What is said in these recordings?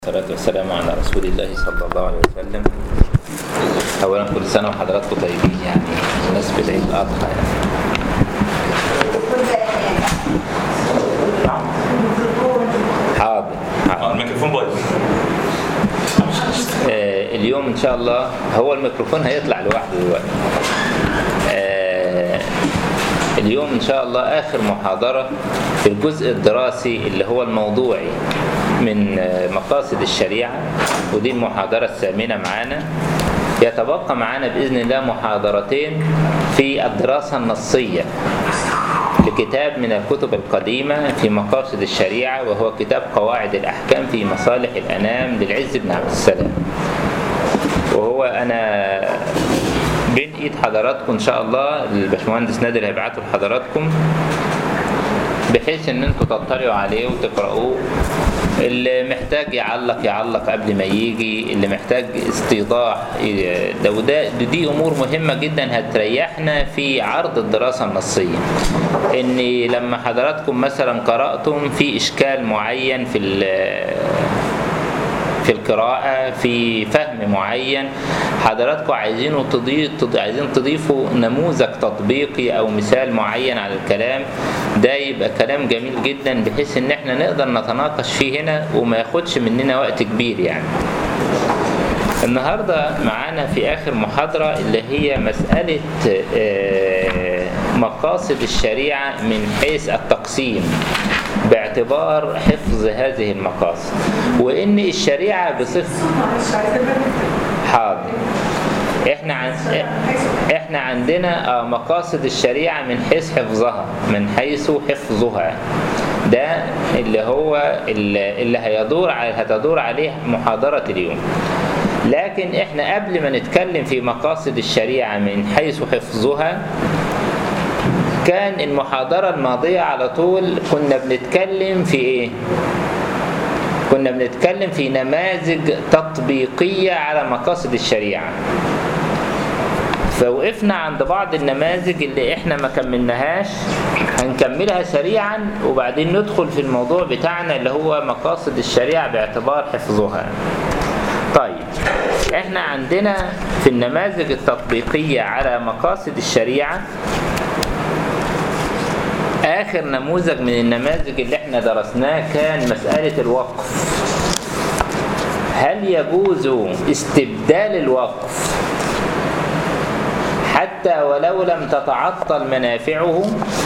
والصلاة والسلام على رسول الله صلى الله عليه وسلم أولا كل سنة وحضراتكم طيبين يعني بمناسبة عيد الأضحى يعني حاضر حاضر الميكروفون بايظ آه، اليوم ان شاء الله هو الميكروفون هيطلع لوحده دلوقتي آه، اليوم ان شاء الله اخر محاضرة في الجزء الدراسي اللي هو الموضوعي من آه، مقاصد الشريعة ودي المحاضرة الثامنة معانا يتبقى معانا بإذن الله محاضرتين في الدراسة النصية لكتاب من الكتب القديمة في مقاصد الشريعة وهو كتاب قواعد الأحكام في مصالح الأنام للعز بن عبد السلام وهو أنا بين إيد حضراتكم إن شاء الله الباشمهندس نادر هيبعته لحضراتكم بحيث ان انتوا تطلعوا عليه وتقرأوه اللي محتاج يعلق يعلق قبل ما يجي اللي محتاج استيضاح ده وده دي امور مهمة جدا هتريحنا في عرض الدراسة النصية ان لما حضراتكم مثلا قرأتم في اشكال معين في ال- في القراءة في فهم معين حضراتكم عايزينه تضيف تض- عايزين تضيفوا نموذج تطبيقي او مثال معين على الكلام ده يبقى كلام جميل جدا بحيث ان احنا نقدر نتناقش فيه هنا وما ياخدش مننا وقت كبير يعني النهاردة معانا في آخر محاضرة اللي هي مسألة آه، مقاصد الشريعة من حيث التقسيم باعتبار حفظ هذه المقاصد وإن الشريعة بصفة حاضر احنا عن... احنا عندنا آه، مقاصد الشريعة من حيث حفظها من حيث حفظها ده اللي هو اللي اللي هيدور على هتدور عليه محاضرة اليوم لكن احنا قبل ما نتكلم في مقاصد الشريعة من حيث حفظها كان المحاضرة الماضية على طول كنا بنتكلم في ايه كنا بنتكلم في نماذج تطبيقية على مقاصد الشريعة فوقفنا عند بعض النماذج اللي احنا ما كملناهاش هنكملها سريعا وبعدين ندخل في الموضوع بتاعنا اللي هو مقاصد الشريعة باعتبار حفظها طيب احنا عندنا في النماذج التطبيقية على مقاصد الشريعة آخر نموذج من النماذج اللي احنا درسناه كان مسألة الوقف هل يجوز استبدال الوقف حتى ولو لم تتعطل منافعه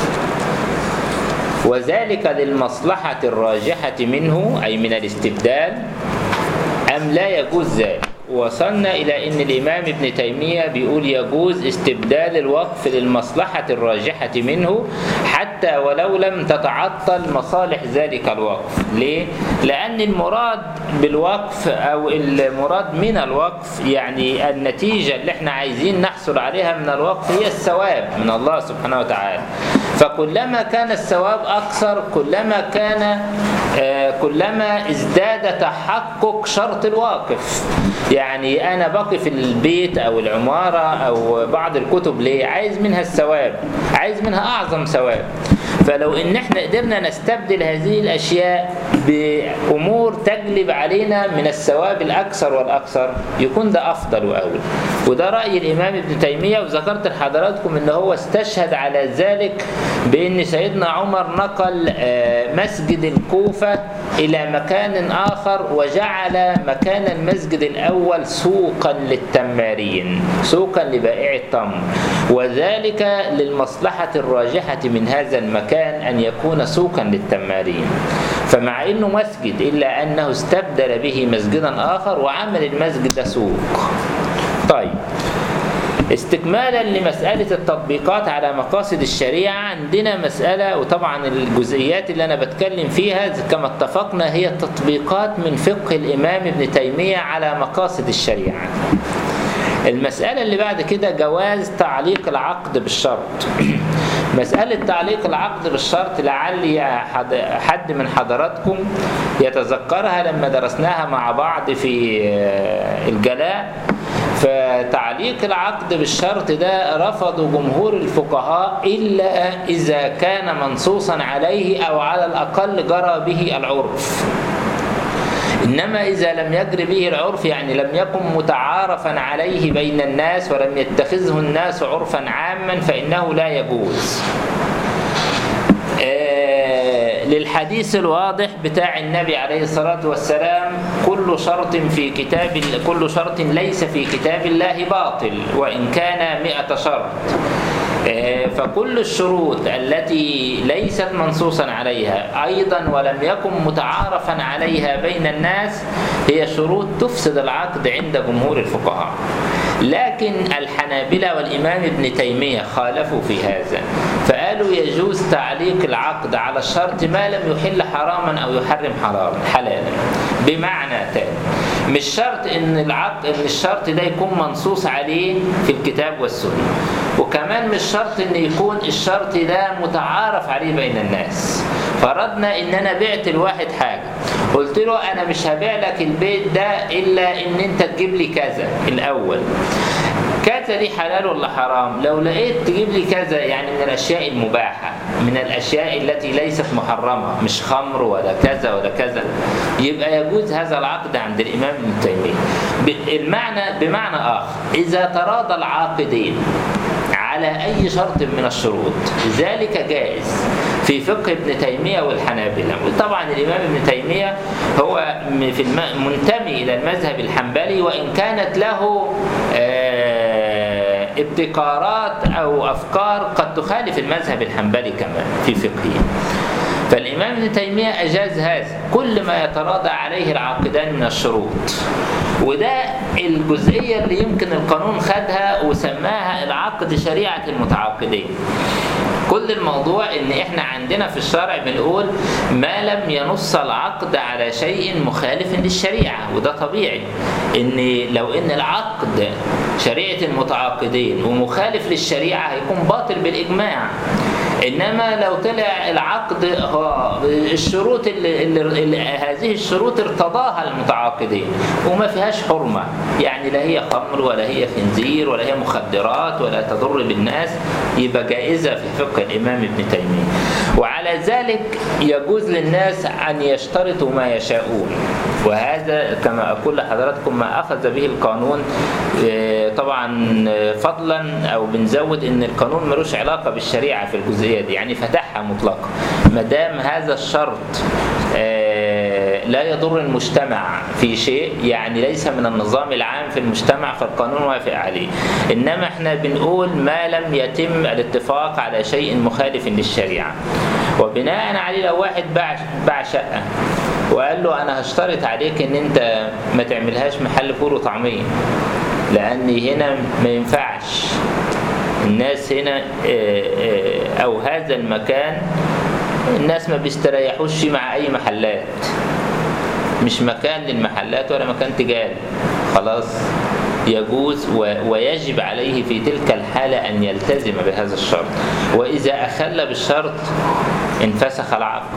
وذلك للمصلحة الراجحة منه أي من الاستبدال أم لا يجوز ذلك وصلنا إلى أن الإمام ابن تيمية بيقول يجوز استبدال الوقف للمصلحة الراجحة منه حتى ولو لم تتعطل مصالح ذلك الوقف ليه؟ لأن المراد بالوقف أو المراد من الوقف يعني النتيجة اللي احنا عايزين نحصل عليها من الوقف هي الثواب من الله سبحانه وتعالى فكلما كان الثواب أكثر كلما كان آه، كلما ازداد تحقق شرط الواقف يعني أنا بقي في البيت أو العمارة أو بعض الكتب ليه عايز منها الثواب عايز منها أعظم ثواب فلو ان احنا قدرنا نستبدل هذه الاشياء بامور تجلب علينا من الثواب الاكثر والاكثر يكون ده افضل واولى وده راي الامام ابن تيميه وذكرت لحضراتكم ان هو استشهد على ذلك بان سيدنا عمر نقل آه، مسجد الكوفه الى مكان اخر وجعل مكان المسجد الاول سوقا للتمارين سوقا لبائع التمر وذلك للمصلحه الراجحه من هذا المكان أن يكون سوقا للتمارين فمع أنه مسجد إلا أنه استبدل به مسجدا آخر وعمل المسجد ده سوق طيب استكمالا لمسألة التطبيقات على مقاصد الشريعة عندنا مسألة وطبعا الجزئيات اللي أنا بتكلم فيها كما اتفقنا هي التطبيقات من فقه الإمام ابن تيمية على مقاصد الشريعة المسألة اللي بعد كده جواز تعليق العقد بالشرط مسألة تعليق العقد بالشرط لعلي حد, حد من حضراتكم يتذكرها لما درسناها مع بعض في الجلاء فتعليق العقد بالشرط ده رفضوا جمهور الفقهاء إلا إذا كان منصوصا عليه أو على الأقل جرى به العرف إنما إذا لم يجري به العرف يعني لم يكن متعارفا عليه بين الناس ولم يتخذه الناس عرفا عاما فإنه لا يجوز آه، للحديث الواضح بتاع النبي عليه الصلاة والسلام كل شرط في كتاب كل شرط ليس في كتاب الله باطل وإن كان مئة شرط آه، فكل الشروط التي ليست منصوصا عليها أيضا ولم يكن متعارفا عليها بين الناس هي شروط تفسد العقد عند جمهور الفقهاء لكن الحنابلة والإمام ابن تيمية خالفوا في هذا فقالوا يجوز تعليق العقد على الشرط ما لم يحل حراما أو يحرم حراما حلالا بمعنى تاني مش شرط ان العقد ان الشرط ده يكون منصوص عليه في الكتاب والسنه وكمان مش شرط ان يكون الشرط ده متعارف عليه بين الناس فرضنا ان انا بعت الواحد حاجه قلت له انا مش هبيع لك البيت ده الا ان انت تجيب لي كذا الاول كذا دي حلال ولا حرام لو لقيت تجيب لي كذا يعني من الاشياء المباحه من الاشياء التي ليست محرمه مش خمر ولا كذا ولا كذا يبقى يجوز هذا العقد عند الامام ابن تيميه ب- المعنى بمعنى اخر اذا تراضى العاقدين على أي شرط من الشروط ذلك جائز في فقه ابن تيمية والحنابلة وطبعا الإمام ابن تيمية هو م- في الم... منتمي إلى المذهب الحنبلي وإن كانت له آه، ابتكارات أو أفكار قد تخالف المذهب الحنبلي كمان في فقهه فالإمام ابن تيمية أجاز هذا كل ما يتراضى عليه العاقدان من الشروط وده الجزئية اللي يمكن القانون خدها وسماها العقد شريعة المتعاقدين كل الموضوع ان احنا عندنا في الشرع بنقول ما لم ينص العقد على شيء مخالف للشريعة وده طبيعي ان لو ان العقد شريعة المتعاقدين ومخالف للشريعة هيكون باطل بالإجماع انما لو طلع العقد ها- الشروط اللي, اللي, اللي هذه الشروط ارتضاها المتعاقدين وما فيهاش حرمه يعني لا هي خمر ولا هي خنزير ولا هي مخدرات ولا تضر بالناس يبقى جائزه في فقه الامام ابن تيميه وعلى ذلك يجوز للناس ان يشترطوا ما يشاءون وهذا كما اقول لحضراتكم ما اخذ به القانون آه، طبعا آه، فضلا او بنزود ان القانون ملوش علاقه بالشريعه في الجزئيه دي يعني فتحها مطلقا ما دام هذا الشرط آه، لا يضر المجتمع في شيء يعني ليس من النظام العام في المجتمع فالقانون وافق عليه انما احنا بنقول ما لم يتم الاتفاق على شيء مخالف للشريعه وبناء عليه لو واحد باع باع شقه وقال له انا هشترط عليك ان انت ما تعملهاش محل فول وطعميه لان هنا ما ينفعش الناس هنا آه، آه، او هذا المكان الناس ما بيستريحوش فيه مع اي محلات مش مكان للمحلات ولا مكان تجاري خلاص يجوز و- ويجب عليه في تلك الحالة أن يلتزم بهذا الشرط وإذا أخل بالشرط انفسخ العقد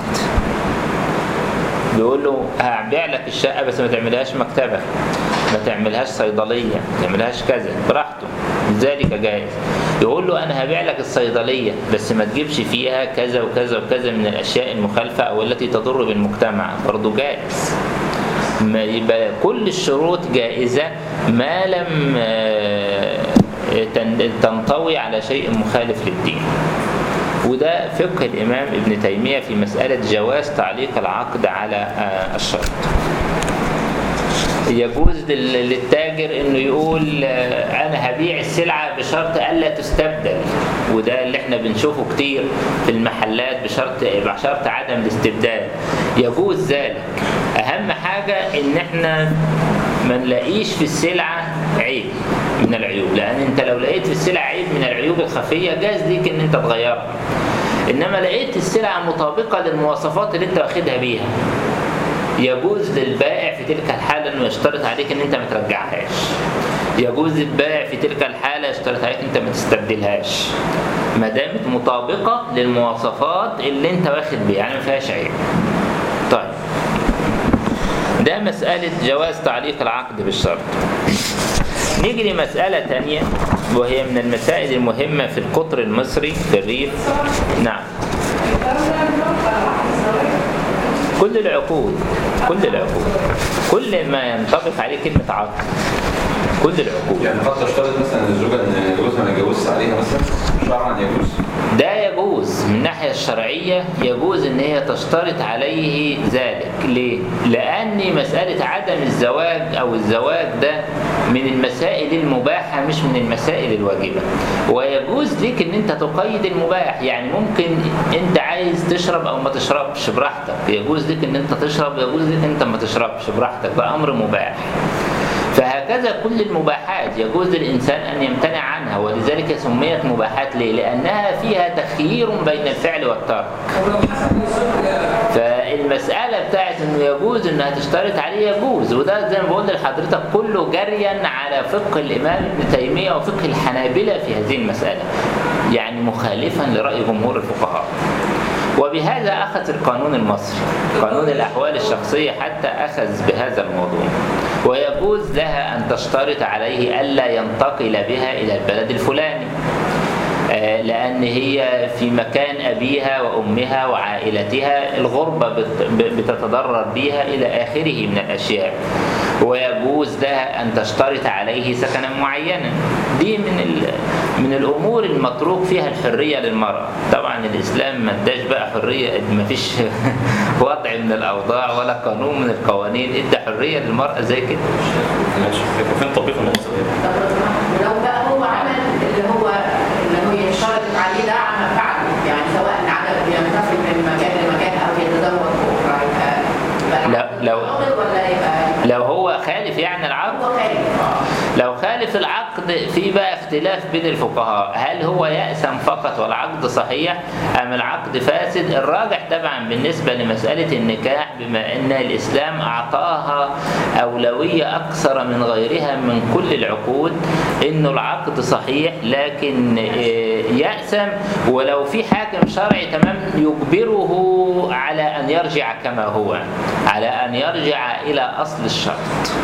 بيقول له هبيع لك الشقة بس ما تعملهاش مكتبة ما تعملهاش صيدلية ما تعملهاش كذا براحته ذلك جائز يقول له أنا هبيع لك الصيدلية بس ما تجيبش فيها كذا وكذا وكذا من الأشياء المخالفة أو التي تضر بالمجتمع برضه جائز ما يبقى كل الشروط جائزة ما لم آه، تن- تنطوي على شيء مخالف للدين وده فقه الإمام ابن تيمية في مسألة جواز تعليق العقد على آه، الشرط يجوز لل- للتاجر انه يقول آه، انا هبيع السلعه بشرط الا تستبدل وده اللي احنا بنشوفه كتير في المحلات بشرط بشرط عدم الاستبدال يجوز ذلك اهم حاجه ان احنا ما نلاقيش في السلعه عيب من العيوب لان انت لو لقيت في السلعه عيب من العيوب الخفيه جاز ليك ان انت تغيرها انما لقيت السلعه مطابقه للمواصفات اللي انت واخدها بيها يجوز للبائع في تلك الحالة انه يشترط عليك ان انت ما ترجعهاش يجوز للبائع في تلك الحالة يشترط عليك انت ما تستبدلهاش ما دامت مطابقة للمواصفات اللي انت واخد بيها يعني ما فيهاش عيب طيب ده مسألة جواز تعليق العقد بالشرط نيجي لمسألة تانية وهي من المسائل المهمة في القطر المصري في الريف نعم كل العقود كل العقود كل ما ينطبق عليه كلمة عقد كل العقود يعني قد تشترط مثلا الزوجة ان جوزها ما يتجوزش عليها مثلا شرعا يجوز ده يجوز من الناحية الشرعية يجوز ان هي تشترط عليه ذلك ليه؟ لان مسألة عدم الزواج او الزواج ده من المسائل المباحة مش من المسائل الواجبة ويجوز ليك ان انت تقيد المباح يعني ممكن انت عايز تشرب او ما تشربش براحتك يجوز ليك ان انت تشرب يجوز ليك ان انت ما تشربش براحتك ده امر مباح فهكذا كل المباحات يجوز للإنسان أن يمتنع عنها ولذلك سميت مباحات ليه؟ لأنها فيها تخيير بين الفعل والترك فالمسألة بتاعت انه يجوز انها تشترط عليه يجوز وده زي ما بقول لحضرتك كله جريا على فقه الامام ابن تيمية وفقه الحنابلة في هذه المسألة يعني مخالفا لرأي جمهور الفقهاء وبهذا أخذ القانون المصري قانون الأحوال الشخصية حتى أخذ بهذا الموضوع ويجوز لها أن تشترط عليه ألا ينتقل بها إلى البلد الفلاني آه، لأن هي في مكان أبيها وأمها وعائلتها الغربة بت- ب- بتتضرر بها إلى آخره من الأشياء ويجوز لها أن تشترط عليه سكنا معينا دي من ال... من الأمور المتروك فيها الحرية للمرأة طبعا الإسلام ما اداش بقى حرية ما فيش وضع من الأوضاع ولا قانون من القوانين ادى حرية للمرأة زي كده ماشي لكن فين تطبيق النص ده؟ طب لو بقى هو عمل اللي هو اللي هو يشترط عليه ده عمل فعله يعني سواء عدد ينتقل من مكان لمكان او يتزوج اخرى يبقى يبقى لا- لو- عقد ولا يبقى لو هو خالف يعني العقد هو خارج لو خالف العقد في بقى اختلاف بين الفقهاء هل هو يأسم فقط والعقد صحيح أم العقد فاسد الراجح طبعا بالنسبة لمسألة النكاح بما أن الإسلام أعطاها أولوية أكثر من غيرها من كل العقود أنه العقد صحيح لكن آه، يأسم ولو في حاكم شرعي تمام يجبره على أن يرجع كما هو على أن يرجع إلى أصل الشرط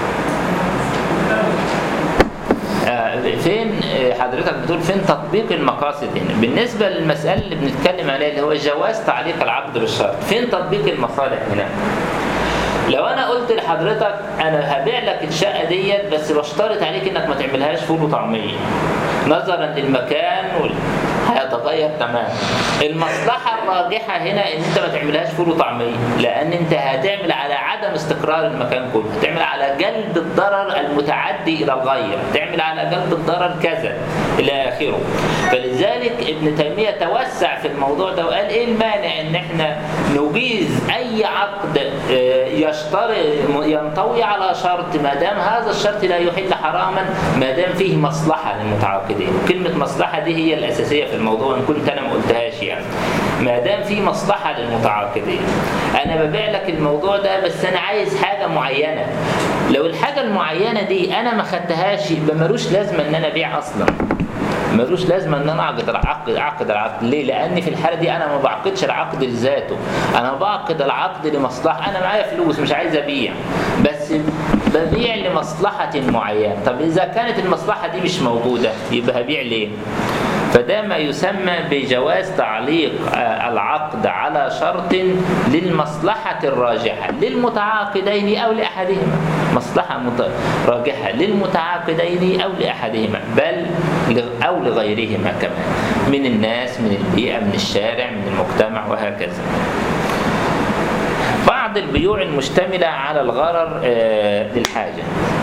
آه، فين آه، حضرتك بتقول فين تطبيق المقاصد هنا بالنسبة للمسألة اللي بنتكلم عليها اللي هو جواز تعليق العقد بالشرط فين تطبيق المصالح هنا لو انا قلت لحضرتك انا هبيع لك الشقه ديت بس بشترط عليك انك ما تعملهاش فول وطعميه نظرا للمكان وال... هيتغير تماما المصلحه الراجحه هنا ان انت ما تعملهاش فول وطعميه لان انت هتعمل على عدم استقرار المكان كله هتعمل على جلب الضرر المتعدي الى الغير هتعمل على جلب الضرر كذا الى اخره فلذلك ابن تيميه توسع في الموضوع ده وقال ايه المانع ان احنا نجيز اي عقد آه، يشترط ينطوي على شرط ما دام هذا الشرط لا يحل حراما ما دام فيه مصلحه للمتعاقدين كلمه مصلحه دي هي الاساسيه في الموضوع ان كنت انا ما قلتهاش يعني ما دام في مصلحه للمتعاقدين انا ببيع لك الموضوع ده بس انا عايز حاجه معينه لو الحاجه المعينه دي انا ما خدتهاش يبقى ملوش لازمه ان انا ابيع اصلا ملوش لازمه ان انا اعقد العقد اعقد العقد ليه؟ لان في الحاله دي انا ما بعقدش العقد لذاته انا بعقد العقد لمصلحه انا معايا فلوس مش عايز ابيع بس ببيع لمصلحه معينه طب اذا كانت المصلحه دي مش موجوده يبقى هبيع ليه؟ فده ما يسمى بجواز تعليق آه، العقد على شرط للمصلحة الراجحة للمتعاقدين أو لأحدهما مصلحة مت- راجحة للمتعاقدين أو لأحدهما بل ل- أو لغيرهما كمان من الناس من البيئة من الشارع من المجتمع وهكذا بعض البيوع المشتملة على الغرر آه، للحاجة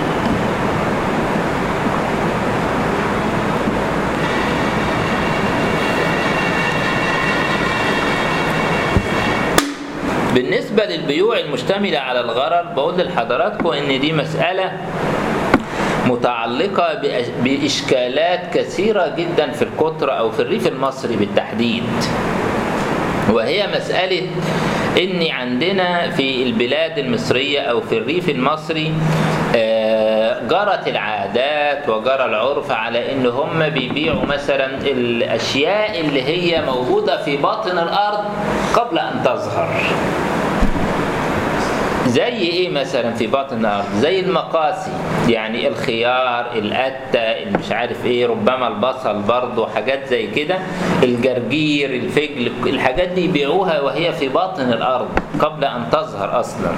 بالنسبة للبيوع المشتملة على الغرر بقول لحضراتكم إن دي مسألة متعلقة بأش- بإشكالات كثيرة جدا في القطر أو في الريف المصري بالتحديد وهي مسألة إن عندنا في البلاد المصرية أو في الريف المصري آه، جرت العادات وجرى العرف على إن هم بيبيعوا مثلا الأشياء اللي هي موجودة في باطن الأرض قبل أن تظهر زي ايه مثلا في باطن الارض زي المقاسي يعني الخيار القتة اللي مش عارف ايه ربما البصل برضه حاجات زي كده الجرجير الفجل الحاجات دي يبيعوها وهي في باطن الارض قبل ان تظهر اصلا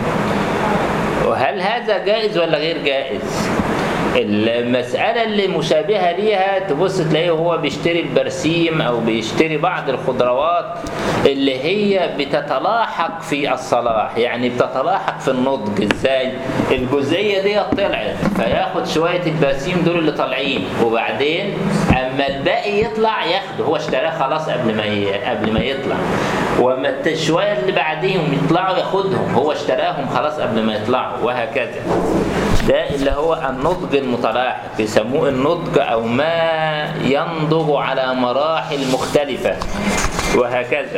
وهل هذا جائز ولا غير جائز المسألة اللي مشابهة ليها تبص تلاقيه هو بيشتري البرسيم أو بيشتري بعض الخضروات اللي هي بتتلاحق في الصلاح يعني بتتلاحق في النضج ازاي الجزئية دي طلعت فياخد شوية البرسيم دول اللي طالعين وبعدين أما الباقي يطلع ياخده هو اشتراه خلاص قبل ما ي... قبل ما يطلع وما الشوية اللي بعديهم يطلعوا ياخدهم هو اشتراهم خلاص قبل ما يطلعوا وهكذا ده اللي هو النضج المتلاحق يسموه النضج او ما ينضج على مراحل مختلفة وهكذا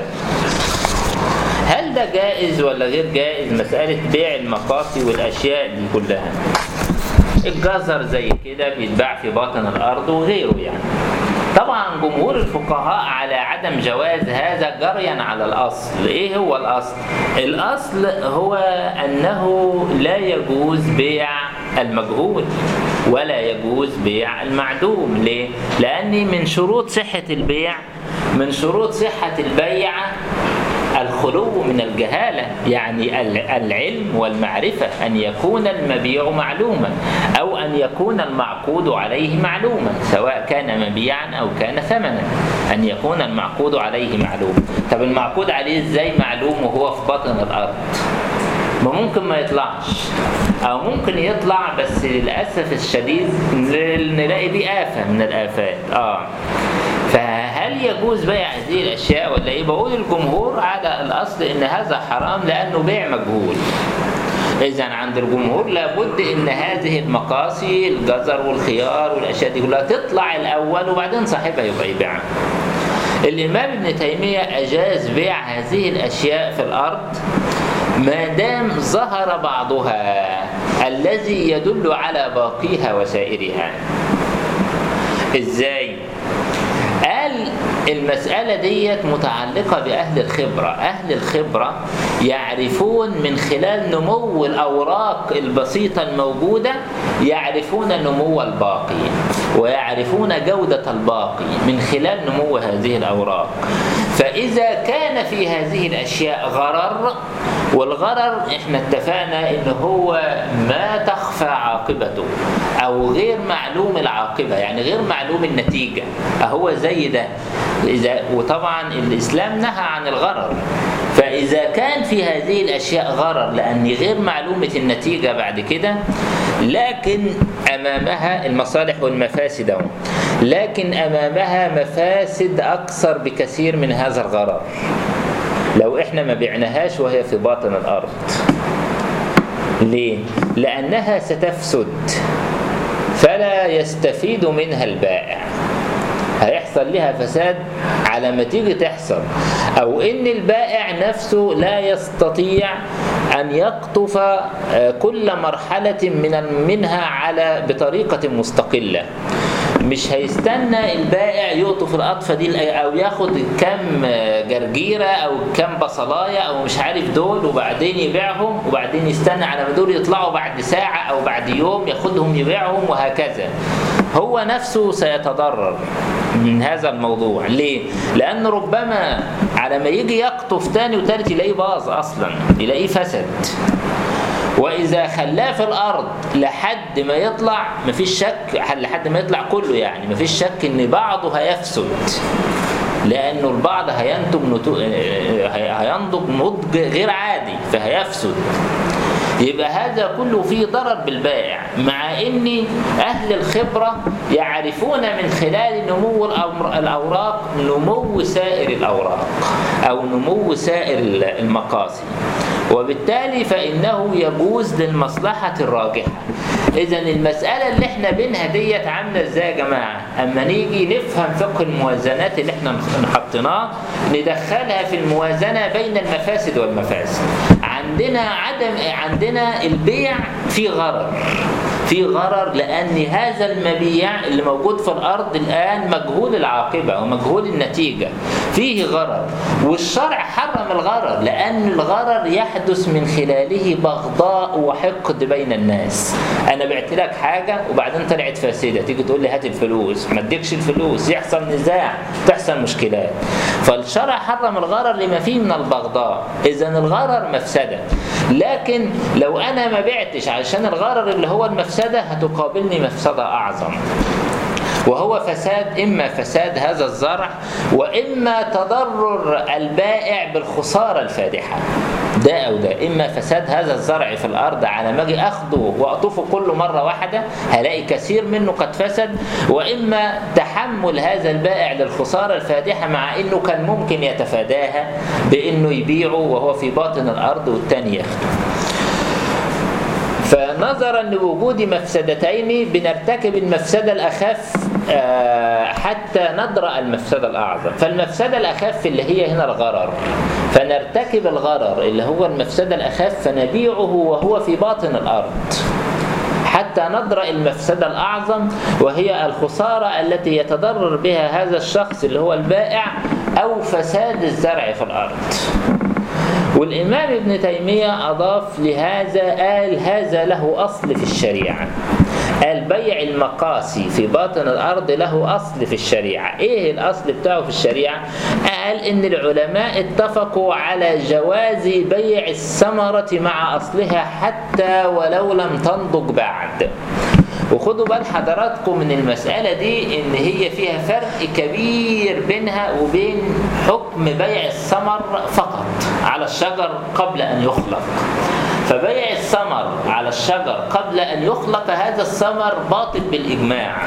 هل ده جائز ولا غير جائز مسألة بيع المقاصي والأشياء دي كلها الجزر زي كده بيتباع في باطن الأرض وغيره يعني طبعا جمهور الفقهاء على عدم جواز هذا جريا على الأصل إيه هو الأصل؟ الأصل هو أنه لا يجوز بيع المجهول ولا يجوز بيع المعدوم ليه؟ لأن من شروط صحة البيع من شروط صحة البيع الخلو من الجهالة يعني العلم والمعرفة أن يكون المبيع معلوما أو أن يكون المعقود عليه معلوما سواء كان مبيعا أو كان ثمنا أن يكون المعقود عليه معلوما طب المعقود عليه إزاي معلوم وهو في بطن الأرض ما ممكن ما يطلعش او ممكن يطلع بس للاسف الشديد نلاقي دي آفة من الآفات اه فهل يجوز بيع هذه الاشياء ولا ايه بقول الجمهور على الاصل ان هذا حرام لانه بيع مجهول اذا عند الجمهور لابد ان هذه المقاصي الجزر والخيار والاشياء دي كلها تطلع الاول وبعدين صاحبها يبقى يبيعها الامام ابن تيميه اجاز بيع هذه الاشياء في الارض ما دام ظهر بعضها الذي يدل على باقيها وسائرها ازاي قال المسألة ديت متعلقة بأهل الخبرة أهل الخبرة يعرفون من خلال نمو الأوراق البسيطة الموجودة يعرفون نمو الباقي ويعرفون جودة الباقي من خلال نمو هذه الأوراق فإذا كان في هذه الأشياء غرر والغرر احنا اتفقنا ان هو ما تخفى عاقبته او غير معلوم العاقبة يعني غير معلوم النتيجة اهو زي ده إذا وطبعا الإسلام نهى عن الغرر فإذا كان في هذه الأشياء غرر لأن غير معلومة النتيجة بعد كده لكن أمامها المصالح والمفاسد أهو. لكن أمامها مفاسد أكثر بكثير من هذا الغرر لو احنا ما بعناهاش وهي في باطن الأرض ليه؟ لأنها ستفسد فلا يستفيد منها البائع هيحصل لها فساد على ما تيجي تحصل او ان البائع نفسه لا يستطيع ان يقطف كل مرحله من منها على بطريقه مستقله مش هيستنى البائع يقطف القطفه دي او ياخد كم جرجيره او كم بصلايه او مش عارف دول وبعدين يبيعهم وبعدين يستنى على ما دول يطلعوا بعد ساعه او بعد يوم ياخدهم يبيعهم وهكذا هو نفسه سيتضرر من هذا الموضوع ليه؟ لأن ربما على ما يجي يقطف تاني وتالت يلاقيه باظ أصلا يلاقيه فسد وإذا خلاه في الأرض لحد ما يطلع مفيش شك لحد ما يطلع كله يعني مفيش شك إن بعضه هيفسد لأنه البعض هينتج نتو... هينضج نضج غير عادي فهيفسد يبقى هذا كله فيه ضرر بالبائع مع ان اهل الخبره يعرفون من خلال نمو الاوراق نمو سائر الاوراق او نمو سائر المقاصي وبالتالي فانه يجوز للمصلحه الراجحه اذا المساله اللي احنا بينها ديت عامله ازاي يا جماعه اما نيجي نفهم فقه الموازنات اللي احنا حطيناه ندخلها في الموازنه بين المفاسد والمفاسد عندنا عدم عندنا البيع في غرر في غرر لان هذا المبيع اللي موجود في الارض الان مجهول العاقبه ومجهول النتيجه فيه غرر والشرع حرم الغرر لأن الغرر يحدث من خلاله بغضاء وحقد بين الناس أنا بعت لك حاجة وبعدين طلعت فاسدة تيجي تقول لي هات الفلوس ما اديكش الفلوس يحصل نزاع تحصل مشكلات فالشرع حرم الغرر لما فيه من البغضاء إذا الغرر مفسدة لكن لو أنا ما بعتش عشان الغرر اللي هو المفسدة هتقابلني مفسدة أعظم وهو فساد إما فساد هذا الزرع وإما تضرر البائع بالخسارة الفادحة ده أو ده إما فساد هذا الزرع في الأرض على ما أجي أخده وأطوفه كل مرة واحدة هلاقي كثير منه قد فسد وإما تحمل هذا البائع للخسارة الفادحة مع إنه كان ممكن يتفاداها بإنه يبيعه وهو في باطن الأرض والتاني ياخده فنظرا لوجود مفسدتين بنرتكب المفسدة الأخف آه، حتى ندرأ المفسدة الأعظم فالمفسدة الأخف اللي هي هنا الغرر فنرتكب الغرر اللي هو المفسدة الأخف فنبيعه وهو في باطن الأرض حتى ندرأ المفسدة الأعظم وهي الخسارة التي يتضرر بها هذا الشخص اللي هو البائع أو فساد الزرع في الأرض والإمام ابن تيمية أضاف لهذا قال هذا له أصل في الشريعة قال بيع المقاسي في باطن الأرض له أصل في الشريعة إيه الأصل بتاعه في الشريعة؟ قال إن العلماء اتفقوا على جواز بيع الثمرة مع أصلها حتى ولو لم تنضج بعد وخدوا بال حضراتكم من المسألة دي إن هي فيها فرق كبير بينها وبين حكم بيع الثمر فقط على الشجر قبل أن يخلق فبيع الثمر على الشجر قبل أن يخلق هذا الثمر باطل بالإجماع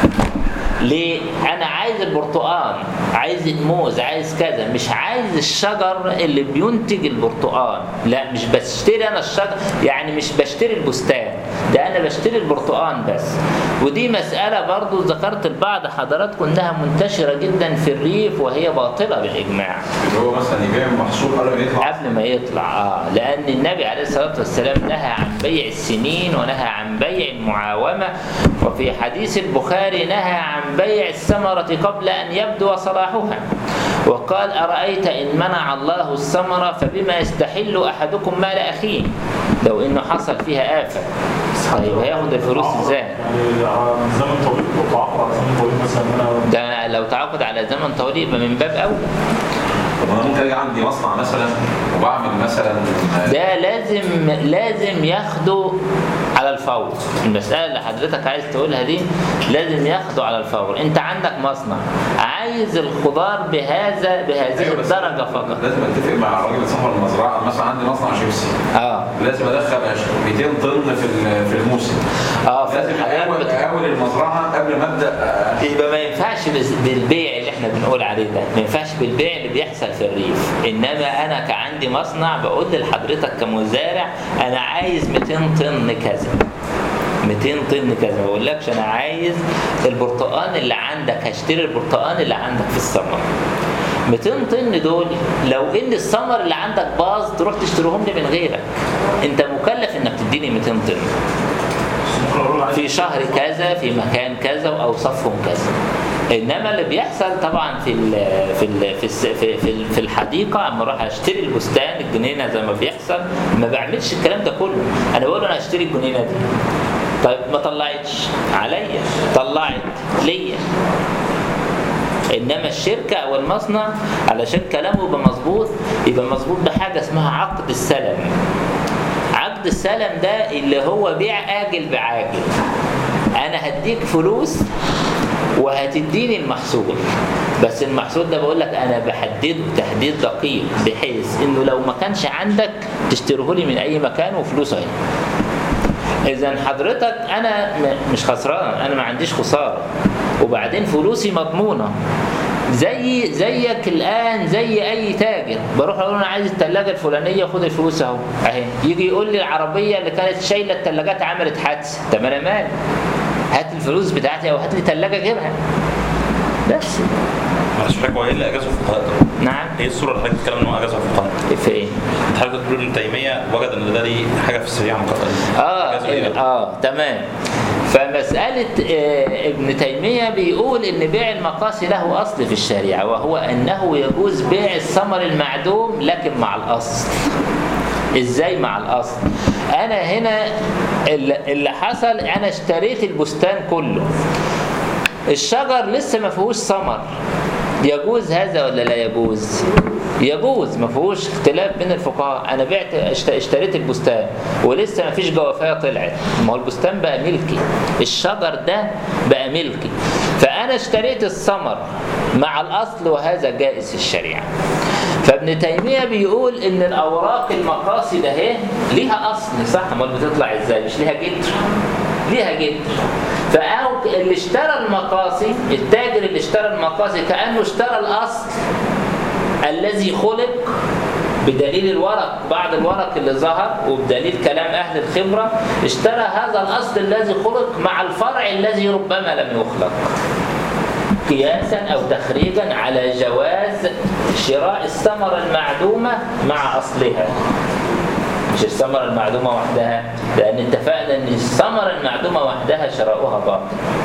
ليه؟ أنا عايز البرتقال، عايز الموز، عايز كذا، مش عايز الشجر اللي بينتج البرتقال، لا مش بشتري أنا الشجر، يعني مش بشتري البستان، ده أنا بشتري البرتقال بس. ودي مسألة برضو ذكرت لبعض حضراتكم إنها منتشرة جدا في الريف وهي باطلة بالإجماع. اللي هو مثلا يبيع محصول قبل ما يطلع قبل ما يطلع اه لان النبي عليه الصلاه والسلام نهى عن بيع السنين ونهى عن بيع المعاومه وفي حديث البخاري نهى عن بيع الثمره قبل ان يبدو صلاحها وقال ارايت ان منع الله الثمره فبما يستحل احدكم مال اخيه لو انه حصل فيها افه طيب هياخد الفلوس ازاي؟ يعني على زمن طويل وتعاقد على زمن طويل مثلا ان انا ده لو تعاقد على زمن طويل يبقى من باب اولى طب انا ممكن اجي عندي مصنع مثلا وبعمل مثلا ده لازم لازم ياخده على الفور المسألة اللي حضرتك عايز تقولها دي لازم ياخده على الفور انت عندك مصنع عايز الخضار بهذا بهذه أيوة بس الدرجة فقط لازم اتفق مع الراجل صاحب المزرعه مثلا عندي مصنع شيبسي اه لازم ادخل 200 طن في ال- في الموسم اه في لازم الحالات اقاول بت- اقاول المزرعه قبل ما ابدا آه، يبقى ما ينفعش بس- بالبيع اللي احنا بنقول عليه ده ما ينفعش بالبيع اللي بيحصل في الريف انما انا كعندي مصنع بقول لحضرتك كمزارع انا عايز 200 طن كذا 200 طن كذا ما بقولكش انا عايز البرتقال اللي عندك هشتري البرتقال اللي عندك في الثمر 200 طن دول لو ان الثمر اللي عندك باظ تروح تشتريهم لي من غيرك انت مكلف انك تديني 200 طن ممكن اقول عايز في شهر كذا في مكان كذا واوصافهم كذا انما اللي بيحصل طبعا في ال في ال في الس- في في, ال- في الحديقه اما اروح اشتري البستان الجنينه زي ما بيحصل ما بعملش الكلام ده كله انا بقول انا هشتري الجنينه دي طيب ما طلعتش عليا طلعت ليا انما الشركه او المصنع علشان كلامه يبقى مظبوط يبقى مظبوط بحاجه اسمها عقد السلم عقد السلم ده اللي هو بيع آجل بعاجل أنا هديك فلوس وهتديني المحصول بس المحصول ده بقول لك أنا بحدده تحديد دقيق بحيث إنه لو ما كانش عندك تشتريه لي من أي مكان وفلوسه اهي إذا حضرتك أنا م- مش خسران أنا ما عنديش خسارة وبعدين فلوسي مضمونة زي زيك الان زي اي تاجر بروح اقول له انا عايز الثلاجه الفلانيه خد الفلوس اهو اهي يجي يقول لي العربيه اللي كانت شايله الثلاجات عملت حادثه طب انا مالي هات الفلوس بتاعتي او هات لي ثلاجه غيرها بس معلش حضرتك هو ايه اللي اجازه الفقهاء ده؟ نعم ايه الصوره اللي حضرتك بتتكلم ان هو اجازه الفقهاء؟ في ايه انت حضرتك بتقول ابن تيميه وجد ان ده ليه حاجه في الشريعه مقدسه اه أجازه إيه ده؟ اه تمام فمسألة آه، ابن تيمية بيقول إن بيع المقاصي له أصل في الشريعة وهو أنه يجوز بيع الثمر المعدوم لكن مع الأصل إزاي مع الأصل أنا هنا اللي اللي حصل أنا اشتريت البستان كله الشجر لسه ما فيهوش ثمر يجوز هذا ولا لا يجوز يجوز ما فيهوش اختلاف بين الفقهاء انا بعت اشت- اشتريت البستان ولسه ما فيش جوافيه طلعت ما هو البستان بقى ملكي الشجر ده بقى ملكي فانا اشتريت الثمر مع الاصل وهذا جائز في الشريعه فابن تيميه بيقول ان الاوراق المقاصد اهي ليها اصل صح امال بتطلع ازاي مش ليها جدر ليها جدر فأو اللي اشترى المقاصي التاجر اللي اشترى المقاصي كأنه اشترى الأصل الذي خلق بدليل الورق بعض الورق اللي ظهر وبدليل كلام أهل الخبرة اشترى هذا الأصل الذي خلق مع الفرع الذي ربما لم يخلق قياسا أو تخريجا على جواز شراء الثمرة المعدومة مع أصلها مش الثمرة المعدومة وحدها لأن اتفقنا أن الثمرة المعدومة وحدها شراؤها باطل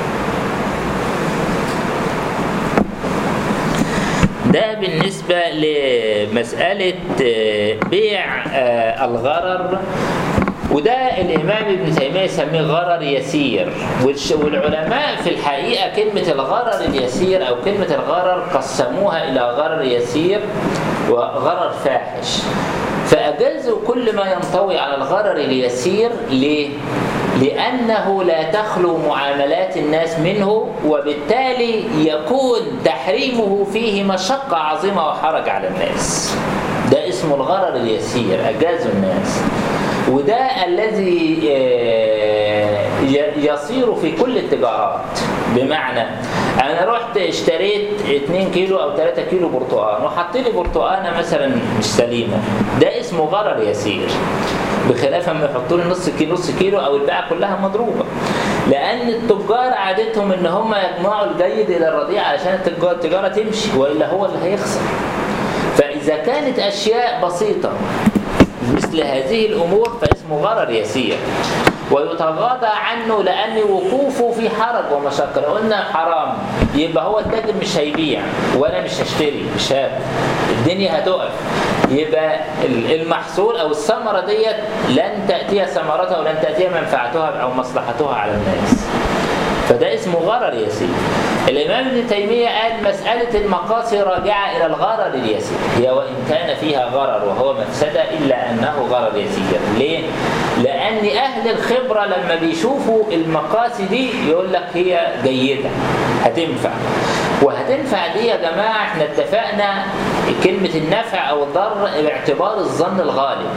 ده بالنسبة لمسألة آه، بيع آه، الغرر وده الإمام ابن تيمية يسميه غرر يسير والش- والعلماء في الحقيقة كلمة الغرر اليسير أو كلمة الغرر قسموها إلى غرر يسير وغرر فاحش فأجازوا كل ما ينطوي على الغرر اليسير ليه؟ لأنه لا تخلو معاملات الناس منه وبالتالي يكون تحريمه فيه مشقة عظيمة وحرج على الناس ده اسمه الغرر اليسير أجازوا الناس وده الذي آه، ي- يصير في كل التجارات بمعنى انا رحت اشتريت 2 كيلو او 3 كيلو برتقال وحط لي برتقانه مثلا مش سليمه ده اسمه غرر يسير بخلاف اما يحطوا لي نص كيلو نص كيلو او الباعه كلها مضروبه لان التجار عادتهم ان هم يجمعوا الجيد الى الرديء علشان التجار- التجاره تمشي والا هو اللي هيخسر فاذا كانت اشياء بسيطه مثل هذه الأمور فاسمه غرر يسير ويتغاضى عنه لأن وقوفه في حرج ومشقة لو قلنا حرام يبقى هو التاجر مش هيبيع وأنا مش هشتري مش هاخد الدنيا هتقف يبقى ال- المحصول أو الثمرة ديت لن تأتي ثمرتها ولن تأتي منفعتها أو مصلحتها على الناس فده اسمه غرر يسير الإمام ابن تيمية قال مسألة المقاصي راجعة إلى الغرر اليسير هي وإن كان فيها غرر وهو مفسدة إلا أنه غرر يسير ليه؟ لأن أهل الخبرة لما بيشوفوا المقاصي دي يقول لك هي جيدة هتنفع وهتنفع دي يا جماعة احنا اتفقنا كلمة النفع أو الضر باعتبار الظن الغالب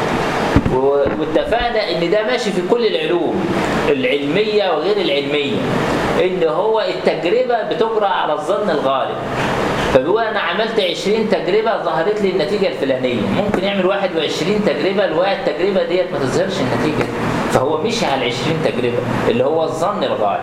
و- واتفقنا ان ده ماشي في كل العلوم العلميه وغير العلميه ان هو التجربه بتجرى على الظن الغالب فبيقول انا عملت 20 تجربه ظهرت لي النتيجه الفلانيه ممكن يعمل 21 تجربه الواحد التجربه ديت ما تظهرش النتيجه فهو مشي على 20 تجربه اللي هو الظن الغالب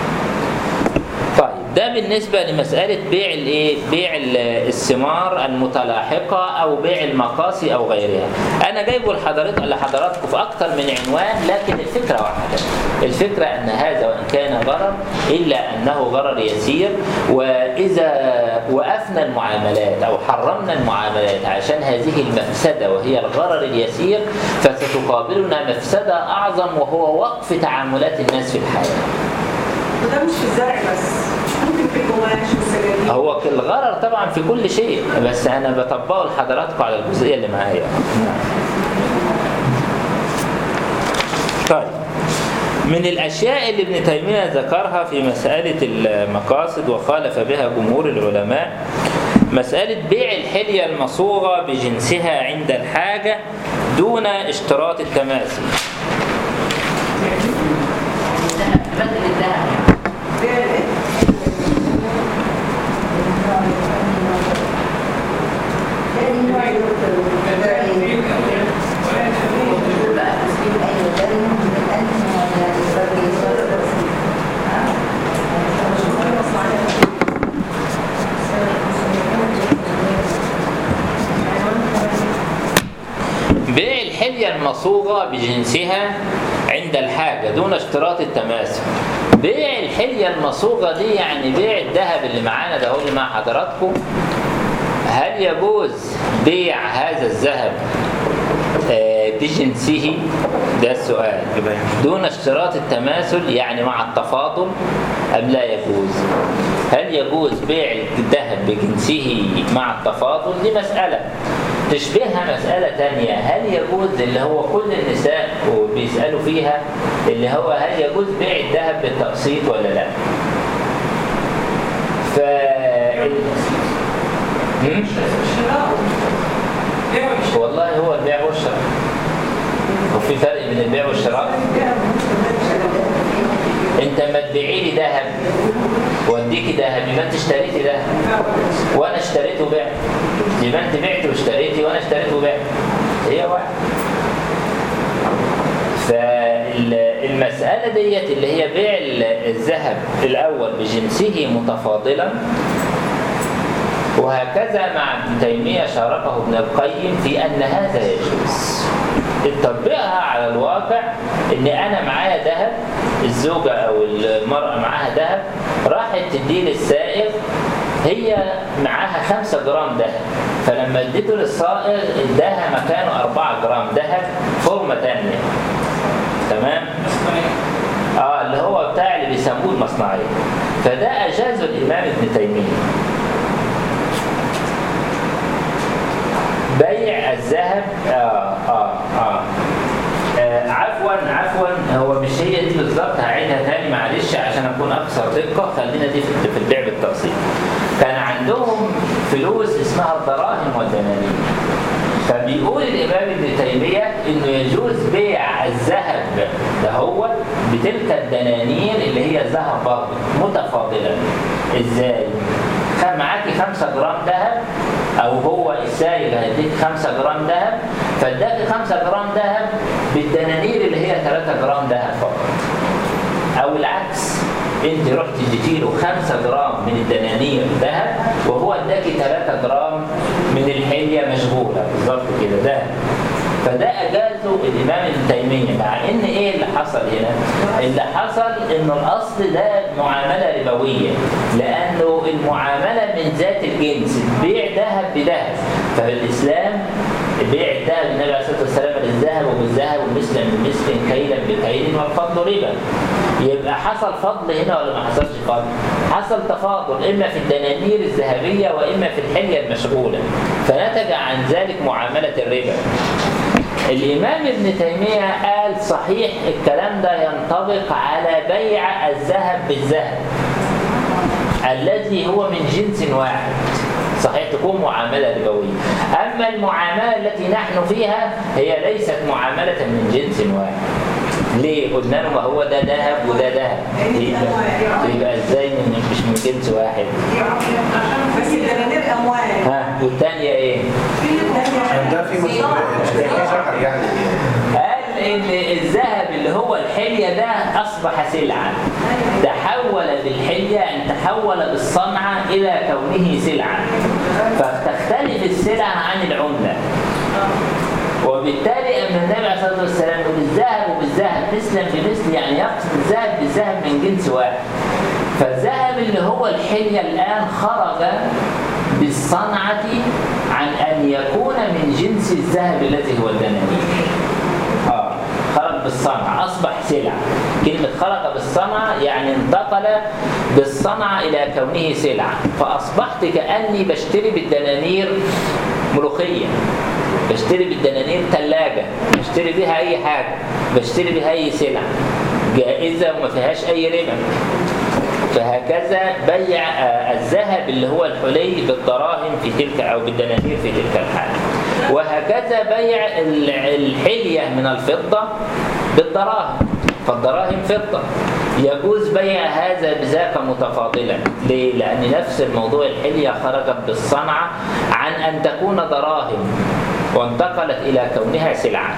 طيب ده بالنسبة لمسألة بيع الايه؟ بيع ال- الثمار المتلاحقة أو بيع المقاصي أو غيرها. أنا جايبه لحضرتك لحضراتكم في أكثر من عنوان لكن الفكرة واحدة. الفكرة أن هذا وإن كان غرر إلا أنه غرر يسير وإذا وقفنا المعاملات أو حرمنا المعاملات عشان هذه المفسدة وهي الغرر اليسير فستقابلنا مفسدة أعظم وهو وقف تعاملات الناس في الحياة. وده مش في الزرع بس ممكن في القماش والسجاجيد هو الغرر طبعا في كل شيء بس انا بطبقه لحضراتكم على الجزئيه اللي معايا نعم. طيب من الاشياء اللي ابن تيميه ذكرها في مساله المقاصد وخالف بها جمهور العلماء مساله بيع الحليه المصوغه بجنسها عند الحاجه دون اشتراط التماثل الذهب بدل الذهب ده ايه؟ بقى تسليم بيع الحلية المصوغة بجنسها عند عند الحاجة دون اشتراط التماثل بيع الحلية المصوغة دي يعني بيع الذهب اللي معانا ده هو اللي مع حضراتكم هل يجوز بيع هذا الذهب آه، بجنسه ده السؤال دون اشتراط التماثل يعني مع التفاضل أم لا يجوز هل يجوز بيع الذهب بجنسه مع التفاضل دي مسألة تشبهها مسألة تانية هل يجوز اللي هو كل النساء وبيسألوا فيها اللي هو هل يجوز بيع الذهب بالتقسيط ولا لا ف هم؟ والله هو البيع والشراء وفي فرق بين البيع والشراء انت ما تبيعي لي ذهب واديكي ذهب يبقى انت اشتريتي ذهب وانا اشتريت وبعت يبقى انت بعت واشتريتي وانا اشتريت وبعت هي واحد فالمسألة ديت اللي هي بيع الذهب الأول بجنسه متفاضلا وهكذا مع ابن تيمية شاركه ابن القيم في أن هذا يجوز تطبيقها على الواقع ان انا معايا ذهب الزوجة او المرأة معاها ذهب راحت تديه للسائق هي معاها 5 جرام ذهب فلما اديته للسائق اداها مكانه 4 جرام ذهب فورمة تانية تمام؟ اه اللي هو بتاع اللي بيسموه المصنعية فده اجازه الامام ابن تيمية بيع الذهب آه آه آه. آه عفوا عفوا هو مش هي دي بالظبط هعيدها تاني معلش عشان اكون اكثر دقه خلينا دي في في البيع بالتقسيط كان عندهم فلوس اسمها الدراهم والدنانير فبيقول الامام ابن تيميه انه يجوز بيع الذهب ده هو بتلك الدنانير اللي هي الذهب برضه متفاضلا ازاي؟ كان معاكي 5 جرام ذهب او هو السائل هيديك 5 جرام ذهب فاداكي 5 جرام ذهب بالدنانير اللي هي 3 جرام ذهب فقط او العكس انت رحت اديتي له 5 جرام من الدنانير ذهب وهو اداكي 3 جرام من الحليه مشغوله بالظبط كده ذهب فده اجازه الامام ابن تيميه مع ان ايه اللي حصل هنا؟ اللي حصل انه الاصل ده معامله ربويه لانه المعامله من ذات الجنس بيع ذهب بذهب فالاسلام بيع الذهب النبي عليه الصلاه والسلام الذهب وبالذهب ومثلا بمثل كيلا بكيل والفضل ربا يبقى حصل فضل هنا ولا ما حصلش فضل؟ حصل تفاضل اما في الدنانير الذهبيه واما في الحليه المشغوله فنتج عن ذلك معامله الربا الإمام ابن تيمية قال صحيح الكلام ده ينطبق على بيع الذهب بالذهب الذي هو من جنس واحد صحيح تكون معاملة ربوية أما المعاملة التي نحن فيها هي ليست معاملة من جنس واحد ليه؟ قلنا له ما هو ده ذهب وده ذهب يبقى, يبقى ازاي من مش من جنس واحد؟ بس الدنانير اموال ها والثانية ايه؟ ده في مسؤولية يعني قال ان الذهب اللي هو الحلية ده اصبح سلعة تحول بالحلية ان تحول بالصنعة الى كونه سلعة فتختلف السلعة عن العملة وبالتالي أن النبي عليه الصلاة والسلام يقول الذهب وبالذهب مثلا بمثل يعني يقصد الذهب بالذهب من جنس واحد فالذهب اللي هو الحلية الآن خرج بالصنعة عن أن يكون من جنس الذهب الذي هو الدنانير آه خرج بالصنعة أصبح سلعة كلمة خرج بالصنعة يعني انتقل بالصنعة إلى كونه سلعة فأصبحت كأني بشتري بالدنانير ملوخية بشتري بالدنانير ثلاجة بشتري بيها أي حاجة بشتري بيها أي سلعة جائزة وما فيهاش أي ربا فهكذا بيع آه، الذهب اللي هو الحلي بالدراهم في تلك أو بالدنانير في تلك الحالة وهكذا بيع ال- الحلية من الفضة بالدراهم فالدراهم فضة يجوز بيع هذا بذاك متفاضلا ليه؟ لأن نفس الموضوع الحلية خرجت بالصنعة عن أن تكون دراهم وانتقلت إلى كونها سلعة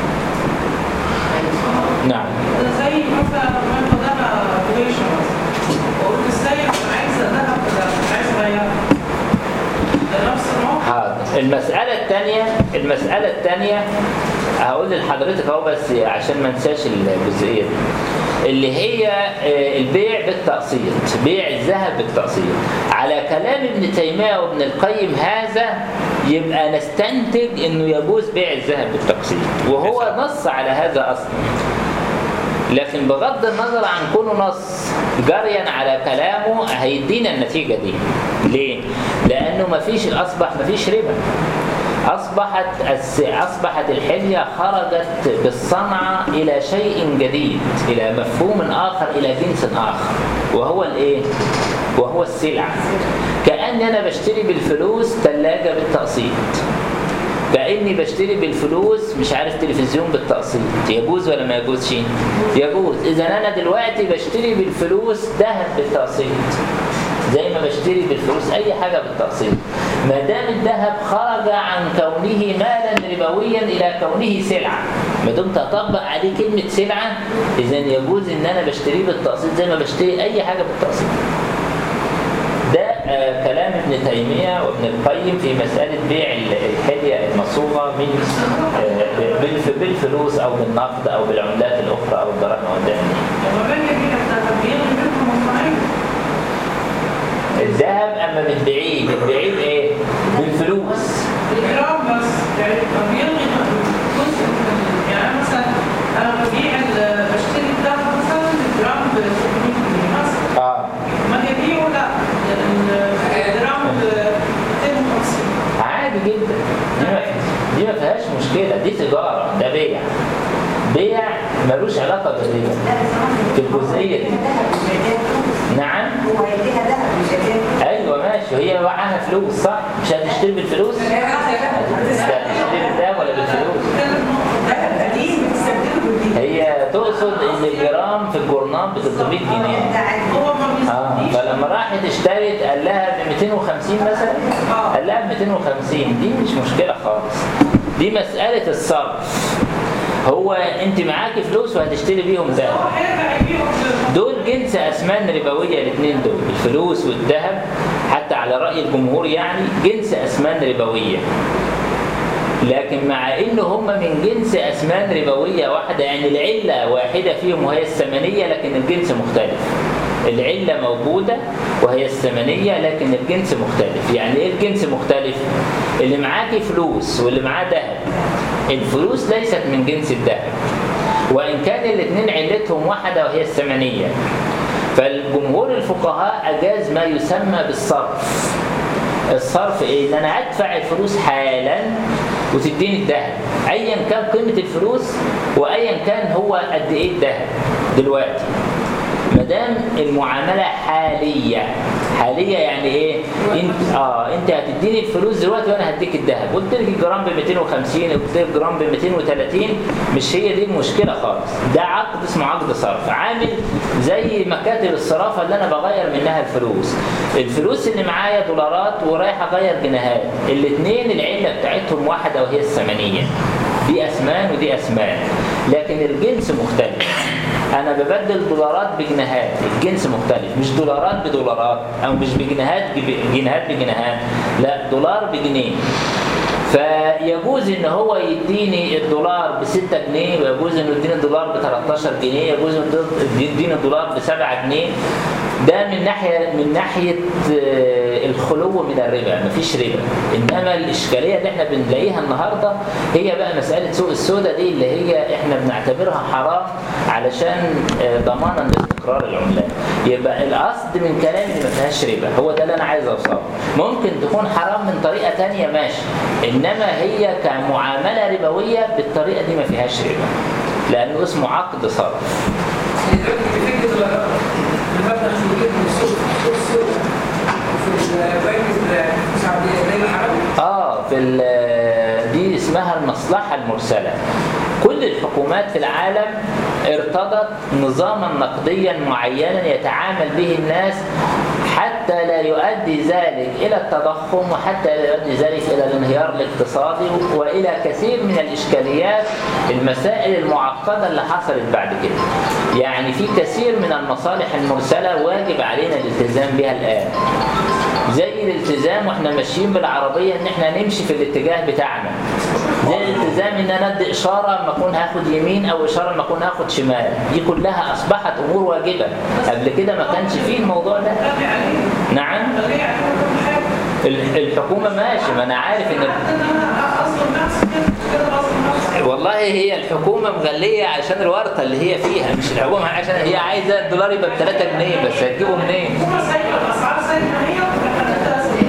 نعم زي مثلا ما خدها بويشة مثلا وقلت السيد انا عايزه ذهب كده مش عايز اغيرها ده نفس الموقف حاضر المسألة الثانية المسألة الثانية هقول لحضرتك اهو بس عشان ما انساش الجزئيه دي اللي هي آه، البيع بالتقسيط بيع الذهب بالتقسيط على كلام ابن تيمية وابن القيم هذا يبقى نستنتج انه يجوز بيع الذهب بالتقسيط وهو نص على هذا اصلا لكن بغض النظر عن كونه نص جريا على كلامه هيدينا النتيجة دي ليه؟ لأنه مفيش أصبح مفيش ربا أصبحت الس- أصبحت الحلية خرجت بالصنعة إلى شيء جديد إلى مفهوم آخر إلى جنس آخر وهو الإيه؟ وهو السلع كأني أنا بشتري بالفلوس ثلاجة بالتقسيط كأني بشتري بالفلوس مش عارف تلفزيون بالتقسيط يجوز ولا ما يجوزش يجوز إذا أنا دلوقتي بشتري بالفلوس ذهب بالتقسيط زي ما بشتري بالفلوس أي حاجة بالتقسيط ما دام الذهب خرج عن كونه مالا ربويا إلى كونه سلعة ما دمت أطبق عليه كلمة سلعة إذا يجوز إن أنا بشتريه بالتقسيط زي ما بشتري أي حاجة بالتقسيط ده آه، كلام ابن تيمية وابن القيم في مسألة بيع ال- الحلية المصوغة من آه، بالف- بالفلوس أو بالنقد أو بالعملات الأخرى أو الدراهم أو الدهن لما باجي ابيع الذهب بيلغي منهم مصنعين الذهب أما بتبيعيه بتبيعيه بإيه؟ بالفلوس الجرام بس يعني بيلغي جزء من ال- يعني أنا مثلا انا ببيع ال- بشتري الذهب مثلا الجرام ب 600 جنيه مثلا آه ما اجي ابيعه لا ال- الجرام ب 250 عادي جدا دي ما دي ما فيهاش مشكلة دي تجارة ده بيع بيع ملوش علاقة بالربا في الجزئية دي نعم هو هيديها ذهب مش هيديها ايوه ماشي هي معاها فلوس صح مش هتشتري بالفلوس هتشتري بالذهب ولا بالفلوس ذهب قديم بتستبدله بالجديد هي تقصد ان الجرام في الجورنال ب 300 جنيه ده عادي هو ما اه بيستنيش فلما راحت اشترت قال لها ب 250 مثلا قال لها ب 250 دي مش مشكله خالص دي مساله الصرف هو انت معاكي فلوس وهتشتري بيهم ذهب هو هيرجع يبيعه ب- دول جنس اسمان ربويه الاثنين دول الفلوس والذهب حتى على راي الجمهور يعني جنس اسمان ربويه لكن مع ان هم من جنس اسمان ربويه واحده يعني العله واحده فيهم وهي الثمنيه لكن الجنس مختلف العله موجوده وهي الثمنيه لكن الجنس مختلف يعني ايه الجنس مختلف اللي معاكي فلوس واللي معاه ذهب الفلوس ليست من جنس الذهب وان كان الاثنين علتهم واحده وهي الثمنيه فالجمهور الفقهاء اجاز ما يسمى بالصرف الصرف ايه؟ ان انا ادفع الفلوس حالا وتديني الذهب ايا كان قيمه الفلوس وايا كان هو قد ايه الذهب دلوقتي ما دام المعامله حاليه حاليه يعني ايه انت اه انت هتديني الفلوس دلوقتي وانا هديك الذهب قلت لك الجرام ب 250 قلت لك الجرام ب 230 مش هي دي المشكله خالص ده عقد اسمه عقد صرف عامل زي مكاتب الصرافه اللي انا بغير منها الفلوس الفلوس اللي معايا دولارات ورايح اغير جنيهات الاثنين العله بتاعتهم واحده وهي الثمنيه دي اسمان ودي اسمان لكن الجنس مختلف انا ببدل دولارات بجنيهات الجنس مختلف مش دولارات بدولارات او مش بجنيهات بج- جنيهات بجنيهات لا دولار بجنيه فيجوز ان هو يديني الدولار ب 6 جنيه ويجوز انه يديني الدولار ب 13 جنيه يجوز انه يديني الدولار ب 7 جنيه ده من ناحيه من ناحيه آه، الخلو من الربا مفيش ربا انما الاشكاليه اللي احنا بنلاقيها النهارده هي بقى مساله سوق السوداء دي اللي هي احنا بنعتبرها حرام علشان آه، ضمانا لاستقرار العملات يبقى القصد من كلامي اللي ما فيهاش ربا هو ده اللي انا عايز اوصله ممكن تكون حرام من طريقه تانية ماشي انما هي كمعامله ربويه بالطريقه دي ما فيهاش ربا لانه اسمه عقد صرف المبلغ في وجهه من السوق سوق السوق وفي البنك السعوديه ده حرام اه في ال- دي اسمها المصلحة المرسلة كل الحكومات في العالم ارتضت نظاما نقديا معينا يتعامل به الناس حتى لا يؤدي ذلك إلى التضخم وحتى لا يؤدي ذلك إلى الانهيار الاقتصادي وإلى كثير من الإشكاليات المسائل المعقدة اللي حصلت بعد كده يعني في كثير من المصالح المرسلة واجب علينا الالتزام بها الآن زي الالتزام واحنا ماشيين بالعربيه ان احنا نمشي في الاتجاه بتاعنا زي الالتزام ان انا ادي اشاره لما اكون هاخد يمين او اشاره لما اكون هاخد شمال دي كلها اصبحت امور واجبه قبل كده ما كانش فيه الموضوع ده غني عليه نعم غني عليه كل حاجه ال- الحكومه ماشي ما انا عارف ان حتى ان انا اصلا نفسي كده كده اصلا نفسي والله هي الحكومه مغليه عشان الورطه اللي هي فيها مش الحكومه عشان هي عايزه الدولار يبقى ب 3 جنيه بس هتجيبه منين؟ هو سايبه الاسعار زي ما هي وحالتها زي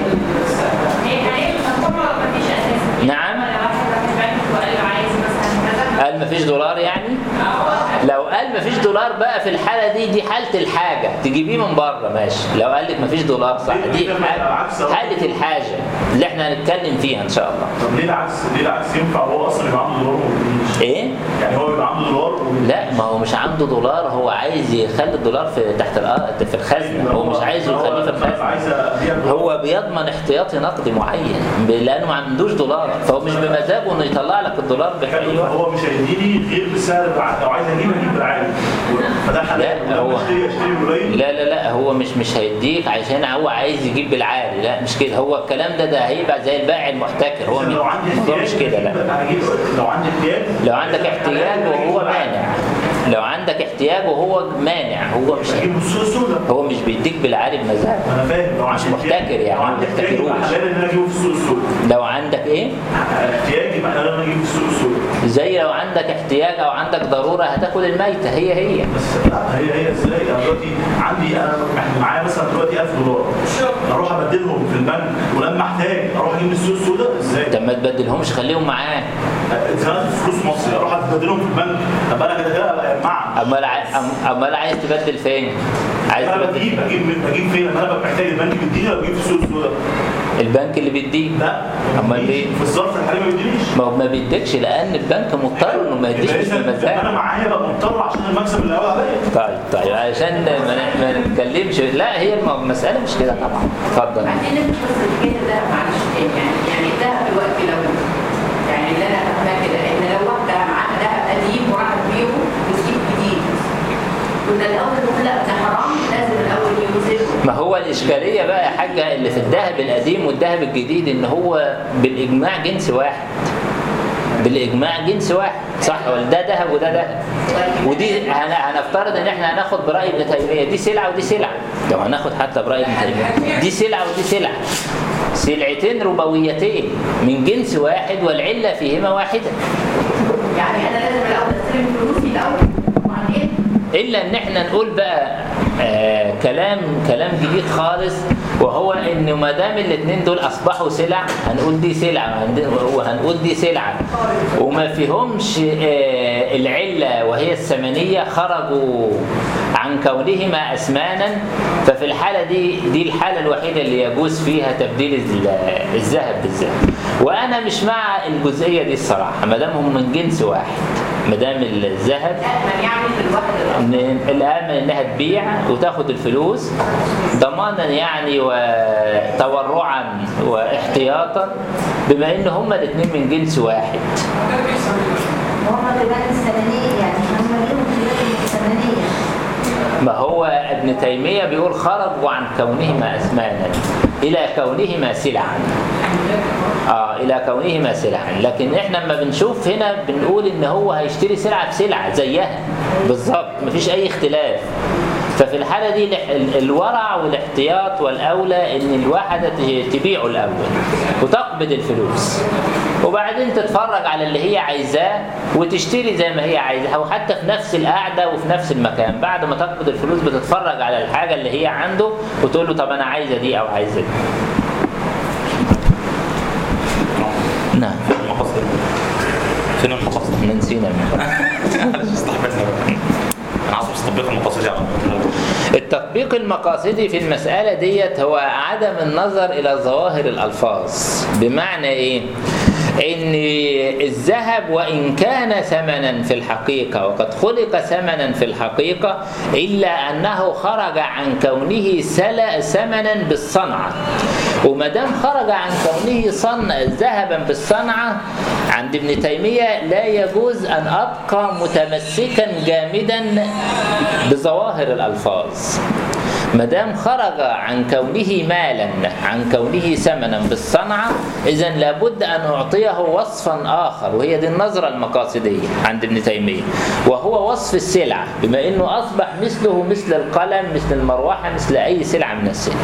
هي حاليا الحكومه ما فيش اساس نعم لو واحد راح البنك وقال له عايز مثلا كذا قال مفيش دولار يعني؟ لو قال مفيش دولار بقى في الحاله دي دي حاله الحاجه تجيبيه من بره ماشي لو قال لك مفيش دولار صح دي حالة- حاله الحاجه اللي احنا هنتكلم فيها ان شاء الله طب ليه العكس ليه العكس ينفع هو اصلا يبقى عنده دولار وما بيدينيش ايه؟ يعني هو يبقى عنده دولار وما لا ما هو مش عنده دولار هو عايز يخلي الدولار في تحت الارض في الخزنه هو مش عايزه يخليه في الخزنه عايز ابيع هو بيضمن احتياطي نقدي معين ب- لانه ما عندوش دولار فهو مش بمزاجه انه يطلع لك الدولار بأي وقت هو مش هيديني غير بسعر الع- لو عايز اجيب اجيب بالعالي فده حلال لا، هو- ولما اشتري اشتري قليل لا لا لا هو مش مش هيديك عشان هو عايز يجيب بالعالي لا مش كده هو الكلام ده ده هيبقى زي البائع المحتكر هو إذا لو عندي الموضوع احتياج مش كده لا أنا هجيب لو عندي احتياج لو عندك احتياج وهو مانع لو عندك احتياج وهو مانع هو مش اجيب السوق السوداء هو مش بيديك بالعالي بمزاج انا فاهم لو مش عندي محتكر احتياج- يعني، لو ما عندي احتياج يبقى بيحتكروش. حلال ان انا اجيبه في السوق السوداء لو عندك ايه احتياج يبقى حلال ان انا اجيبه في السوق السوداء زي لو عندك احتياج او عندك ضروره هتاكل الميته هي هي بس لا هي هي ازاي انا دلوقتي عندي انا معايا مثلا دلوقتي 1000 دولار اروح ابدلهم في البنك ولما احتاج اروح اجيب من السوق السوداء ازاي؟ طب ما تبدلهمش خليهم معاه اتزنقت في فلوس مصري اروح ابدلهم في البنك طب انا كده كده ابقى مع امال عاي- أم- امال عايز تبدل فين عايز انا تبدل بجيب بجيب من- بجيب فين؟ لما انا ببقى محتاج البنك بيديني ولا بجيب في السوق السوداء؟ البنك اللي بيديك لا أمال ليه؟ في الظرف الحالي ما بيدينيش ما هو ما بيديكش لان البنك مضطر انه ما يديش يبقى مش إذا بمزاج انا معايا بقى مضطر عشان المكسب اللي قوي عليا طيب طيب عشان ما ن- ما نتكلمش لا هي الم- المساله مش كده طبعا اتفضل بعدين نبدا بس الحكايه ده معلش تاني يعني يعني الذهب دلوقتي لو يعني اللي انا فاهماه كده ان لو واحده معاها ذهب قديم وراحت تبيعه وتجيب جديد كنا الاول نقول لا ده حرام لازم الاول يوزنه ما هو الاشكاليه بقى يا حاجه اللي في الذهب القديم والذهب الجديد ان هو بالاجماع جنس واحد بالاجماع جنس واحد صح ولا ده ذهب وده ذهب ودي هن- هنفترض ان احنا هناخد براي ابن تيميه دي سلعه ودي سلعه لو هناخد حتى براي ابن تيميه دي سلعه ودي سلعه سلعتين ربويتين من جنس واحد والعله فيهما واحده يعني انا لازم الاول استلم فلوسي الاول وبعدين الا ان احنا نقول بقى آه كلام كلام جديد خالص وهو ان ما دام الاثنين دول اصبحوا سلع هنقول دي سلعه وهن- وهنقول دي سلعه وما فيهمش آه العله وهي الثمنيه خرجوا عن كونهما اثمانا ففي الحاله دي دي الحاله الوحيده اللي يجوز فيها تبديل ال- الذهب بالذهب وانا مش مع الجزئيه دي الصراحه ما دام هم من جنس واحد ما دام الذهب امن يعني في الواحد الاول ان الامن انها تبيع وتاخد الفلوس ضمانا يعني وتورعا واحتياطا بما ان هما الاثنين من جنس واحد وهم كمان الثمانية يعني هم ليهم خلاف الثمانية ما هو ابن تيميه بيقول خرجوا عن كونهما اثمانا الى كونهما سلعا اه الى كونهما سلعا لكن احنا لما بنشوف هنا بنقول ان هو هيشتري سلعه بسلعه زيها بالظبط مفيش اي اختلاف ففي الحاله دي الح- ال- الورع والاحتياط والاولى ان الواحده ت- تبيعه الاول وتقبض الفلوس وبعدين تتفرج على اللي هي عايزاه وتشتري زي ما هي عايزاها وحتى في نفس القعده وفي نفس المكان بعد ما تقبض الفلوس بتتفرج على الحاجه اللي هي عنده وتقول له طب انا عايزه دي او عايزه دي نعم المقاصد فين المقاصد؟ احنا نسينا من معلش استحملنا بقى انا عاوز تطبيق المقاصد يعني التطبيق المقاصدي في المسألة ديت هو عدم النظر إلى ظواهر الألفاظ بمعنى إيه؟ إن الذهب وإن كان ثمنا في الحقيقة وقد خلق ثمنا في الحقيقة إلا أنه خرج عن كونه سل- ثمنا بالصنعة وما دام خرج عن كونه صنع ذهبا بالصنعة عند ابن تيمية لا يجوز أن أبقى متمسكا جامدا بظواهر الألفاظ ما دام خرج عن كونه مالا عن كونه ثمنا بالصنعة إذا لابد أن أعطيه وصفا آخر وهي دي النظرة المقاصدية عند ابن تيمية وهو وصف السلعة بما أنه أصبح مثله مثل القلم مثل المروحة مثل أي سلعة من السلع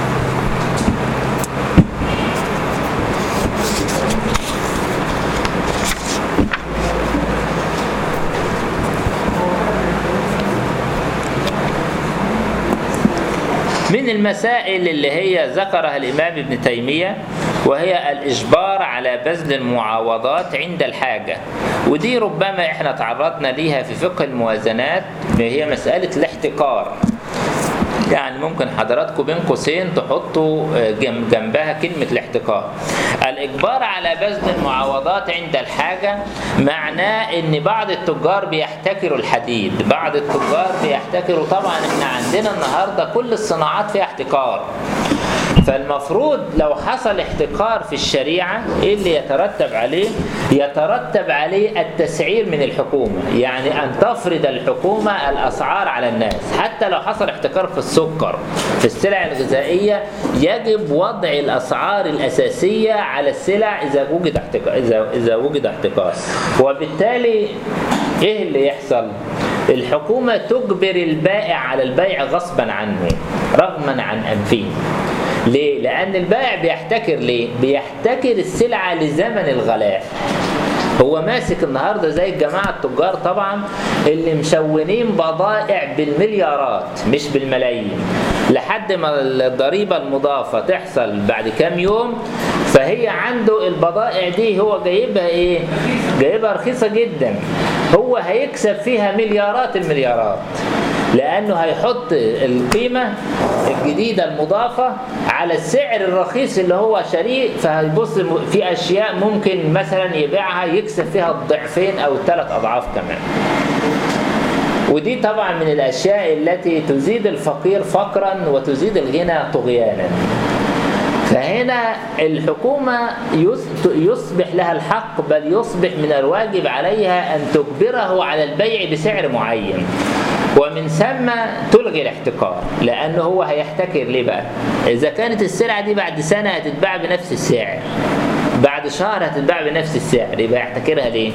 من المسائل اللي هي ذكرها الإمام ابن تيمية وهي الإجبار على بذل المعاوضات عند الحاجة ودي ربما احنا تعرضنا ليها في فقه الموازنات هي مسألة الاحتكار يعني ممكن حضراتكم بين قوسين تحطوا جنب جنبها كلمة الاحتكار الإجبار على بذل المعاوضات عند الحاجة معناه إن بعض التجار بيحتكروا الحديد بعض التجار بيحتكروا طبعا إحنا عندنا النهاردة كل الصناعات فيها احتكار فالمفروض لو حصل احتكار في الشريعة ايه اللي يترتب عليه يترتب عليه التسعير من الحكومة يعني ان تفرض الحكومة الاسعار على الناس حتى لو حصل احتكار في السكر في السلع الغذائية يجب وضع الاسعار الاساسية على السلع اذا وجد احتكار اذا اذا وجد احتكار وبالتالي ايه اللي يحصل الحكومة تجبر البائع على البيع غصبا عنه رغما عن أنفه ليه؟ لأن البائع بيحتكر ليه؟ بيحتكر السلعة لزمن الغلاء هو ماسك النهارده زي الجماعه التجار طبعا اللي مشونين بضائع بالمليارات مش بالملايين لحد ما الضريبه المضافه تحصل بعد كام يوم فهي عنده البضائع دي هو جايبها ايه؟ جايبها رخيصه جدا هو هيكسب فيها مليارات المليارات لانه هيحط القيمه الجديده المضافه على السعر الرخيص اللي هو شاريه فهيبص في اشياء ممكن مثلا يبيعها يكسب فيها الضعفين او الثلاث اضعاف كمان ودي طبعا من الاشياء التي تزيد الفقير فقرا وتزيد الغنى طغيانا فهنا الحكومة يصبح لها الحق بل يصبح من الواجب عليها أن تجبره على البيع بسعر معين ومن ثم تلغي الاحتكار لأنه هو هيحتكر ليه بقى إذا كانت السلعة دي بعد سنة هتتباع بنفس السعر بعد شهر هتتباع بنفس السعر يبقى يحتكرها ليه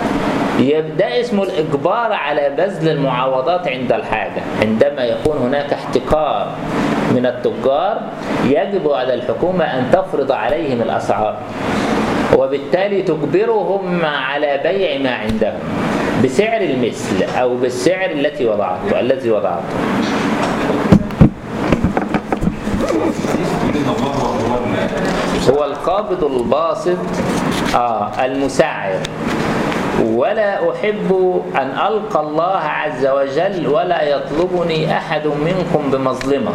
ده اسمه الإجبار على بذل المعاوضات عند الحاجة عندما يكون هناك احتكار من التجار يجب على الحكومة أن تفرض عليهم الأسعار وبالتالي تجبرهم على بيع ما عندهم بسعر المثل أو بالسعر التي وضعته الذي وضعته هو القابض الباسط آه المسعر ولا أحب أن ألقى الله عز وجل ولا يطلبني أحد منكم بمظلمة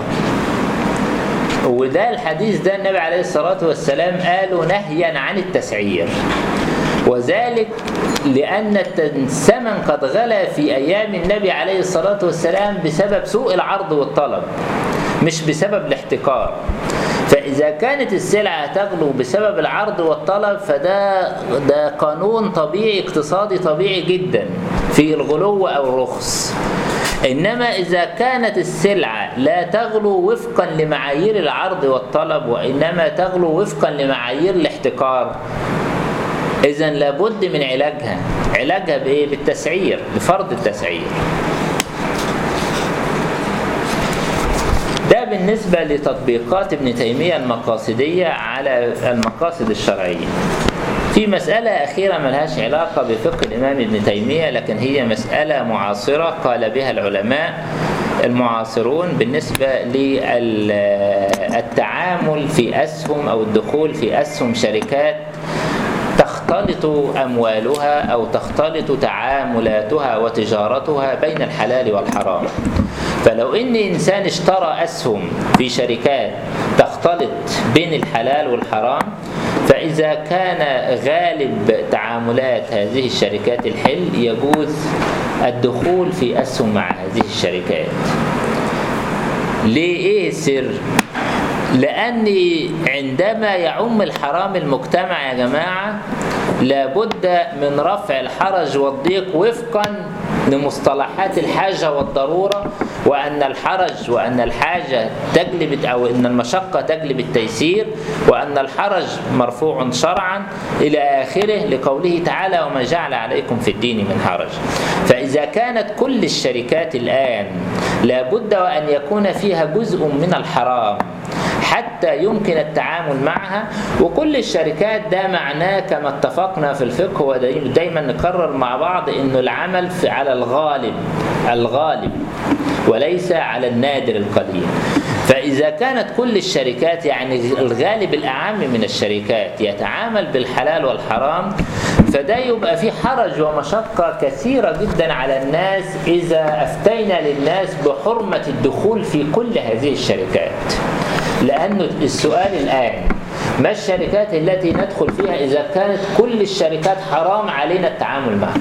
وده الحديث ده النبي عليه الصلاة والسلام قالوا نهيا عن التسعير وذلك لأن الثمن قد غلا في أيام النبي عليه الصلاة والسلام بسبب سوء العرض والطلب مش بسبب الاحتكار فإذا كانت السلعة تغلو بسبب العرض والطلب فده ده قانون طبيعي اقتصادي طبيعي جدا في الغلو أو الرخص إنما إذا كانت السلعة لا تغلو وفقا لمعايير العرض والطلب وإنما تغلو وفقا لمعايير الاحتكار إذا لابد من علاجها علاجها بإيه؟ بالتسعير بفرض التسعير ده بالنسبة لتطبيقات ابن تيمية المقاصدية على المقاصد الشرعية في مسألة أخيرة ملهاش علاقة بفقه الإمام ابن تيمية لكن هي مسألة معاصرة قال بها العلماء المعاصرون بالنسبة للتعامل في أسهم أو الدخول في أسهم شركات تختلط أموالها أو تختلط تعاملاتها وتجارتها بين الحلال والحرام فلو إن إنسان اشترى أسهم في شركات تختلط بين الحلال والحرام فإذا كان غالب تعاملات هذه الشركات الحل يجوز الدخول في أسهم مع هذه الشركات ليه إيه السر؟ لأن عندما يعم الحرام المجتمع يا جماعة لابد من رفع الحرج والضيق وفقا لمصطلحات الحاجة والضرورة وأن الحرج وأن الحاجة تجلب أو أن المشقة تجلب التيسير وأن الحرج مرفوع شرعا إلى آخره لقوله تعالى وما جعل عليكم في الدين من حرج فإذا كانت كل الشركات الآن لابد وأن يكون فيها جزء من الحرام حتى يمكن التعامل معها وكل الشركات ده معناه كما اتفقنا في الفقه ودايما نكرر مع بعض انه العمل في على الغالب الغالب وليس على النادر القليل فإذا كانت كل الشركات يعني الغالب الأعم من الشركات يتعامل بالحلال والحرام فده يبقى في حرج ومشقة كثيرة جدا على الناس إذا أفتينا للناس بحرمة الدخول في كل هذه الشركات لأن السؤال الآن ما الشركات التي ندخل فيها إذا كانت كل الشركات حرام علينا التعامل معها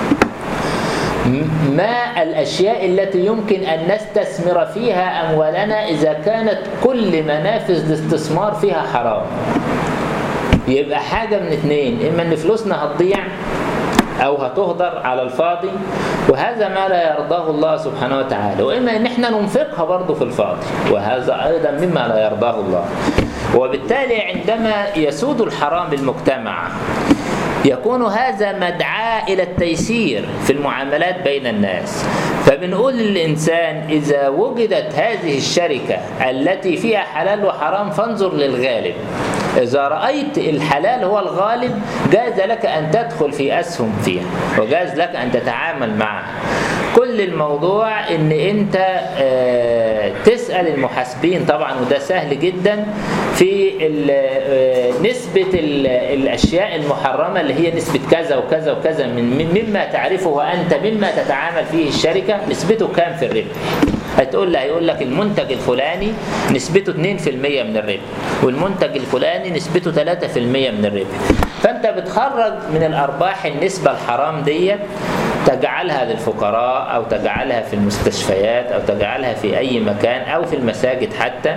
ما الأشياء التي يمكن أن نستثمر فيها أموالنا إذا كانت كل منافذ الاستثمار فيها حرام يبقى حاجة من اتنين إما أن فلوسنا هتضيع أو هتهدر على الفاضي وهذا ما لا يرضاه الله سبحانه وتعالى وإما أن احنا ننفقها برضه في الفاضي وهذا أيضا مما لا يرضاه الله وبالتالي عندما يسود الحرام بالمجتمع يكون هذا مدعاة إلى التيسير في المعاملات بين الناس فبنقول للإنسان إذا وجدت هذه الشركة التي فيها حلال وحرام فانظر للغالب إذا رأيت الحلال هو الغالب جاز لك أن تدخل في أسهم فيها وجاز لك أن تتعامل معها كل الموضوع ان انت آه، تسأل المحاسبين طبعا وده سهل جدا في ال- آه، نسبة ال- الاشياء المحرمة اللي هي نسبة كذا وكذا وكذا من من- مما تعرفه انت مما تتعامل فيه الشركة نسبته كام في الربح هتقول له هيقول لك المنتج الفلاني نسبته 2% من الربح والمنتج الفلاني نسبته 3% من الربح فانت بتخرج من الارباح النسبة الحرام ديت تجعلها للفقراء او تجعلها في المستشفيات او تجعلها في اي مكان او في المساجد حتى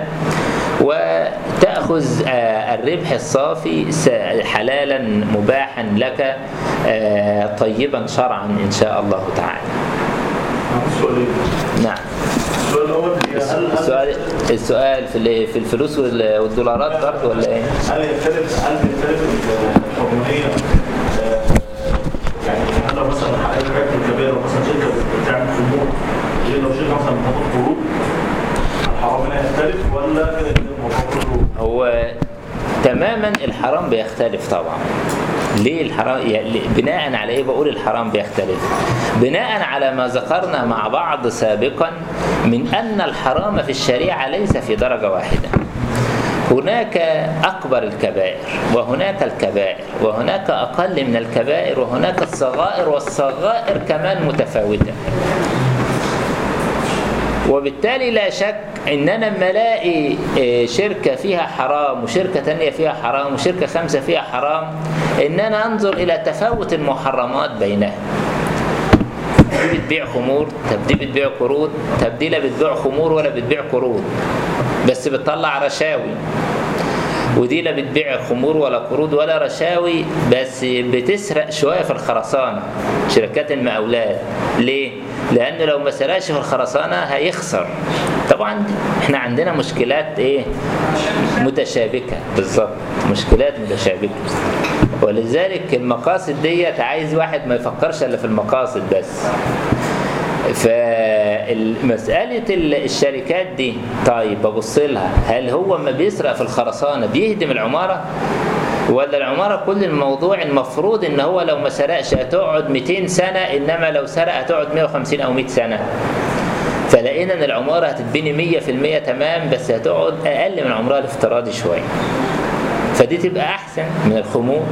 وتأخذ آه، الربح الصافي س- حلالا مباحا لك آه، طيبا شرعا إن شاء الله تعالى سؤالين نعم السؤال الاول هي هل هل السؤال السؤال في ال- في الفلوس وال- والدولارات برضه ولا ايه؟ هل يختلف هل يختلف الحرمانيه آه، يعني هل لو مثلا حققت حاجات كبيره مثلا شركه بتعمل خمور غير لو شركه مثلا بتاخد قروض الحرمانيه يختلف ولا كده كده الموضوع كله هو تماما الحرام بيختلف طبعا ليه الحرام يعني بناء على ايه بقول الحرام بيختلف بناء على ما ذكرنا مع بعض سابقا من ان الحرام في الشريعه ليس في درجه واحده هناك أكبر الكبائر وهناك الكبائر وهناك أقل من الكبائر وهناك الصغائر والصغائر كمان متفاوتة وبالتالي لا شك ان انا لما الاقي آه، شركه فيها حرام وشركه تانية فيها حرام وشركه خمسه فيها حرام ان انا انظر الى تفاوت المحرمات بينها دي بتبيع خمور طب دي بتبيع قروض طب دي لا بتبيع خمور ولا بتبيع قروض بس بتطلع رشاوي ودي لا بتبيع خمور ولا قروض ولا رشاوي بس بتسرق شويه في الخرسانه شركات المقاولات ليه؟ لانه لو ما سرقش في الخرسانه هيخسر طبعا احنا عندنا مشكلات ايه؟ متشابكه بالظبط مشكلات متشابكه ولذلك المقاصد ديت عايز واحد ما يفكرش الا في المقاصد بس فمسألة الشركات دي طيب ببص لها هل هو ما بيسرق في الخرسانة بيهدم العمارة ولا العمارة كل الموضوع المفروض ان هو لو ما سرقش هتقعد 200 سنة انما لو سرق هتقعد 150 او 100 سنة فلقينا ان العمارة هتتبني 100% تمام بس هتقعد اقل من عمرها الافتراضي شوية فدي تبقى احسن من الخمور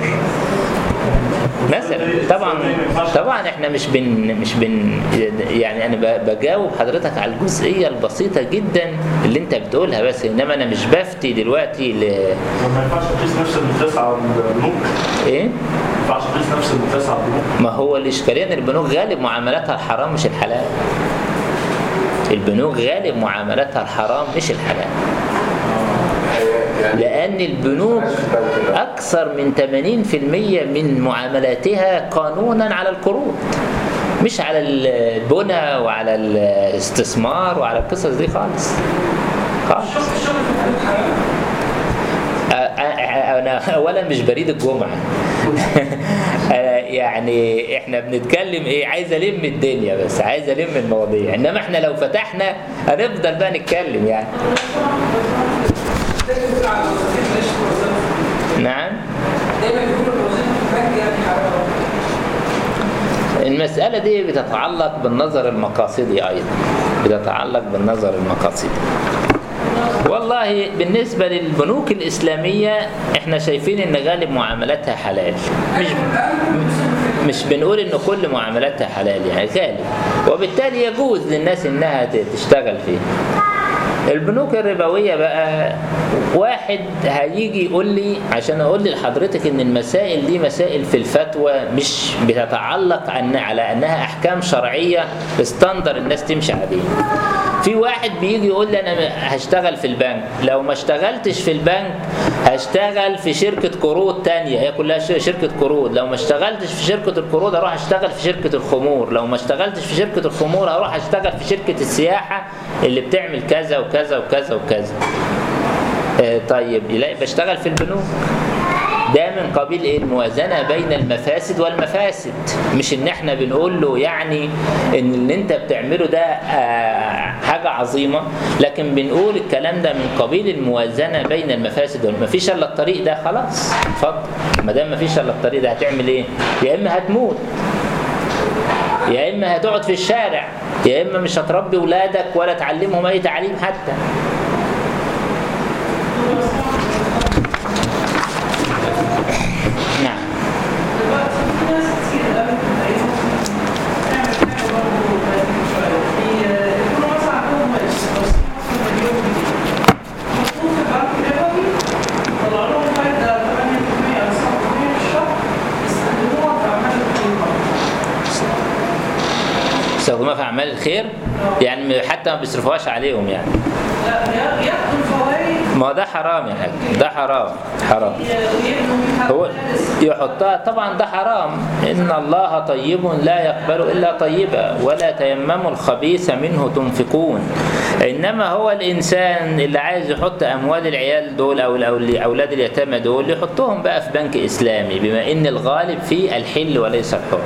مثلا طبعا طبعا احنا مش بن مش بن يعني انا ب- بجاوب حضرتك على الجزئيه البسيطه جدا اللي انت بتقولها بس انما انا مش بفتي دلوقتي ل ما ينفعش تقيس نفس المقياس على البنوك ايه ما ينفعش تقيس نفس المقياس على البنوك ما هو الاشكاليه ان البنوك غالب معاملاتها الحرام مش الحلال البنوك غالب معاملاتها الحرام مش الحلال لأن البنوك أكثر من 80% من معاملاتها قانونا على القروض مش على البنى وعلى الاستثمار وعلى القصص دي خالص خالص الشغل الشغل في البيت حرام أ- أ- انا اولا مش بريد الجمعه أنا يعني احنا بنتكلم ايه عايز الم الدنيا بس عايز الم المواضيع انما احنا لو فتحنا هنفضل بقى نتكلم يعني دايما بيقول على الوظيفه ماليش وظيفه نعم دايما بيقولوا الوظيفه في البنك يعني حرام المسألة دي بتتعلق بالنظر المقاصدي أيضا بتتعلق بالنظر المقاصدي والله بالنسبة للبنوك الإسلامية احنا شايفين ان غالب معاملاتها حلال مش مش بنقول ان كل معاملاتها حلال يعني غالب وبالتالي يجوز للناس انها ت- تشتغل فيه البنوك الربوية بقى واحد هيجي يقول لي عشان اقول لحضرتك ان المسائل دي مسائل في الفتوى مش بتتعلق عن على انها احكام شرعية استندر الناس تمشي عليه في واحد بيجي يقول لي انا هشتغل في البنك لو ما اشتغلتش في البنك هشتغل في شركة قروض تانية هي كلها ش- شركة قروض لو ما اشتغلتش في شركة القروض هروح اشتغل في شركة الخمور لو ما اشتغلتش في شركة الخمور هروح اشتغل في شركة السياحة اللي بتعمل كذا وكذا وكذا وكذا آه، طيب يلاقي بشتغل في البنوك ده من قبيل ايه الموازنه بين المفاسد والمفاسد مش ان احنا بنقول له يعني ان اللي انت بتعمله ده آه، حاجه عظيمه لكن بنقول الكلام ده من قبيل الموازنه بين المفاسد والمفاسد مفيش الا الطريق ده خلاص اتفضل ما دام مفيش الا الطريق ده هتعمل ايه يا اما هتموت يا اما هتقعد في الشارع يا اما مش هتربي ولادك ولا تعلمهم اي تعليم حتى نعم دلوقتي في ناس كتير قوي بتلاقيهم تعمل حاجة برضه غريبة شوية. بي- يكونوا مثلا عندهم استثمار مليون جنيه. المفروض في بنك ربوي يطلع لهم فايدة 8% أو 9% في الشهر يستخدموها في أعمال القيمة. يستخدموها في اعمال الخير يعني حتى ما بيصرفوهاش عليهم يعني لا يا- ياخدوا الفوائد ما هو ده حرام يا حاج ده حرام حرام ويبنوا بيها هو مدارس. يحطها طبعا ده حرام ان الله طيب لا يقبل الا طيبا ولا تيمموا الخبيث منه تنفقون انما هو الانسان اللي عايز يحط اموال العيال دول او الأول- اولاد اليتامى دول يحطهم بقى في بنك اسلامي بما ان الغالب فيه الحل وليس الحرم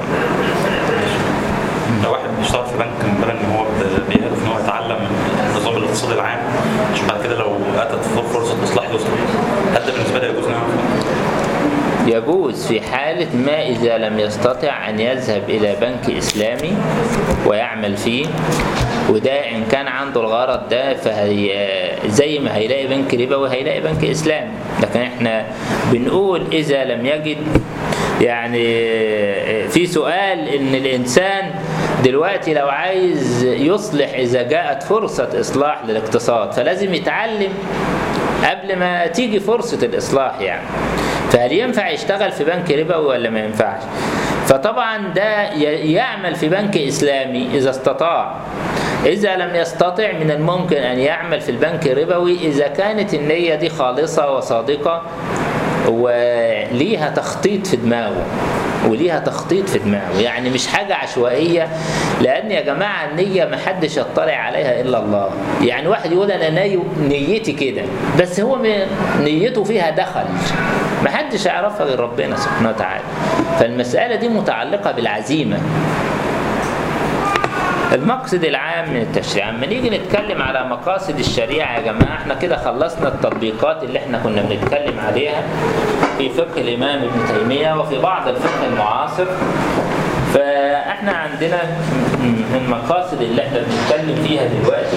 لو واحد بيشتغل في بنك من باب ان هو ب- بيهدف ان هو يتعلم النظام الاقتصادي العام عشان بعد كده لو اتت فرصه اصلاح يصلح هل ده بالنسبه لي يجوز نعم؟ يجوز في حالة ما إذا لم يستطع أن يذهب إلى بنك إسلامي ويعمل فيه وده إن كان عنده الغرض ده فهي زي ما هيلاقي بنك ربوي هيلاقي بنك إسلامي لكن إحنا بنقول إذا لم يجد يعني في سؤال إن الإنسان دلوقتي لو عايز يصلح إذا جاءت فرصة إصلاح للاقتصاد فلازم يتعلم قبل ما تيجي فرصة الإصلاح يعني فهل ينفع يشتغل في بنك ربوي ولا ما ينفعش فطبعا ده ي- يعمل في بنك إسلامي إذا استطاع إذا لم يستطع من الممكن أن يعمل في البنك الربوي إذا كانت النية دي خالصة وصادقة وليها تخطيط في دماغه وليها تخطيط في دماغه يعني مش حاجة عشوائية لأن يا جماعة النية محدش يطلع عليها إلا الله يعني واحد يقول أنا ني... نيتي كده بس هو م- نيته فيها دخل محدش يعرفها غير ربنا سبحانه وتعالى فالمسألة دي متعلقة بالعزيمة المقصد العام من التشريع اما نيجي نتكلم على مقاصد الشريعة يا جماعة احنا كده خلصنا التطبيقات اللي احنا كنا بنتكلم عليها في فقه الإمام ابن تيمية وفي بعض الفقه المعاصر فاحنا عندنا من المقاصد اللي احنا بنتكلم فيها دلوقتي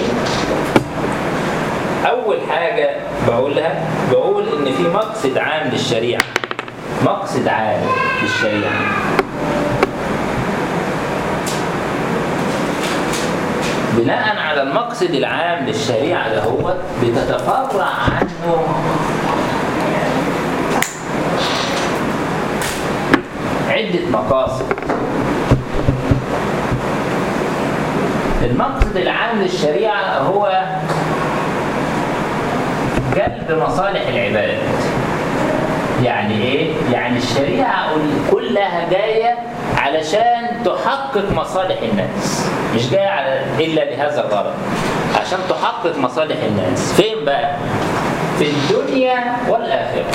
أول حاجة بقولها بقول إن في مقصد عام للشريعة مقصد عام للشريعة بناء على المقصد العام للشريعة ده هو بتتفرع عنه عدة مقاصد المقصد العام للشريعة هو جلب مصالح العباد يعني ايه؟ يعني الشريعة كلها جاية علشان تحقق مصالح الناس مش جاية على- إلا لهذا الغرض عشان تحقق مصالح الناس فين بقى؟ في الدنيا والآخرة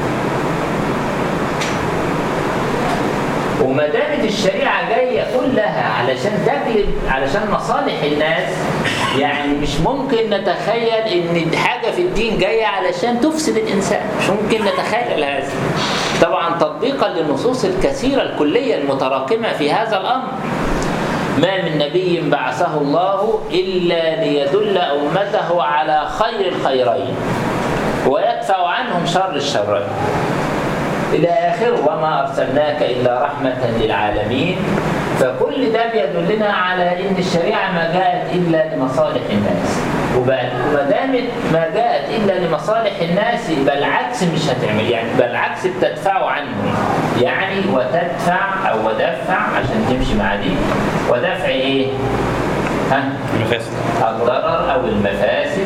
وما دامت الشريعه جايه كلها علشان تجلب علشان مصالح الناس يعني مش ممكن نتخيل ان حاجه في الدين جايه علشان تفسد الانسان مش ممكن نتخيل هذا طبعا تطبيقا للنصوص الكثيره الكليه المتراكمه في هذا الامر ما من نبي بعثه الله الا ليدل امته على خير الخيرين ويدفع عنهم شر الشرين إلى آخره وما أرسلناك إلا رحمة للعالمين فكل ده بيدلنا على إن الشريعة ما جاءت إلا لمصالح الناس وبقى- وما دامت ما جاءت إلا لمصالح الناس يبقى العكس مش هتعمل يعني يبقى العكس بتدفع عنهم يعني وتدفع أو ودفع عشان تمشي مع دي ودفع إيه؟ ها؟ المفاسد الضرر أو المفاسد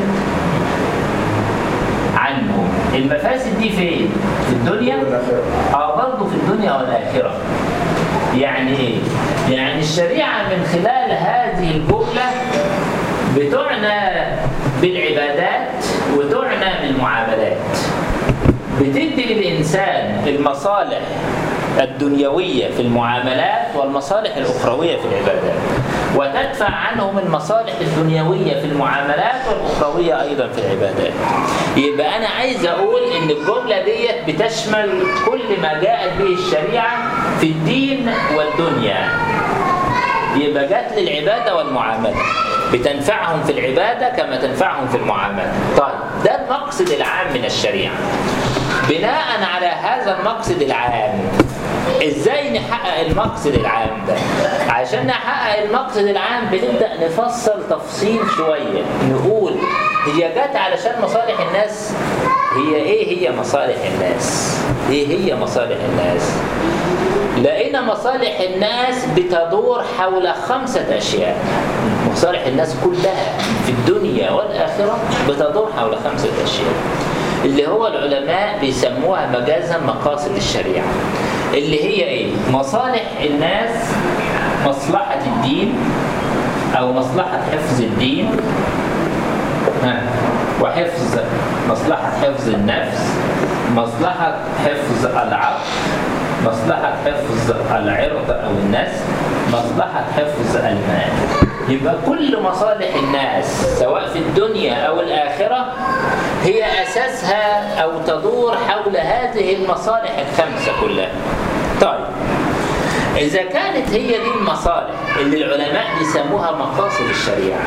عنهم المفاسد دي فين؟ في الدنيا؟ اه برضه في الدنيا والآخرة يعني ايه؟ يعني الشريعة من خلال هذه الجملة بتعنى بالعبادات وتعنى بالمعاملات بتدي للإنسان المصالح الدنيوية في المعاملات والمصالح الأخروية في العبادات وتدفع عنهم المصالح الدنيوية في المعاملات والأخروية أيضا في العبادات يبقى أنا عايز أقول إن الجملة ديت بتشمل كل ما جاءت به الشريعة في الدين والدنيا يبقى جت للعبادة والمعاملة بتنفعهم في العبادة كما تنفعهم في المعاملة طيب ده المقصد العام من الشريعة بناء على هذا المقصد العام ازاي نحقق المقصد العام ده عشان نحقق المقصد العام بنبدأ نفصل تفصيل شوية نقول هي جت علشان مصالح الناس هي ايه هي مصالح الناس ايه هي مصالح الناس لقينا مصالح الناس بتدور حول خمسة أشياء مصالح الناس كلها في الدنيا والآخرة بتدور حول خمسة أشياء اللي هو العلماء بيسموها مجازا مقاصد الشريعة اللي هي ايه؟ مصالح الناس مصلحة الدين أو مصلحة حفظ الدين ها وحفظ مصلحة حفظ النفس مصلحة حفظ العقل مصلحة حفظ العرض أو النسل مصلحة حفظ المال يبقى كل مصالح الناس سواء في الدنيا أو الآخرة هي أساسها أو تدور حول هذه المصالح الخمسة كلها طيب إذا كانت هي دي المصالح اللي العلماء بيسموها مقاصد الشريعة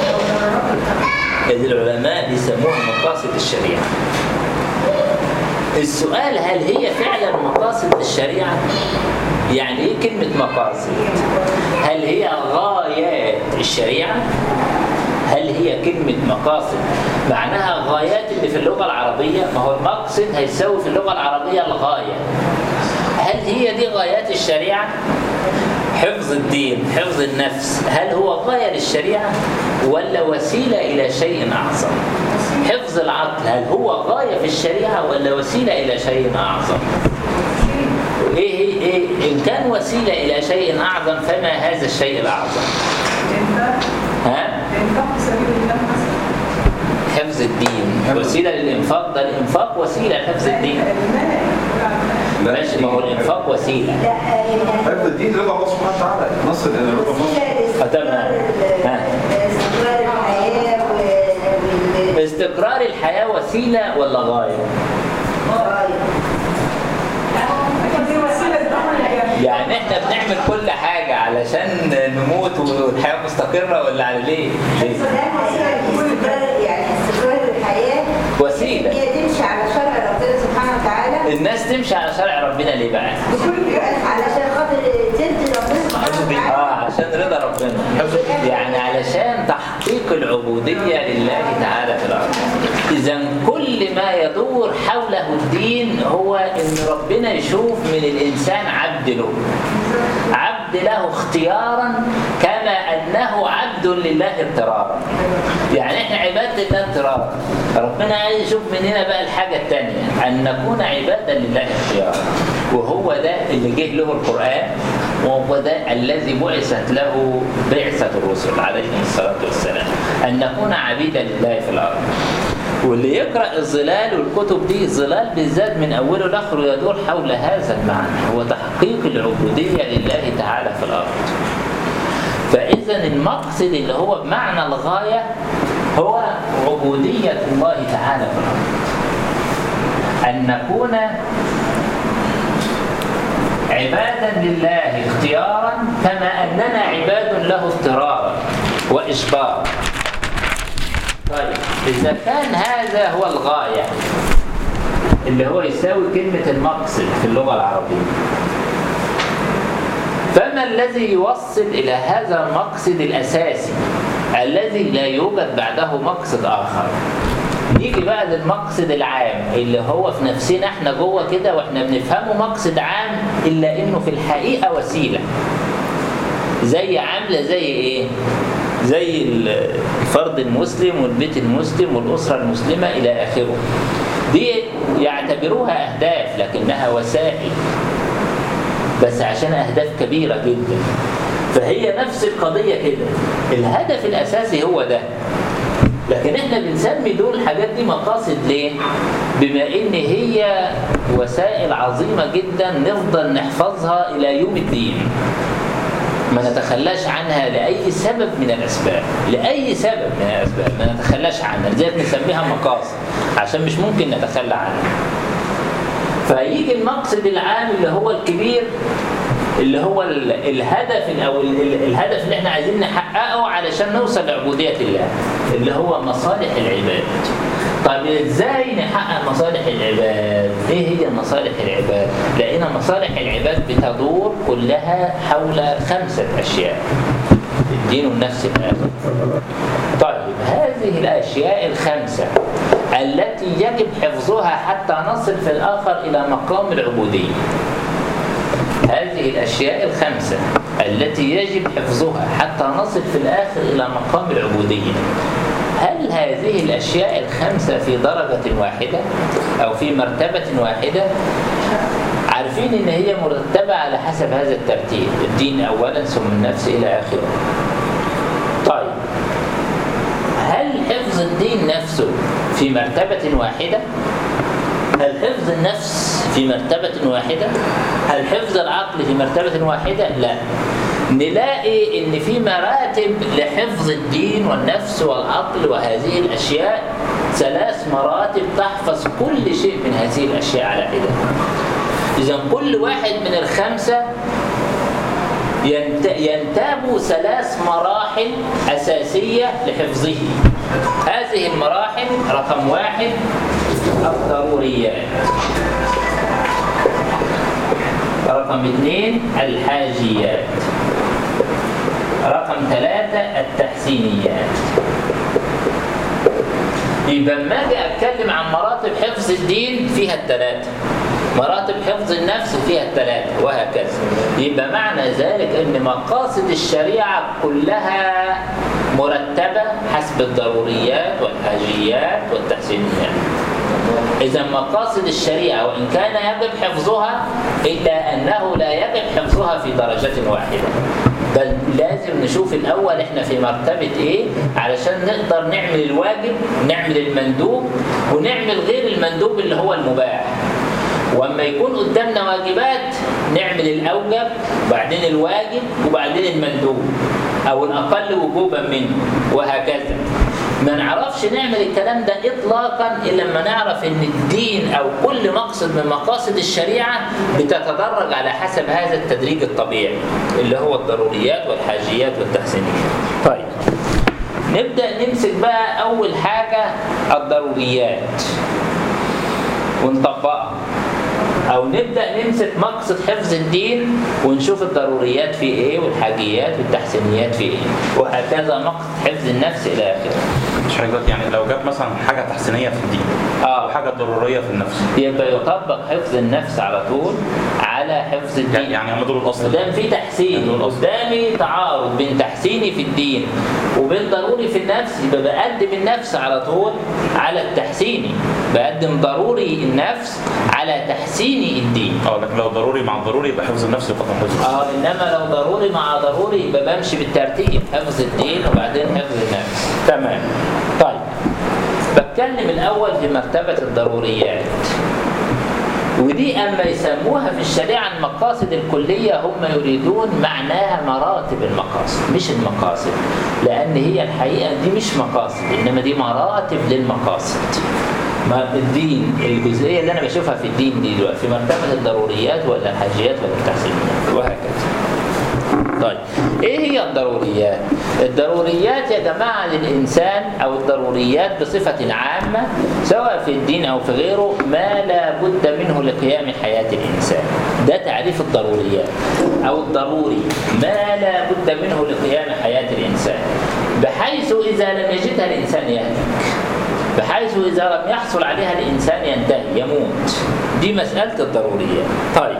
اللي العلماء بيسموها مقاصد الشريعة السؤال هل هي فعلا مقاصد الشريعة؟ يعني ايه كلمة مقاصد؟ هل هي غايات الشريعة؟ هل هي كلمة مقاصد معناها غايات اللي في اللغة العربية؟ ما هو المقصد هيساوي في اللغة العربية الغاية هل هي دي غايات الشريعة؟ حفظ الدين حفظ النفس هل هو غاية للشريعة ولا وسيلة إلى شيء أعظم حفظ العقل هل هو غاية في الشريعة ولا وسيلة إلى شيء أعظم إيه, إيه, إيه إن كان وسيلة إلى شيء أعظم فما هذا الشيء الأعظم ها الإنفاق في سبيل الله مثلا حفظ الدين وسيلة للإنفاق ده الإنفاق وسيلة لحفظ الدين المال ماشي ما هو الإنفاق وسيلة لا يعني حفظ الدين رضا الله سبحانه وتعالى نص لان رضا الله وسيلة آه، تمام. ها. استقرار الحياة وال استقرار الحياة وسيلة ولا غاية؟ دي وسيلة دخل الجنة يعني احنا بنعمل كل حاجة علشان نموت والحياة مستقرة ولا على ليه؟ ليه؟ استقرار يعني استقرار الحياة وسيلة هي تمشي على شرع ربنا سبحانه وتعالى الناس تمشي على شرع ربنا ليه بقى؟ بكل علشان خاطر ترضي ربنا سبحانه اه وتعالى عشان رضا ربنا يعني علشان تحقيق العبودية لله تعالى في الأرض إذا كل ما يدور حوله الدين هو إن ربنا يشوف من الإنسان عبد له عبد له اختيارا كما لنا أنه عبد لله اضطرارا يعني احنا عباد لله اضطرارا ربنا عايز يشوف مننا بقى الحاجة الثانية أن نكون عبادا لله اختيارا وهو ده اللي جه له القرآن وهو ده الذي بعثت له بعثة الرسل عليهم الصلاة والسلام أن نكون عبيدا لله في الأرض واللي يقرأ الظلال والكتب دي الظلال بالذات من أوله لآخره يدور حول هذا المعنى هو تحقيق العبودية لله تعالى في الأرض فإذا المقصد اللي هو بمعنى الغاية هو عبودية الله تعالى في الأرض أن نكون عبادا لله اختيارا كما أننا عباد له اضطرارا وإجبارا طيب إذا كان هذا هو الغاية اللي هو يساوي كلمة المقصد في اللغة العربية فما الذي يوصل إلى هذا المقصد الأساسي الذي لا يوجد بعده مقصد آخر نيجي بقى للمقصد العام اللي هو في نفسنا احنا جوه كده واحنا بنفهمه مقصد عام الا انه في الحقيقه وسيله زي عامله زي ايه زي الفرد المسلم والبيت المسلم والاسره المسلمه الى اخره دي يعتبروها اهداف لكنها وسائل بس عشان اهداف كبيره جدا فهي نفس القضيه كده الهدف الاساسي هو ده لكن احنا بنسمي دول الحاجات دي مقاصد ليه؟ بما ان هي وسائل عظيمه جدا نفضل نحفظها الى يوم الدين. ما نتخلاش عنها لاي سبب من الاسباب، لاي سبب من الاسباب ما نتخلاش عنها، لذلك نسميها مقاصد عشان مش ممكن نتخلى عنها. فيجي المقصد العام اللي هو الكبير اللي هو ال- الهدف او ال- ال- الهدف اللي احنا عايزين نحققه علشان نوصل لعبوديه الله اللي هو مصالح العباد. طيب ازاي نحقق مصالح العباد؟ ايه هي مصالح العباد؟ لقينا مصالح العباد بتدور كلها حول خمسه اشياء. الدين والنفس الاخر. طيب هذه الاشياء الخمسه التي يجب حفظها حتى نصل في الاخر الى مقام العبوديه. هذه الأشياء الخمسة التي يجب حفظها حتى نصل في الآخر إلى مقام العبودية هل هذه الأشياء الخمسة في درجة واحدة أو في مرتبة واحدة عارفين إن هي مرتبة على حسب هذا الترتيب الدين أولا ثم النفس إلى آخره طيب هل حفظ الدين نفسه في مرتبة واحدة هل حفظ النفس في مرتبة واحدة؟ هل حفظ العقل في مرتبة واحدة؟ لا. نلاقي إن في مراتب لحفظ الدين والنفس والعقل وهذه الأشياء ثلاث مراتب تحفظ كل شيء من هذه الأشياء على حدة. إذا كل واحد من الخمسة ينت- ينتاب ثلاث مراحل أساسية لحفظه هذه المراحل رقم واحد الضروريات رقم اثنين الحاجيات رقم ثلاثة التحسينيات يبقى لما اجي اتكلم عن مراتب حفظ الدين فيها الثلاثة مراتب حفظ النفس فيها الثلاثة وهكذا يبقى معنى ذلك ان مقاصد الشريعة كلها مرتبة حسب الضروريات والحاجيات والتحسينيات إذا مقاصد الشريعة وإن كان يجب حفظها إلا أنه لا يجب حفظها في درجة واحدة بل لازم نشوف الأول إحنا في مرتبة إيه علشان نقدر نعمل الواجب نعمل المندوب ونعمل غير المندوب اللي هو المباح واما يكون قدامنا واجبات نعمل الاوجب وبعدين الواجب وبعدين المندوب او الاقل وجوبا منه وهكذا ما نعرفش نعمل الكلام ده اطلاقا الا لما نعرف ان الدين او كل مقصد من مقاصد الشريعه بتتدرج على حسب هذا التدريج الطبيعي اللي هو الضروريات والحاجيات والتحسينيات. طيب نبدا نمسك بقى اول حاجه الضروريات ونطبقها او نبدا نمسك مقصد حفظ الدين ونشوف الضروريات في ايه والحاجيات والتحسينيات في ايه وهكذا مقصد حفظ النفس الى اخره مش حاجة دلوقتي يعني لو جاب مثلا حاجة تحسينية في الدين آه. أو حاجة ضرورية في النفس يبقى يطبق حفظ النفس على طول على على حفظ الدين يعني هم دول الاصل قدام في تحسين دول الأصل. قدامي تعارض بين تحسيني في الدين وبين ضروري في النفس يبقى بقدم النفس على طول على التحسيني بقدم ضروري النفس على تحسيني الدين اه لكن لو ضروري مع ضروري يبقى حفظ النفس يقدم حفظ اه انما لو ضروري مع ضروري يبقى بمشي بالترتيب حفظ الدين وبعدين حفظ النفس تمام طيب بتكلم الاول في مرتبه الضروريات ودي اما يسموها في الشريعه المقاصد الكليه هم يريدون معناها مراتب المقاصد مش المقاصد لان هي الحقيقه دي مش مقاصد انما دي مراتب للمقاصد ما الدين الجزئيه اللي انا بشوفها في الدين دي دلوقتي في مرتبه الضروريات ولا الحاجيات ولا التحسينيات وهكذا طيب ايه هي الضروريات الضروريات يا جماعه للانسان او الضروريات بصفه عامه سواء في الدين او في غيره ما لا بد منه لقيام حياه الانسان ده تعريف الضروريات او الضروري ما لا بد منه لقيام حياه الانسان بحيث اذا لم يجدها الانسان يهلك بحيث إذا لم يحصل عليها الإنسان ينتهي يموت دي مسألة الضروريات طيب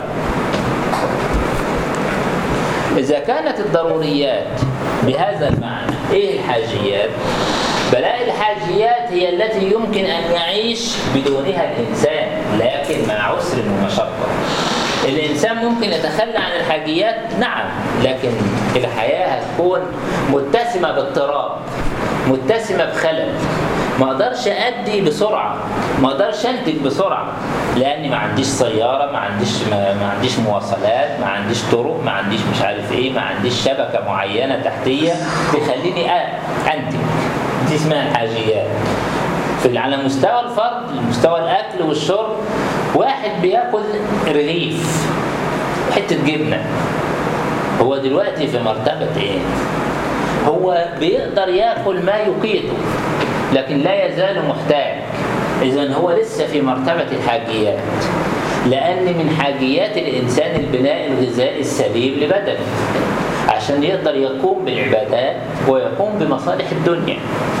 إذا كانت الضروريات بهذا المعنى إيه الحاجيات؟ بلاء الحاجيات هي التي يمكن أن يعيش بدونها الإنسان لكن مع عسر ومشقة الإنسان ممكن يتخلى عن الحاجيات نعم لكن الحياة هتكون متسمة باضطراب متسمة بخلل ما اقدرش ادي بسرعه ما اقدرش انتج بسرعه لاني ما عنديش سياره ما عنديش ما, ما عنديش مواصلات ما عنديش طرق ما عنديش مش عارف ايه ما عنديش شبكه معينه تحتيه تخليني أ- انتج دي اسمها الحاجيات في على مستوى الفرد مستوى الاكل والشرب واحد بياكل رغيف حته جبنه هو دلوقتي في مرتبه ايه هو بيقدر ياكل ما يقيته لكن لا يزال محتاج اذا هو لسه في مرتبه الحاجيات لان من حاجيات الانسان البناء الغذائي السليم لبدنه عشان يقدر يقوم بالعبادات ويقوم بمصالح الدنيا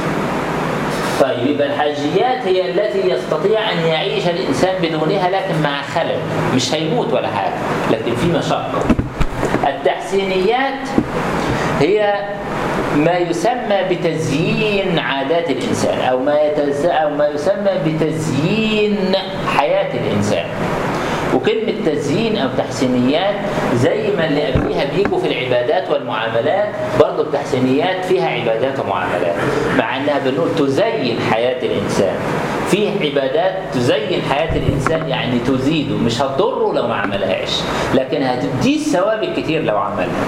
طيب يبقى الحاجيات هي التي يستطيع ان يعيش الانسان بدونها لكن مع خلل مش هيموت ولا حاجه لكن في مشقه التحسينيات هي ما يسمى بتزيين عادات الانسان او ما يتز... او ما يسمى بتزيين حياه الانسان وكلمة تزيين أو تحسينيات زي ما اللي قبليها بيجوا في العبادات والمعاملات برضه التحسينيات فيها عبادات ومعاملات مع أنها بنقول تزين حياة الإنسان فيه عبادات تزين حياة الإنسان يعني تزيده مش هتضره لو ما عملهاش لكن هتديه الثواب الكتير لو عملها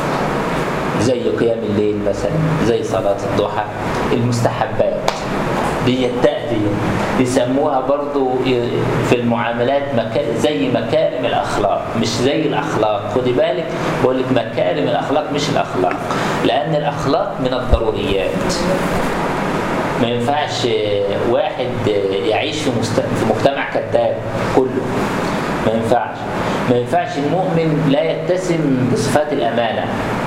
زي قيام الليل مثلا زي صلاة الضحى المستحبات دي تأتي يسموها برضو في المعاملات مكا... زي مكارم الأخلاق مش زي الأخلاق خدي بالك بقول لك مكارم الأخلاق مش الأخلاق لأن الأخلاق من الضروريات ما ينفعش واحد يعيش في, مست... في مجتمع كذاب كله ما ينفعش ما ينفعش المؤمن لا يتسم بصفات الأمانة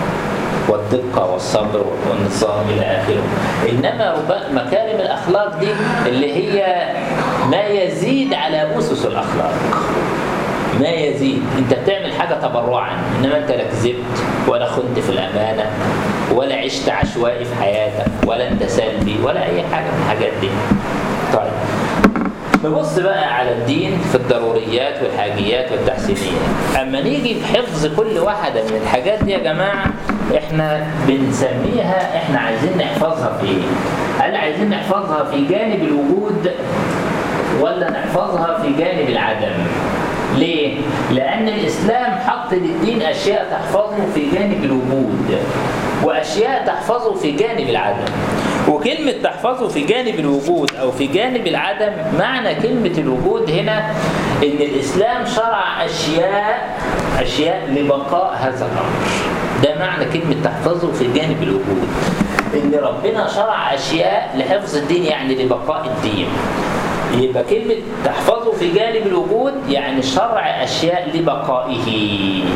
والدقة والصبر والنظام إلى آخره إنما مكارم الأخلاق دي اللي هي ما يزيد على أسس الأخلاق ما يزيد انت بتعمل حاجه تبرعا انما انت لا كذبت ولا خنت في الامانه ولا عشت عشوائي في حياتك ولا انت سلبي ولا اي حاجه من الحاجات دي طيب نبص بقى على الدين في الضروريات والحاجيات والتحسينيات اما نيجي في حفظ كل واحده من الحاجات دي يا جماعه احنا بنسميها احنا عايزين نحفظها في ايه هل عايزين نحفظها في جانب الوجود ولا نحفظها في جانب العدم ليه؟ لأن الإسلام حط للدين أشياء تحفظه في جانب الوجود وأشياء تحفظه في جانب العدم وكلمة تحفظه في جانب الوجود أو في جانب العدم معنى كلمة الوجود هنا إن الإسلام شرع أشياء أشياء لبقاء هذا الأمر ده معنى كلمة تحفظه في جانب الوجود إن ربنا شرع أشياء لحفظ الدين يعني لبقاء الدين يبقى كلمة تحفظه في جانب الوجود يعني شرع أشياء لبقائه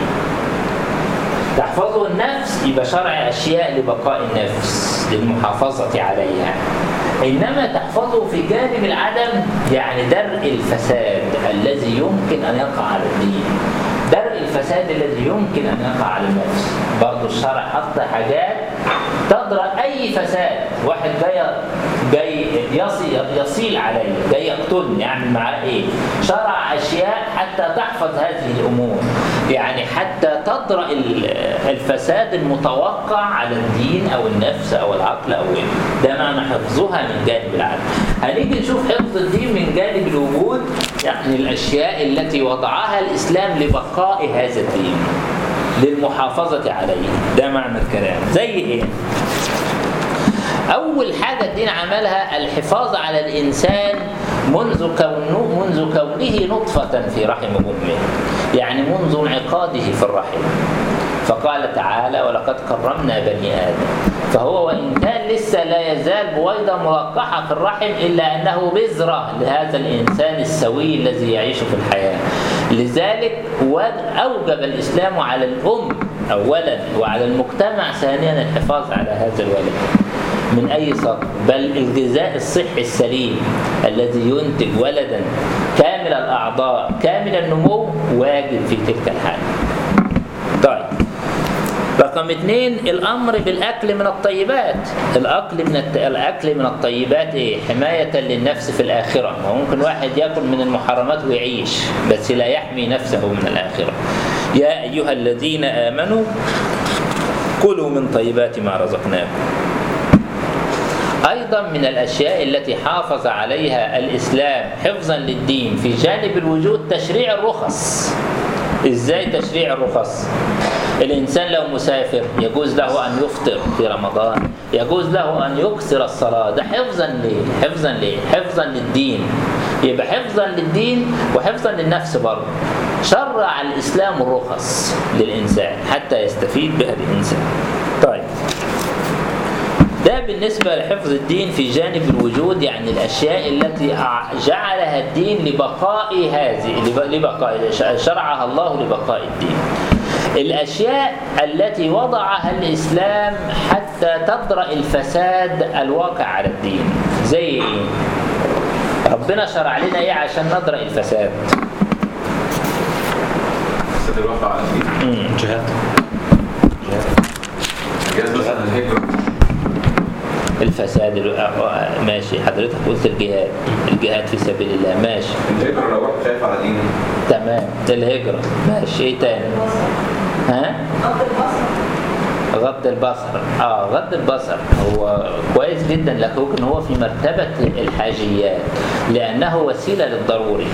تحفظه النفس يبقى شرع أشياء لبقاء النفس للمحافظة عليها إنما تحفظه في جانب العدم يعني درء الفساد الذي يمكن أن يقع على الدين درء الفساد الذي يمكن أن يقع على النفس برضو الشرع حط حاجات تدرأ أي فساد واحد جاي جاي يصي يصيل علي جاي يقتلني يعمل معاه إيه شرع أشياء حتى تحفظ هذه الأمور يعني حتى تدرأ ال- الفساد المتوقع على الدين أو النفس أو العقل أو إيه. ده معنى حفظها من جانب العقل هنيجي نشوف حفظ الدين من جانب الوجود يعني الأشياء التي وضعها الإسلام لبقاء هذا الدين للمحافظة عليه ده معنى الكلام زي إيه؟ أول حاجة الدين عملها الحفاظ على الإنسان منذ كونه منذ كونه نطفة في رحم أمه يعني منذ انعقاده في الرحم فقال تعالى ولقد كرمنا بني آدم فهو وإن كان لسه لا يزال بويضة ملقحة في الرحم إلا أنه بذرة لهذا الإنسان السوي الذي يعيش في الحياة لذلك ود- أوجب الإسلام على الأم أولا وعلى المجتمع ثانيا الحفاظ على هذا الولد من أي صدر بل الغذاء الصحي السليم الذي ينتج ولدا كامل الأعضاء كامل النمو واجب في تلك الحالة طيب رقم اثنين الأمر بالأكل من الطيبات الأكل من الت... الأكل من الطيبات إيه؟ حماية للنفس في الآخرة ما ممكن واحد يأكل من المحرمات ويعيش بس لا يحمي نفسه من الآخرة يا أيها الذين آمنوا كلوا من طيبات ما رزقناكم أيضا من الأشياء التي حافظ عليها الإسلام حفظا للدين في جانب الوجود تشريع الرخص إزاي تشريع الرخص؟ الإنسان لو مسافر يجوز له أن يفطر في رمضان يجوز له أن يكثر الصلاة ده حفظا ليه؟ حفظا ليه؟ حفظا للدين يبقى حفظا للدين وحفظا للنفس برضه شرع الإسلام الرخص للإنسان حتى يستفيد بها الإنسان طيب ده بالنسبة لحفظ الدين في جانب الوجود يعني الأشياء التي أع- جعلها الدين لبقاء هذه لب- لبقاء شرعها الله لبقاء الدين الأشياء التي وضعها الإسلام حتى تدرأ الفساد الواقع على الدين زي إيه؟ ربنا شرع لنا إيه عشان ندرأ الفساد السد الواقع على فيه مم. جهاد جاز مثلا الهجرة الفساد ال- آه، آه، ماشي حضرتك قلت الجهاد الجهاد في سبيل الله ماشي الهجرة لو واحد خايف على دينه تمام الهجرة ماشي ايه تاني ها غض البصر غض البصر اه غض البصر هو كويس جدا لكن هو في مرتبة الحاجيات لأنه وسيلة للضروري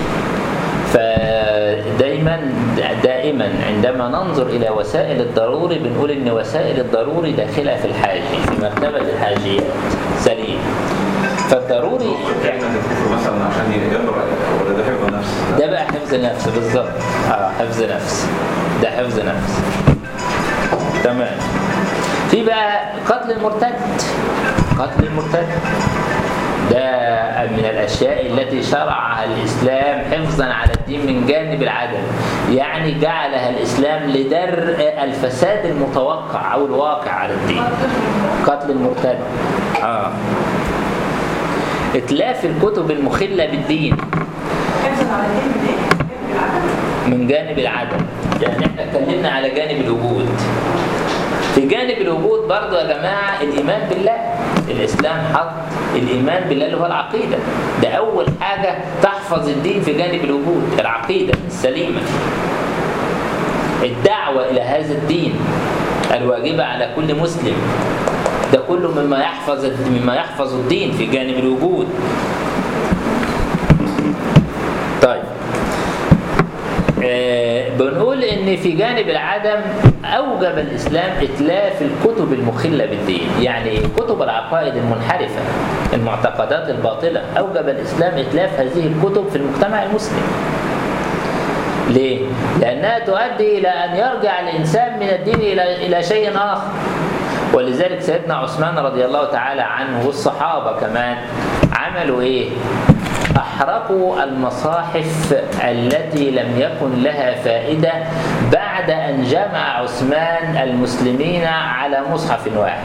فدايما دائما عندما ننظر إلى وسائل الضروري بنقول إن وسائل الضروري داخلة في الحاجي في مرتبة الحاجيات سليم فالضروري يعني الكفر مثلا عشان يقرأ ولا ده حفظ نفس ده بقى حفظ نفس بالظبط اه حفظ نفس ده حفظ نفس تمام في بقى قتل المرتد قتل المرتد ده من الأشياء التي شرعها الإسلام حفظا على الدين من جانب العدل يعني جعلها الإسلام لدرء الفساد المتوقع أو الواقع على الدين قتل المرتد آه إتلاف الكتب المخلة بالدين حفظا على الدين من ايه؟ من العدم من جانب العدم يعني احنا اتكلمنا على جانب الوجود في جانب الوجود برضو يا جماعة الإيمان بالله الإسلام حط الإيمان بالله اللي هو العقيدة ده أول حاجة تحفظ الدين في جانب الوجود العقيدة السليمة الدعوة إلى هذا الدين الواجبة على كل مسلم ده كله مما يحفظ مما يحفظ الدين في جانب الوجود طيب آه، بنقول ان في جانب العدم اوجب الاسلام اتلاف الكتب المخله بالدين يعني كتب العقائد المنحرفه المعتقدات الباطله اوجب الاسلام اتلاف هذه الكتب في المجتمع المسلم ليه؟ لأنها تؤدي إلى أن يرجع الإنسان من الدين إلى إلى شيء آخر ولذلك سيدنا عثمان رضي الله تعالى عنه والصحابة كمان عملوا إيه؟ أحرقوا المصاحف التي لم يكن لها فائدة بعد أن جمع عثمان المسلمين على مصحف واحد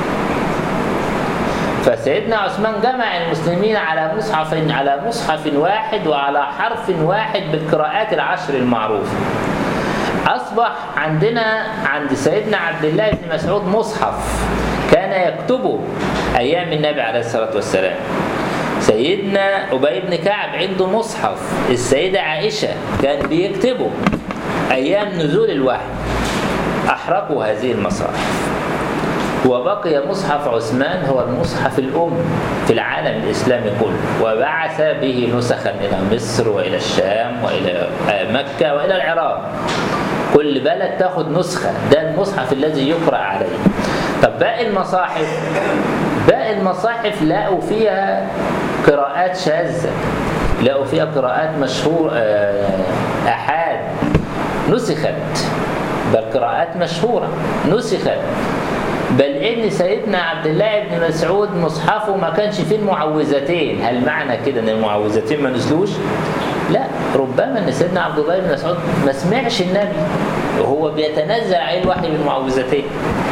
فسيدنا عثمان جمع المسلمين على مصحف على مصحف واحد وعلى حرف واحد بالقراءات العشر المعروفة أصبح عندنا عند سيدنا عبد الله بن مسعود مصحف كان يكتبه أيام النبي عليه الصلاة والسلام سيدنا أبي بن كعب عنده مصحف السيدة عائشة كان بيكتبه أيام نزول الوحي أحرقوا هذه المصاحف وبقي مصحف عثمان هو المصحف الأم في العالم الإسلامي كله وبعث به نسخا إلى مصر وإلى الشام وإلى آه، مكة وإلى العراق كل بلد تاخد نسخة ده المصحف الذي يقرأ عليه طب باقي المصاحف باقي المصاحف لقوا فيها قراءات شاذة لقوا فيها قراءات مشهور آه، أحاد نسخت بل قراءات مشهورة نسخت بل ان سيدنا عبد الله بن مسعود مصحفه ما كانش فيه المعوذتين هل معنى كده ان المعوذتين ما نزلوش لا ربما ان سيدنا عبد الله بن مسعود ما سمعش النبي وهو بيتنزل عليه الوحي بالمعوذتين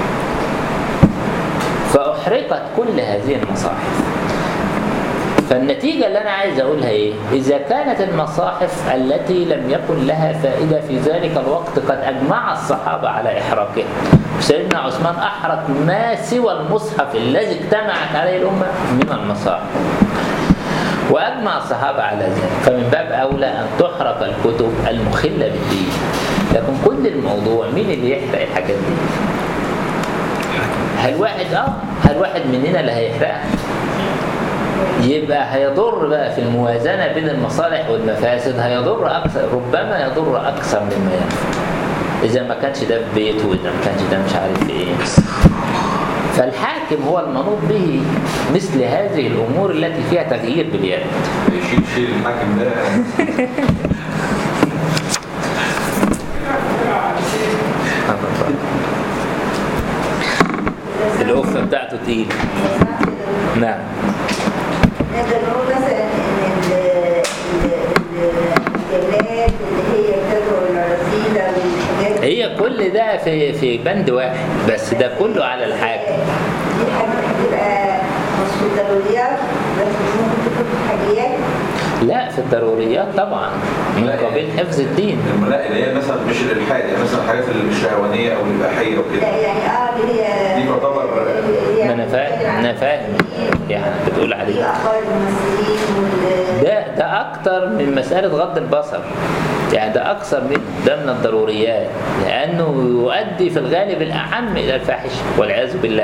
فاحرقت كل هذه المصاحف فالنتيجة اللي أنا عايز أقولها إيه؟ إذا كانت المصاحف التي لم يكن لها فائدة في ذلك الوقت قد أجمع الصحابة على إحراقها سيدنا عثمان أحرق ما سوى المصحف الذي اجتمعت عليه الأمة من المصاحف وأجمع الصحابة على ذلك فمن باب أولى أن تحرق الكتب المخلة بالدين لكن كل الموضوع مين اللي يحرق الحاجات دي؟ هل واحد اه هل واحد مننا اللي هيحرقها؟ يبقى هيضر بقى في الموازنة بين المصالح والمفاسد هيضر أكثر ربما يضر أكثر مما ينفع إذا ما كانش ده في بيته وإذا ما كانش ده مش عارف في إيه فالحاكم هو المنوط به مثل هذه الأمور التي فيها تغيير باليد يشيل شيل الحاكم ده الأفة بتاعته تقيل نعم نقدر نقول مثلا ان ال- ال- الجلاد اللي هي بتدعو الرذيلة والحاجات هي كل ده في في بند واحد بس ده كله على الحاكم دي حاجات بتبقى مش في الضروريات بس ممكن تكون في حاجيات لا في الضروريات طبعا من قبيل حفظ الدين لا اللي هي مثلا مش الالحاد يعني مثلا الحاجات الشهوانيه او الاباحيه لا وكده يعني اه اللي هي دي تعتبر اللي هي ما انا فاهم انا فاهم يعني بتقول في عليه اخبار الممثلين وال ده ده اكتر من مساله غض البصر يعني ده اكثر من ده من الضروريات لانه يؤدي في الغالب الاعم الى الفاحشه والعياذ بالله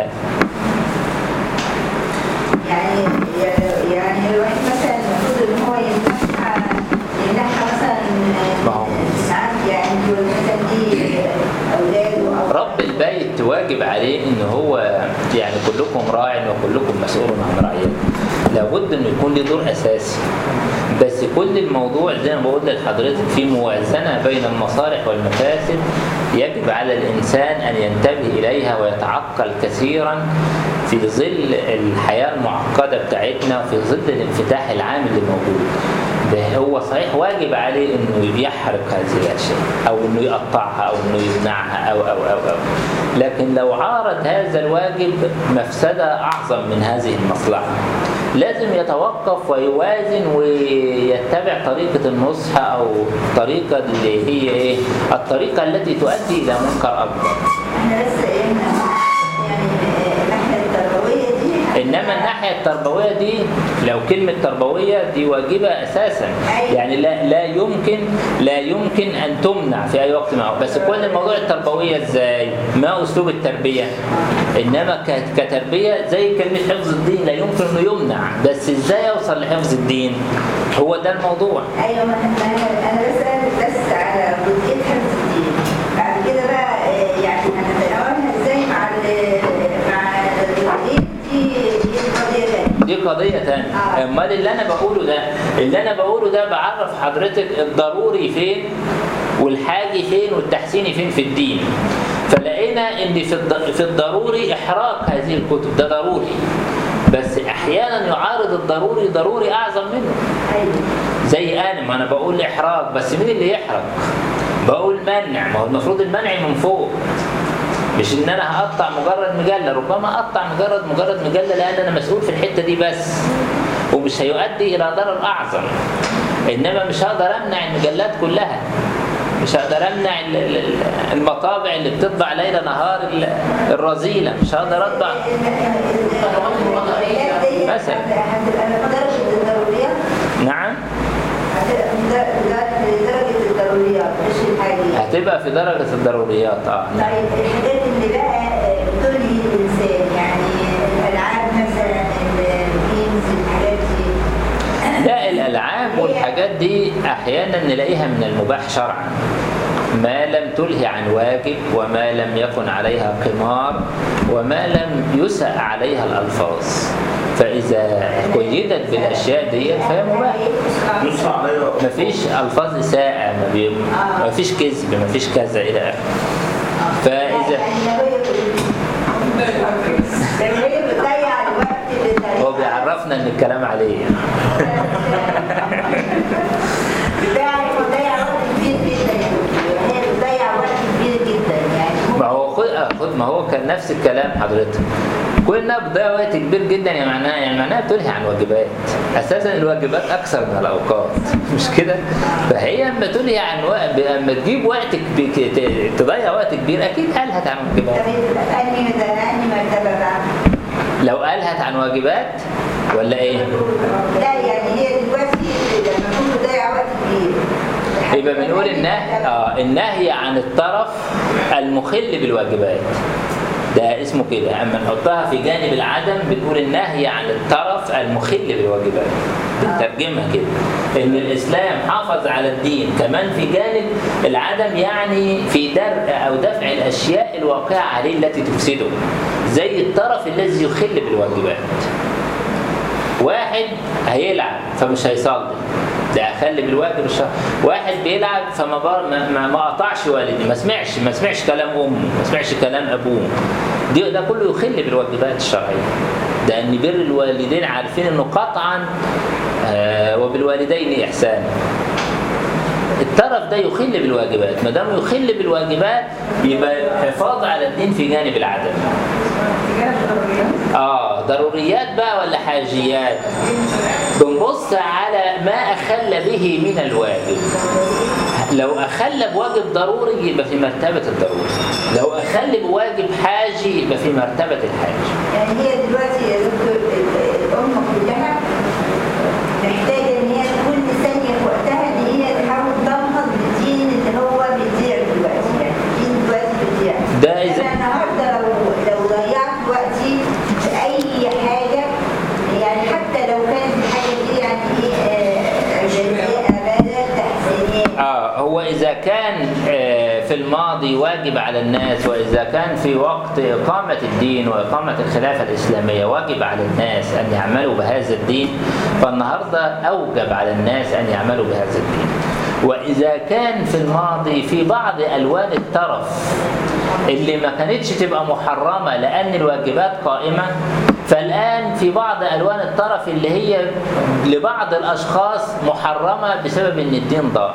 يعني يعني الواحد مثلا المفروض ان هو يمنحها يمنحها مثلا ما هو. ساعات يعني يقول مثلا دي اولاده او رب البيت واجب عليه ان هو يعني كلكم راع وكلكم مسؤول عن رعيته لابد انه يكون له دور اساسي بس كل الموضوع زي ما بقول لحضرتك في موازنه بين المصالح والمفاسد يجب على الانسان ان ينتبه اليها ويتعقل كثيرا في ظل الحياه المعقده بتاعتنا وفي ظل الانفتاح العام اللي موجود ده هو صحيح واجب عليه انه يحرق هذه الاشياء او انه يقطعها او انه يمنعها او او او او لكن لو عارض هذا الواجب مفسده اعظم من هذه المصلحه لازم يتوقف ويوازن ويتبع طريقه النصح او طريقه اللي هي ايه الطريقه التي تؤدي الى منكر اكبر احنا بس قلنا يعني الناحيه التربويه دي انما الناحيه التربويه دي لو كلمه تربويه دي واجبه اساسا يعني لا لا يمكن لا يمكن ان تمنع في اي وقت معه بس كل الموضوع التربويه ازاي ما اسلوب التربيه انما ك- كتربيه زي كلمه حفظ الدين لا يمكن انه يمنع بس ازاي اوصل لحفظ الدين هو ده الموضوع ايوه ما احنا انا بسال بس على جزئيه حفظ الدين بعد كده بقى آه، يعني هنتناولها ازاي مع ال- مع الدين دي دي قضيه ثانيه دي قضية تانية امال اللي انا بقوله ده اللي انا بقوله ده بعرف حضرتك الضروري فين والحاجي فين والتحسيني فين في الدين فلقينا ان في الض- في الضروري احراق هذه الكتب ده ضروري بس احيانا يعارض الضروري ضروري اعظم منه ايوه زي انا ما انا بقول احراق بس مين اللي يحرق بقول منع ما هو المفروض المنع من فوق مش ان انا هقطع مجرد مجله ربما اقطع مجرد مجرد مجله لان انا مسؤول في الحته دي بس ومش هيؤدي الى ضرر اعظم انما مش هقدر امنع المجلات كلها مش هقدر امنع ال- ال- ال- المطابع اللي بتطبع ليل نهار ال- الرذيله مش هقدر اطبع مثلا. هتبقى من درجة الضروريات نعم هتبقى من در- در- درجة الضروريات مش الحاجيات هتبقى في درجه الضروريات اه نعم. طيب الحاجات اللي بقى آه، بتلهي الإنسان يعني الألعاب مثلا الجيمز الحاجات دي لا الالعاب والحاجات دي احيانا نلاقيها من المباح شرعا ما لم تلهي عن واجب وما لم يكن عليها قمار وما لم يسأ عليها الألفاظ فإذا قيدت بالأشياء دي فهي مباح يسعى عليها مفيش ألفاظ إساءة ما بي- مفيش كذب مفيش كذا إلى آخره فإذا يعني لو هي لو هي بتضيع الوقت هو بتاع بيعرفنا إن الكلام عليه يعني. بتضيع بتضيع وقت كبير جدا يا دكتور هي بتضيع وقت كبير جدا يعني ما هو خد آه، خد ما هو كان نفس الكلام حضرتك كلنا بتضيع وقت كبير جدا يعني معناها يعني معناها بتلهي عن واجبات اساسا الواجبات اكثر من الاوقات مش كده فهي اما تلهي عن وقت اما تجيب وقت كبير ت- تضيع وقت كبير اكيد الهت عن طب واجبات انهي انهي مرتبه بقى؟ لو الهت عن واجبات ولا ايه لا يعني هي دلوقتي لما تكون بتضيع وقت كبير يبقى بنقول النهي اه النهي عن الطرف المخل بالواجبات ده اسمه كده اما نحطها في جانب العدم بنقول النهي عن الطرف المخل بالواجبات بنترجمها كده ان الاسلام حافظ على الدين كمان في جانب العدم يعني في درء او دفع الاشياء الواقعه عليه التي تفسده زي الطرف الذي يخل بالواجبات واحد هيلعب فمش هيصلي ده اخلي بالواجب الشرعي واحد بيلعب فما بار ما, ما, ما قطعش والدي ما سمعش ما سمعش كلام امه ما سمعش كلام ابوه دي ده كله يخل بالواجبات الشرعيه ده ان بر الوالدين عارفين انه قطعا آه وبالوالدين احسانا الطرف ده يخل بالواجبات ما دام يخل بالواجبات يبقى حفاظ على الدين في جانب العدم اه ضروريات بقى ولا حاجيات بنبص على ما اخل به من الواجب لو اخل بواجب ضروري يبقى في مرتبه الضروري لو اخل بواجب حاجي يبقى في مرتبه الحاج يعني هي دلوقتي يا دكتور ال- الأمة كلها محتاجة إن هي كل ثانية في وقتها إن هي تحاول تنهض بالدين اللي هو بيضيع دلوقتي يعني الدين دلوقتي بيضيع ده إذا- أنا النهاردة لو لو ضيعت وقتي في أي حاجة يعني حتى لو كانت الحاجة دي يعني إيه آه، عبادية عبادة تحسينية آه هو إذا كان آه، في الماضي واجب على الناس وإذا كان في وقت إقامة الدين وإقامة الخلافة الإسلامية واجب على الناس أن يعملوا بهذا الدين فالنهاردة أوجب على الناس أن يعملوا بهذا الدين وإذا كان في الماضي في بعض ألوان الترف اللي ما كانتش تبقى محرمة لأن الواجبات قائمة فالآن في بعض ألوان الترف اللي هي لبعض الأشخاص محرمة بسبب إن الدين ضائع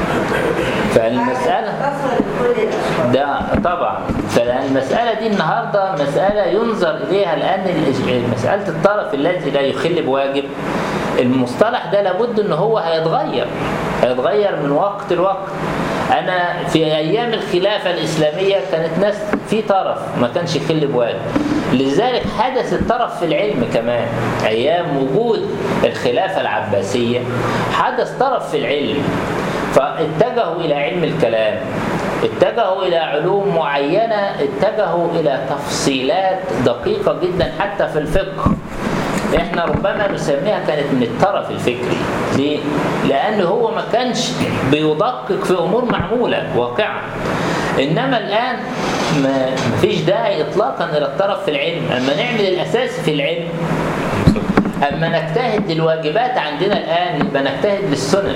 فالمسألة تصل لكل الأشخاص ده طبعا فالمسألة دي النهاردة مسألة ينظر إليها لأن ال- مسألة الطرف الذي لا يخل بواجب المصطلح ده لابد ان هو هيتغير هيتغير من وقت لوقت انا في ايام الخلافه الاسلاميه كانت ناس في طرف ما كانش يخل بواجب لذلك حدث الطرف في العلم كمان ايام وجود الخلافه العباسيه حدث طرف في العلم فاتجهوا الى علم الكلام اتجهوا الى علوم معينه اتجهوا الى تفصيلات دقيقه جدا حتى في الفقه احنا ربما نسميها كانت من الطرف الفكري ليه؟ لان هو ما كانش بيدقق في امور معموله واقعه انما الان ما فيش داعي اطلاقا الى الطرف في العلم اما نعمل الاساس في العلم اما نجتهد للواجبات عندنا الان يبقى نجتهد للسنن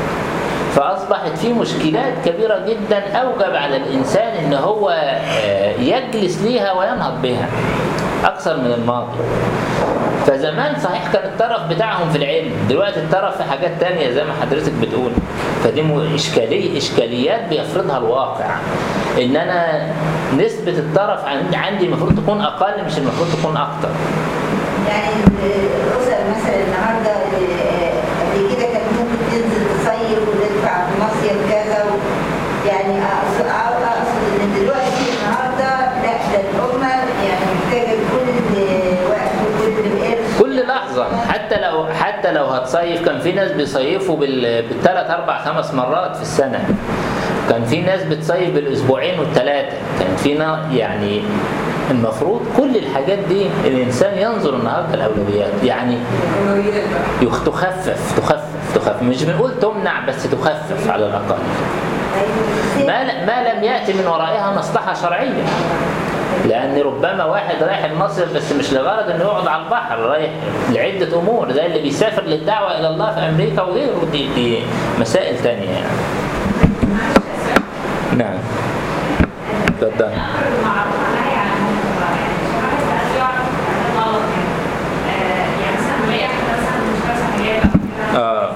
فأصبحت في مشكلات كبيرة جدا أوجب على الإنسان إن هو آه، يجلس ليها وينهض بها أكثر من الماضي فزمان صحيح كان الطرف بتاعهم في العلم دلوقتي الطرف في حاجات تانية زي ما حضرتك بتقول فدي م- إشكالية إشكاليات بيفرضها الواقع إن أنا نسبة الطرف عندي عندي المفروض تكون أقل مش المفروض تكون أكتر يعني الأسر مثلا النهارده آه، قبل كده كانت ممكن تنزل تصيف وتدفع في مصيف كذا و- تصيف كان في ناس بيصيفوا بال- بالثلاث اربع خمس مرات في السنه كان في ناس بتصيف بالاسبوعين والثلاثه كان في نا- يعني المفروض كل الحاجات دي الانسان ينظر النهارده الاولويات يعني اولويات بقى يخ- تخفف تخفف تخفف مش بنقول تمنع بس تخفف على الاقل ما ل- ما لم ياتي من ورائها مصلحه شرعيه لان ربما واحد رايح المصيف بس مش لغرض انه يقعد على البحر رايح لعده امور زي اللي بيسافر للدعوه الى الله في امريكا وغيره دي, دي مسائل تانية يعني نعم اتفضل اه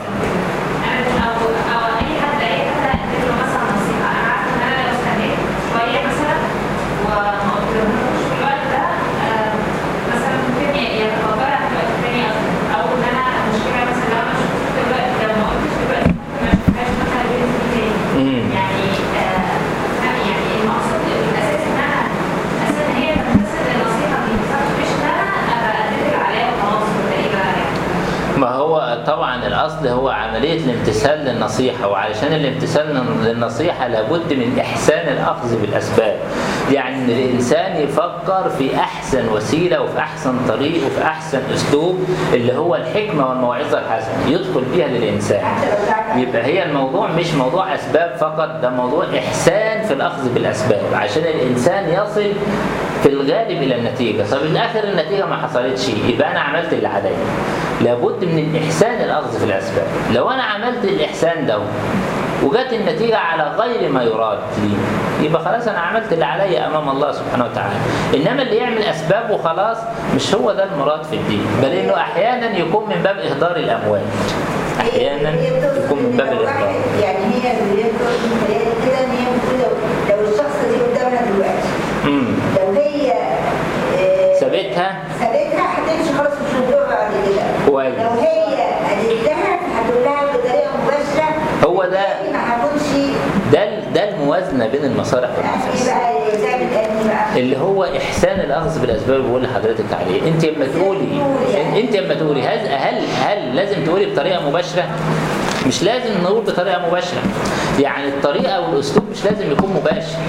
امم يعني آه، لا، يعني المقصود الاساس ان انا اساسا هي تمتثل للنصيحه دي مش ان انا ابقى اتفق عليها وخلاص ولا ايه بقى يعني ما هو طبعا الاصل هو عمليه الامتثال للنصيحه وعلشان الامتثال للنصيحه لابد من احسان الاخذ بالاسباب يعني ان الانسان يفكر في احسن وسيله وفي احسن طريق وفي احسن اسلوب اللي هو الحكمه والموعظه الحسنه يدخل بيها للانسان يبقى هي الموضوع مش موضوع اسباب فقط ده موضوع احسان في الاخذ بالاسباب عشان الانسان يصل في الغالب الى النتيجه طب الاخر النتيجه ما حصلتش يبقى انا عملت اللي عليا لابد من الاحسان الاخذ في الاسباب لو انا عملت الاحسان ده وجت النتيجه على غير ما يراد لي يبقى خلاص انا عملت اللي عليا امام الله سبحانه وتعالى انما اللي يعمل اسباب وخلاص مش هو ده المراد في الدين بل انه احيانا يكون من باب اهدار الاموال احيانا يكون من باب الاهدار يعني هي اللي هي بتقول من خلال كده ان هي بتقول لو, لو الشخص دي قدامها دلوقتي امم لو هي آه، ثابتها سابتها هتمشي خلاص مش هتدور بعد كده كويس. لو هي قالت لها هتقول لها بطريقه مباشره هو ده ما هتكونش ده ال- ده الموازنه بين المصالح يعني والمفاسد بقى تعمل انهي بقى اللي هو احسان الاخذ بالاسباب اللي بقول لحضرتك عليه انت لما تقولي انت لما تقولي هل هل هل لازم تقولي بطريقه مباشره مش لازم نقول بطريقه مباشره يعني الطريقه والاسلوب مش لازم يكون مباشر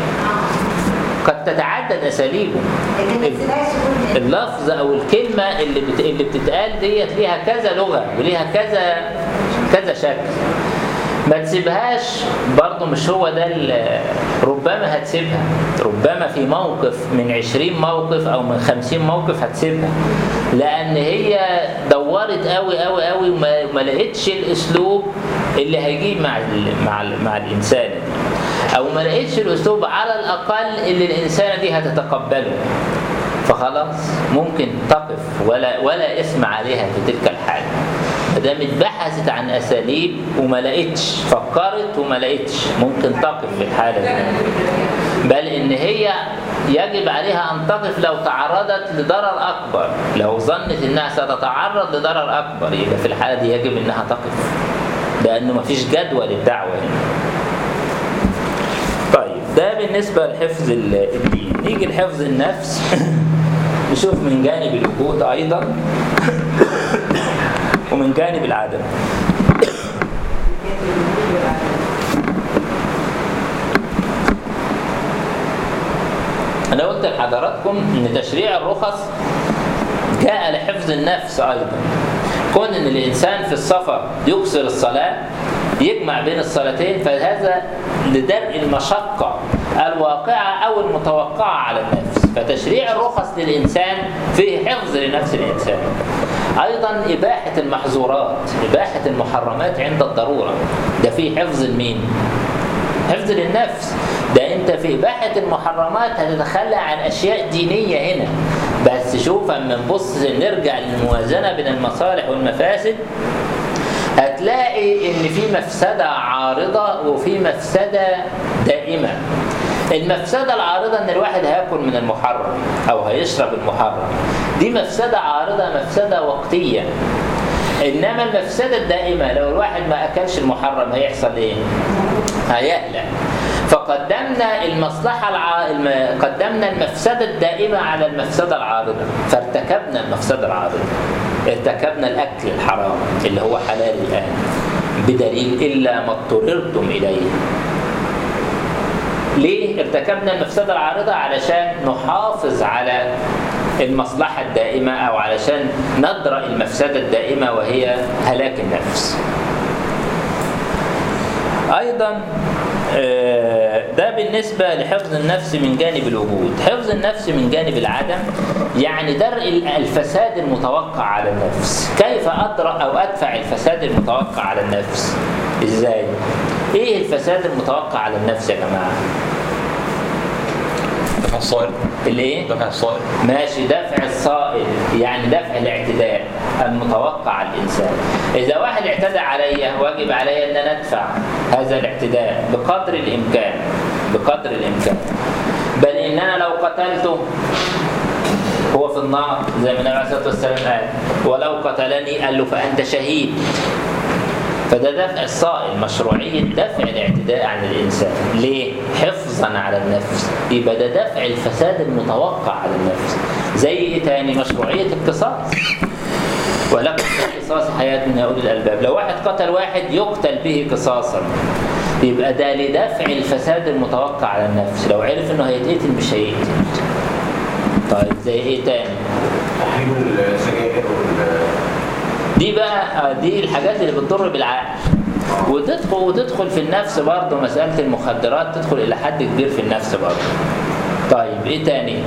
قد تتعدد اساليبه لكن ما تسيبهاش تكون اللفظ او الكلمه اللي بت... اللي بتتقال ديت ليها كذا لغه وليها كذا كذا شكل ما تسيبهاش برضه مش هو ده ال- ربما هتسيبها ربما في موقف من 20 موقف او من 50 موقف هتسيبها لان هي دورت قوي قوي قوي وما ما لقتش الاسلوب اللي هيجيب مع ال... مع ال... مع الانسان دي او ما لقتش الاسلوب على الاقل اللي الانسانه دي هتتقبله فخلاص ممكن تقف ولا ولا اسم عليها في تلك الحاله ما دام اتبحثت عن اساليب وما لقتش فكرت وما لقتش ممكن تقف في الحاله دي بل ان هي يجب عليها ان تقف لو تعرضت لضرر اكبر لو ظنت انها ستتعرض لضرر اكبر يبقى في الحاله دي يجب انها تقف لانه مفيش جدوى للدعوه هنا طيب ده بالنسبة لحفظ ال- الدين نيجي لحفظ النفس نشوف من جانب الوجود أيضا ومن جانب العدم أنا قلت لحضراتكم إن تشريع الرخص جاء لحفظ النفس أيضا كون إن الإنسان في السفر يكسر الصلاة يجمع بين الصلاتين فهذا لدرء المشقة الواقعة أو المتوقعة على النفس فتشريع الرخص للإنسان فيه حفظ لنفس الإنسان أيضا إباحة المحظورات إباحة المحرمات عند الضرورة ده فيه حفظ لمين؟ حفظ للنفس ده انت في إباحة المحرمات هتتخلى عن أشياء دينية هنا بس شوف اما نبص نرجع للموازنة بين المصالح والمفاسد هتلاقي ان في مفسدة عارضة وفي مفسدة دائمة المفسدة العارضة ان الواحد هياكل من المحرم او هيشرب المحرم دي مفسدة عارضة مفسدة وقتية انما المفسدة الدائمة لو الواحد ما اكلش المحرم هيحصل ايه هيهلك فقدمنا المصلحة الع... الم... قدمنا المفسدة الدائمة على المفسدة العارضة فارتكبنا المفسدة العارضة ارتكبنا الأكل الحرام اللي هو حلال الآن بدليل إلا ما اضطررتم إليه ليه ارتكبنا المفسدة العارضة علشان نحافظ على المصلحة الدائمة أو علشان ندرأ المفسدة الدائمة وهي هلاك النفس أيضا آه، ده بالنسبة لحفظ النفس من جانب الوجود حفظ النفس من جانب العدم يعني درء الفساد المتوقع على النفس كيف أدرأ أو أدفع الفساد المتوقع على النفس إزاي إيه الفساد المتوقع على النفس يا جماعة دفع الصائل الإيه دفع الصائل ماشي دفع الصائل يعني دفع الاعتداء المتوقع على الإنسان إذا واحد اعتدى علي واجب علي أن أنا أدفع هذا الاعتداء بقدر الإمكان بقدر الإمكان بل إن أنا لو قتلته هو في النار زي ما النبي عليه الصلاة والسلام قال ولو قتلني قال له فأنت شهيد فده دفع الصائل مشروعية دفع الاعتداء عن الإنسان ليه؟ حفظا على النفس يبقى ده دفع الفساد المتوقع على النفس زي إيه تاني مشروعية القصاص ولكم في القصاص حياة من أولي الألباب لو واحد قتل واحد يقتل به قصاصا يبقى ده لدفع الفساد المتوقع على النفس لو عرف انه هيتقتل مش هيقتل طيب زي ايه تاني تحريم السجائر وال دي بقى آه، دي الحاجات اللي بتضر بالعقل وتدخل وتدخل في النفس برضه مسألة المخدرات تدخل إلى حد كبير في النفس برضه طيب إيه تاني؟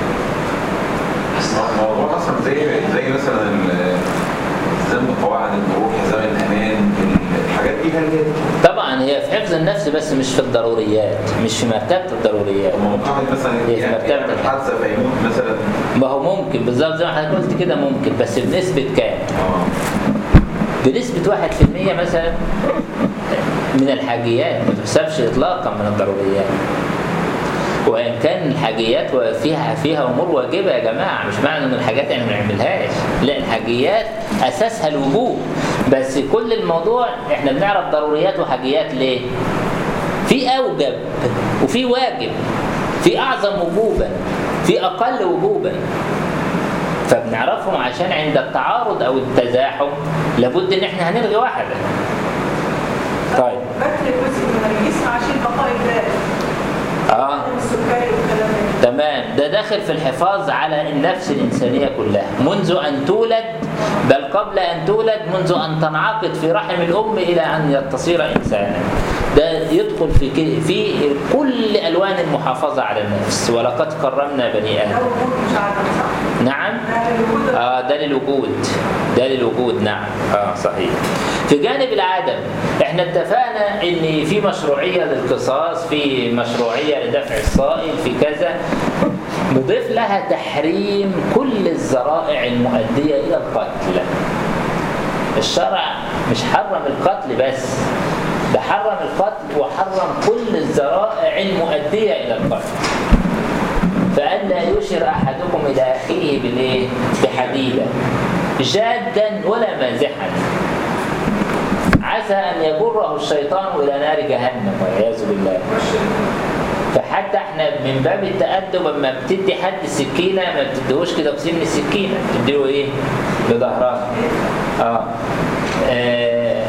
الموضوع اصلا زي زي مثلا ال- التزام بقواعد المرور حزام الامان الحاجات دي هل هي طبعا هي في حفظ النفس بس مش في الضروريات مش في مرتبة الضروريات لما واحد مثلا هي في يعني مرتبة يعمل حادثه فيموت مثلا ما هو ممكن بالظبط زي ما حضرتك قلت كده ممكن بس بنسبة كام؟ اه بنسبة 1% مثلا من الحاجيات ما تحسبش إطلاقا من الضروريات وإن كان الحاجيات فيها فيها أمور واجبة يا جماعة مش معنى إن الحاجات إحنا ما بنعملهاش لا الحاجيات أساسها الوجوب بس كل الموضوع إحنا بنعرف ضروريات وحاجيات ليه؟ في أوجب وفي واجب في أعظم وجوبا في أقل وجوبا فبنعرفهم عشان عند التعارض او التزاحم لابد ان احنا هنلغي واحده طيب بكر جزء من الرئيس عشان بقاء الباقي اه السكري والكلام ده تمام ده داخل في الحفاظ على النفس الإنسانية كلها منذ أن تولد بل قبل أن تولد منذ أن تنعقد في رحم الأم إلى أن تصير إنسانا ده يدخل في ك- في كل ألوان المحافظة على النفس ولقد كرمنا بني ده آدم وجود مش عارفه صح؟ نعم ده الوجود آه ده للوجود ده للوجود نعم اه صحيح في جانب العدم احنا اتفقنا ان في مشروعيه للقصاص في مشروعيه لدفع الصائل في كذا نضيف لها تحريم كل الذرائع المؤديه الى القتل الشرع مش حرم القتل بس ده حرم القتل وحرم كل الذرائع المؤديه الى القتل فألا يشر أحدكم إلى أخيه بالإيه؟ بحديدة جادا ولا مازحا عسى أن يجره الشيطان إلى نار جهنم والعياذ بالله فحتى احنا من باب التأدب لما بتدي حد السكينة ما بتديهوش كده بسن السكينة بتديله ايه؟ بظهرها اه, آه.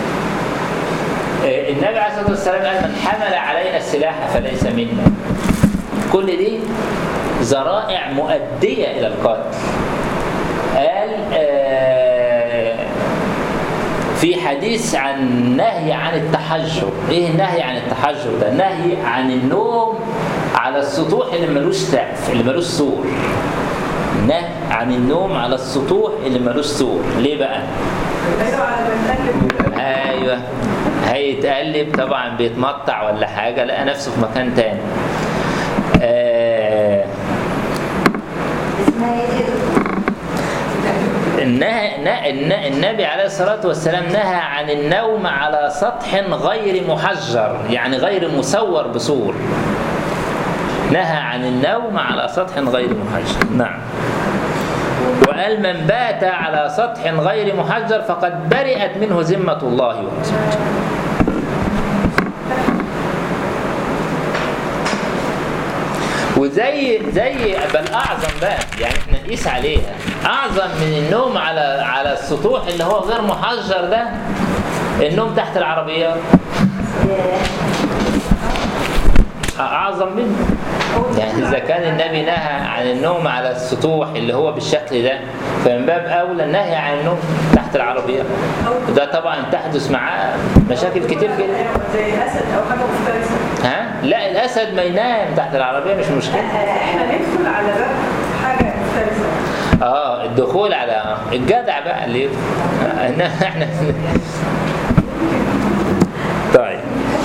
آه، النبي عليه الصلاة والسلام قال من حمل علينا السلاح فليس منا كل دي ذرائع مؤدية إلى القتل قال آه، في حديث عن نهي عن التحجر ايه النهي عن التحجر ده نهي عن النوم على السطوح اللي ملوش سقف اللي ملوش سور نهي عن النوم على السطوح اللي ملوش سور ليه بقى ايوه على المنتج ايوه هيتقلب طبعا بيتمطع ولا حاجه لقى نفسه في مكان تاني آه اسمها ايه دي؟ النهي نا- النا- النبي عليه الصلاة والسلام نهى عن النوم على سطح غير محجر يعني غير مسور بسور نهى عن النوم على سطح غير محجر نعم وقال من بات على سطح غير محجر فقد برئت منه ذمة الله ورسوله وزي زي بل اعظم بقى يعني احنا نقيس عليها اعظم من النوم على على السطوح اللي هو غير محجر ده النوم تحت العربيات اعظم منه يعني اذا كان النبي نهى عن النوم على السطوح اللي هو بالشكل ده فمن باب اولى النهي عن النوم تحت العربيات ده طبعا تحدث معاه مشاكل كتير جدا زي اسد او حاجه مفترسه ها لا الاسد ما ينام تحت العربيه مش مشكله احنا ندخل على باب حاجه مفترسه اه الدخول على الجدع بقى اللي يدخل. آه، إن احنا طيب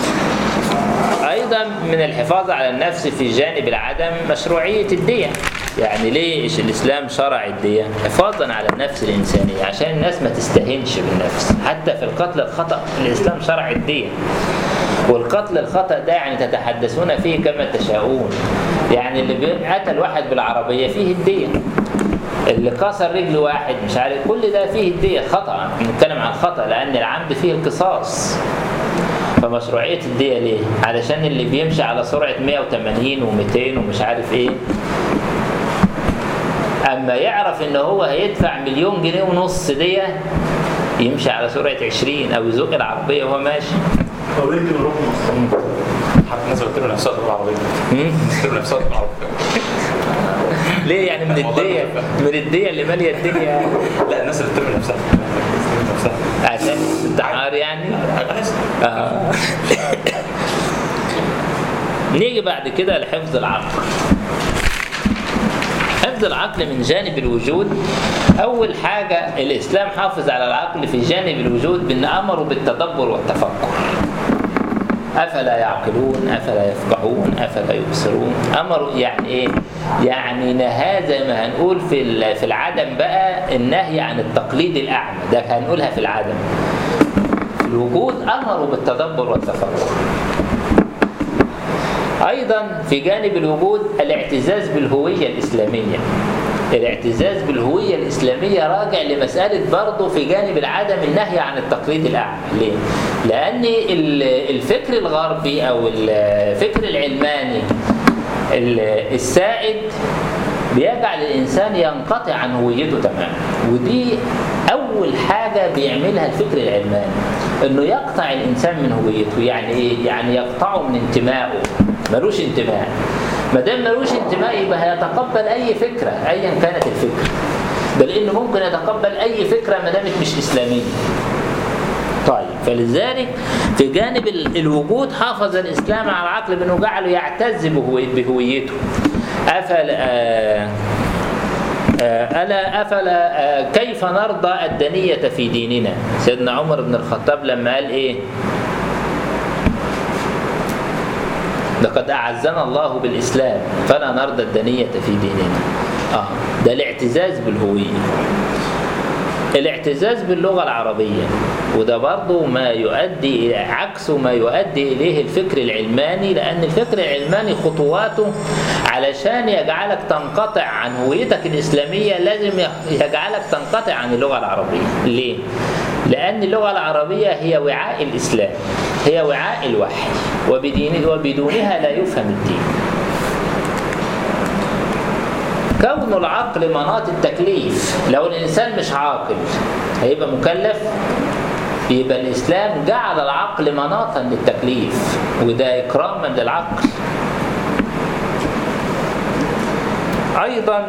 ايضا من الحفاظ على النفس في جانب العدم مشروعيه الدية يعني ليش الاسلام شرع الدية حفاظا على النفس الانسانيه عشان الناس ما تستهينش بالنفس حتى في القتل الخطا الاسلام شرع الدية والقتل الخطا ده يعني تتحدثون فيه كما تشاءون يعني اللي بي- قتل واحد بالعربيه فيه الدية اللي كسر رجل واحد مش عارف كل ده فيه الدية خطأ بنتكلم عن خطأ لأن العمد فيه القصاص فمشروعية الدية ليه؟ علشان اللي بيمشي على سرعة 180 و200 ومش عارف ايه أما يعرف إن هو هيدفع مليون جنيه ونص دية يمشي على سرعة 20 أو يزق العربية وهو ماشي طب يمكن نروح مصر حتى الناس قلت له نفسها تبقى عربيه مم. قلت له نفسها تبقى عربيه ليه يعني من الدية من الدية اللي مالية الدنيا لا الناس اللي بترمي نفسها بترمي نفسها عشان الدعار يعني عايز- آه. نيجي بعد كده لحفظ العقل حفظ العقل من جانب الوجود أول حاجة الإسلام حافظ على العقل في جانب الوجود بأن أمره بالتدبر والتفكر أفلا يعقلون أفلا يفقهون أفلا يبصرون أمروا يعني إيه؟ يعني نهى زي ما هنقول في ال- في العدم بقى النهي عن التقليد الأعمى ده هنقولها في العدم في الوجود أمروا بالتدبر والتفكر أيضا في جانب الوجود الاعتزاز بالهوية الإسلامية الاعتزاز بالهوية الإسلامية راجع لمسألة برضه في جانب العدم النهي عن التقليد الأعمى ليه؟ لأن ال- الفكر الغربي أو الفكر العلماني ال- السائد بيجعل الإنسان ينقطع عن هويته تماما ودي أول حاجة بيعملها الفكر العلماني إنه يقطع الإنسان من هويته يعني إيه؟ يعني يقطعه من انتمائه ملوش انتماء ما دام ملوش انتماء يبقى هيتقبل أي فكرة أيا كانت الفكرة بل إنه ممكن يتقبل أي فكرة ما دامت مش إسلامية طيب فلذلك في جانب ال- الوجود حافظ الإسلام على العقل بأنه جعله يعتز بهوي- بهويته أفل آه آه، ألا أفلا آه، كيف نرضى الدنية في ديننا سيدنا عمر بن الخطاب لما قال إيه لقد أعزنا الله بالإسلام فلا نرضى الدنية في ديننا آه ده الاعتزاز بالهوية الاعتزاز باللغة العربية وده برضه ما يؤدي إلى عكسه ما يؤدي إليه الفكر العلماني لأن الفكر العلماني خطواته علشان يجعلك تنقطع عن هويتك الإسلامية لازم يجعلك تنقطع عن اللغة العربية ليه؟ لأن اللغة العربية هي وعاء الإسلام هي وعاء الوحي وبدين وبدونها لا يفهم الدين كون العقل مناط التكليف لو الإنسان مش عاقل هيبقى مكلف يبقى الإسلام جعل العقل مناطا للتكليف وده إكراما للعقل أيضا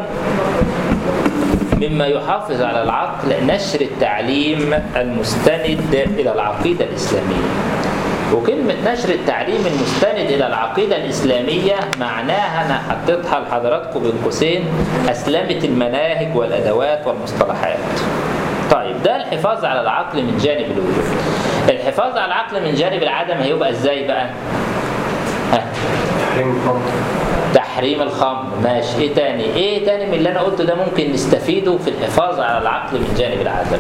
مما يحافظ على العقل نشر التعليم المستند إلى العقيدة الإسلامية وكلمة نشر التعليم المستند إلى العقيدة الإسلامية معناها أنا حطيتها لحضراتكم بين قوسين أسلمت المناهج والأدوات والمصطلحات. طيب ده الحفاظ على العقل من جانب الوجود. الحفاظ على العقل من جانب العدم هيبقى إزاي بقى؟ ها تحريم الخمر تحريم الخمر ماشي ايه تاني ايه تاني من اللي انا قلته ده ممكن نستفيده في الحفاظ على العقل من جانب العدم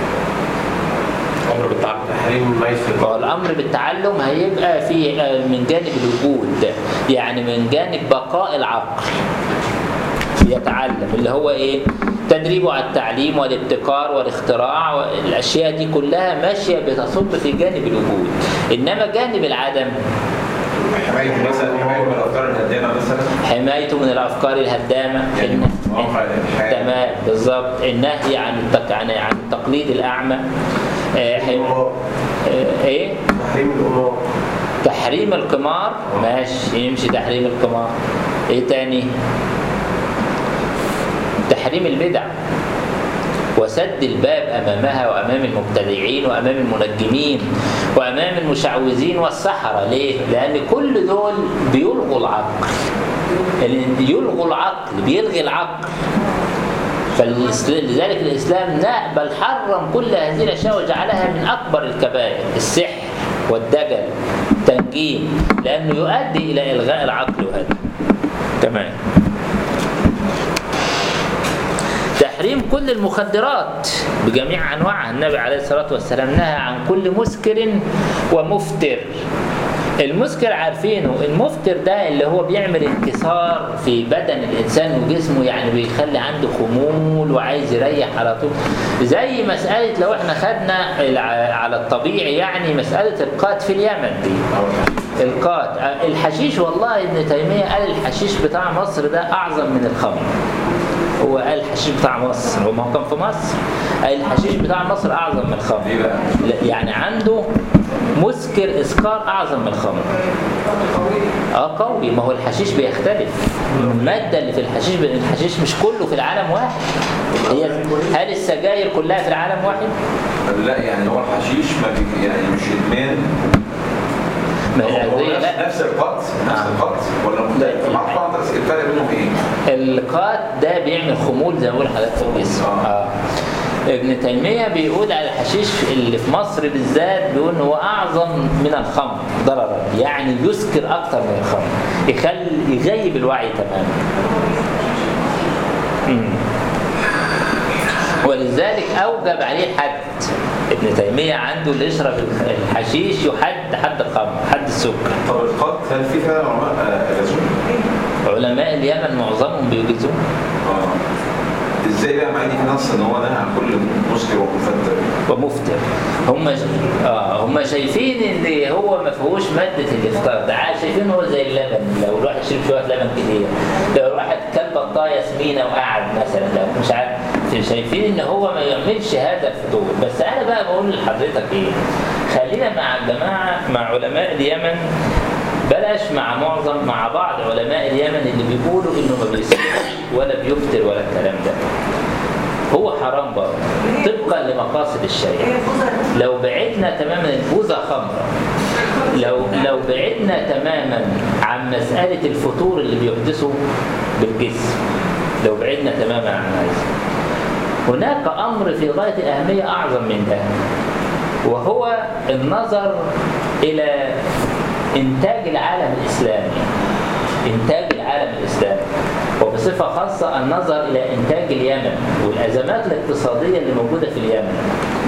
عمر بالتعب تحريم الميسر هو الامر بالتعلم هيبقى في آه، من جانب الوجود يعني من جانب بقاء العقل يتعلم اللي هو ايه تدريبه على التعليم والابتكار والاختراع والاشياء دي كلها ماشيه بتصب في جانب الوجود انما جانب العدم حماية مثلا حماية من الأفكار الهدامة مثلا حمايته من الافكار الهدامه يعني الن- مواقع الإلحاد. تمام بالظبط النهي عن التق... عن عن التقليد الاعمى آه، حم... آه، ايه تحريم الأمور تحريم القمار ماشي يمشي تحريم القمار ايه تاني تحريم البدع وسد الباب امامها وامام المبتدعين وامام المنجمين وامام المشعوذين والسحره ليه لان كل دول بيلغوا العقل ال- يلغوا العقل بيلغي العقل فلذلك الاسلام لا بل حرم كل هذه الاشياء وجعلها من اكبر الكبائر السحر والدجل تنجيم لانه يؤدي الى الغاء العقل وهذا تمام تحريم كل المخدرات بجميع انواعها النبي عليه الصلاه والسلام نهى عن كل مسكر ومفتر المسكر عارفينه المفتر ده اللي هو بيعمل انكسار في بدن الانسان وجسمه يعني بيخلي عنده خمول وعايز يريح على طول زي مساله لو احنا خدنا الع- على الطبيعي يعني مساله القات في اليمن دي القات الحشيش والله ابن تيميه قال الحشيش بتاع مصر ده اعظم من الخمر هو قال الحشيش بتاع مصر هو ما هو كان في مصر قال الحشيش بتاع مصر اعظم من الخمر ليه بقى؟ لا، يعني عنده مسكر اسكار اعظم من الخمر اه قوي ما هو الحشيش بيختلف الماده اللي في الحشيش الحشيش مش كله في العالم واحد هي هل السجاير كلها في العالم واحد لا يعني هو الحشيش ما بي يعني مش إدمان ما هو هي هو الأدوية نفس لا نفس القط نفس آه. القط ولا مختلف؟ ما أعرفش أنت الفرق بينهم إيه؟ القات ده بيعمل خمول زي ما بقول لحضرتك في الجسم اه ابن تيمية بيقول على الحشيش اللي في مصر بالذات بيقول ان هو اعظم من الخمر ضررا يعني يسكر اكتر من الخمر يخلي يغيب الوعي تماما مم. ولذلك اوجب عليه حد ابن تيمية عنده اللي يشرب الحشيش يحد حد الخمر حد السكر طب القط هل في فعلا علماء آه، أجازوه؟ علماء اليمن معظمهم بيجيزوه اه ازاي بقى مع ان في نص ان هو نهى عن كل مسكر ومفتر ومفتر هم اه هم شايفين ان هو ما فيهوش ماده الافطار ده عا- شايفين هو زي اللبن لو الواحد شرب شويه لبن كتير لو الواحد كل بطايه سمينه وقعد مثلا لو مش عارف شايفين ان هو ما يعملش هذا الفطور بس انا بقى بقول لحضرتك ايه خلينا مع الجماعه مع علماء اليمن بلاش مع معظم مع بعض علماء اليمن اللي بيقولوا انه ما بيسكرش ولا بيفطر ولا الكلام ده هو حرام برضه طبقا لمقاصد الشريعه هي البوزة لو بعدنا تماما البوزة خمرة لو لو بعدنا تماما عن مسألة الفتور اللي بيحدثه بالجسم لو بعدنا تماما عن هذا هناك أمر في غاية الأهمية أعظم من ده وهو النظر إلى إنتاج العالم الإسلامي إنتاج العالم الإسلامي وبصفة خاصة النظر إلى إنتاج اليمن والأزمات الاقتصادية اللي موجودة في اليمن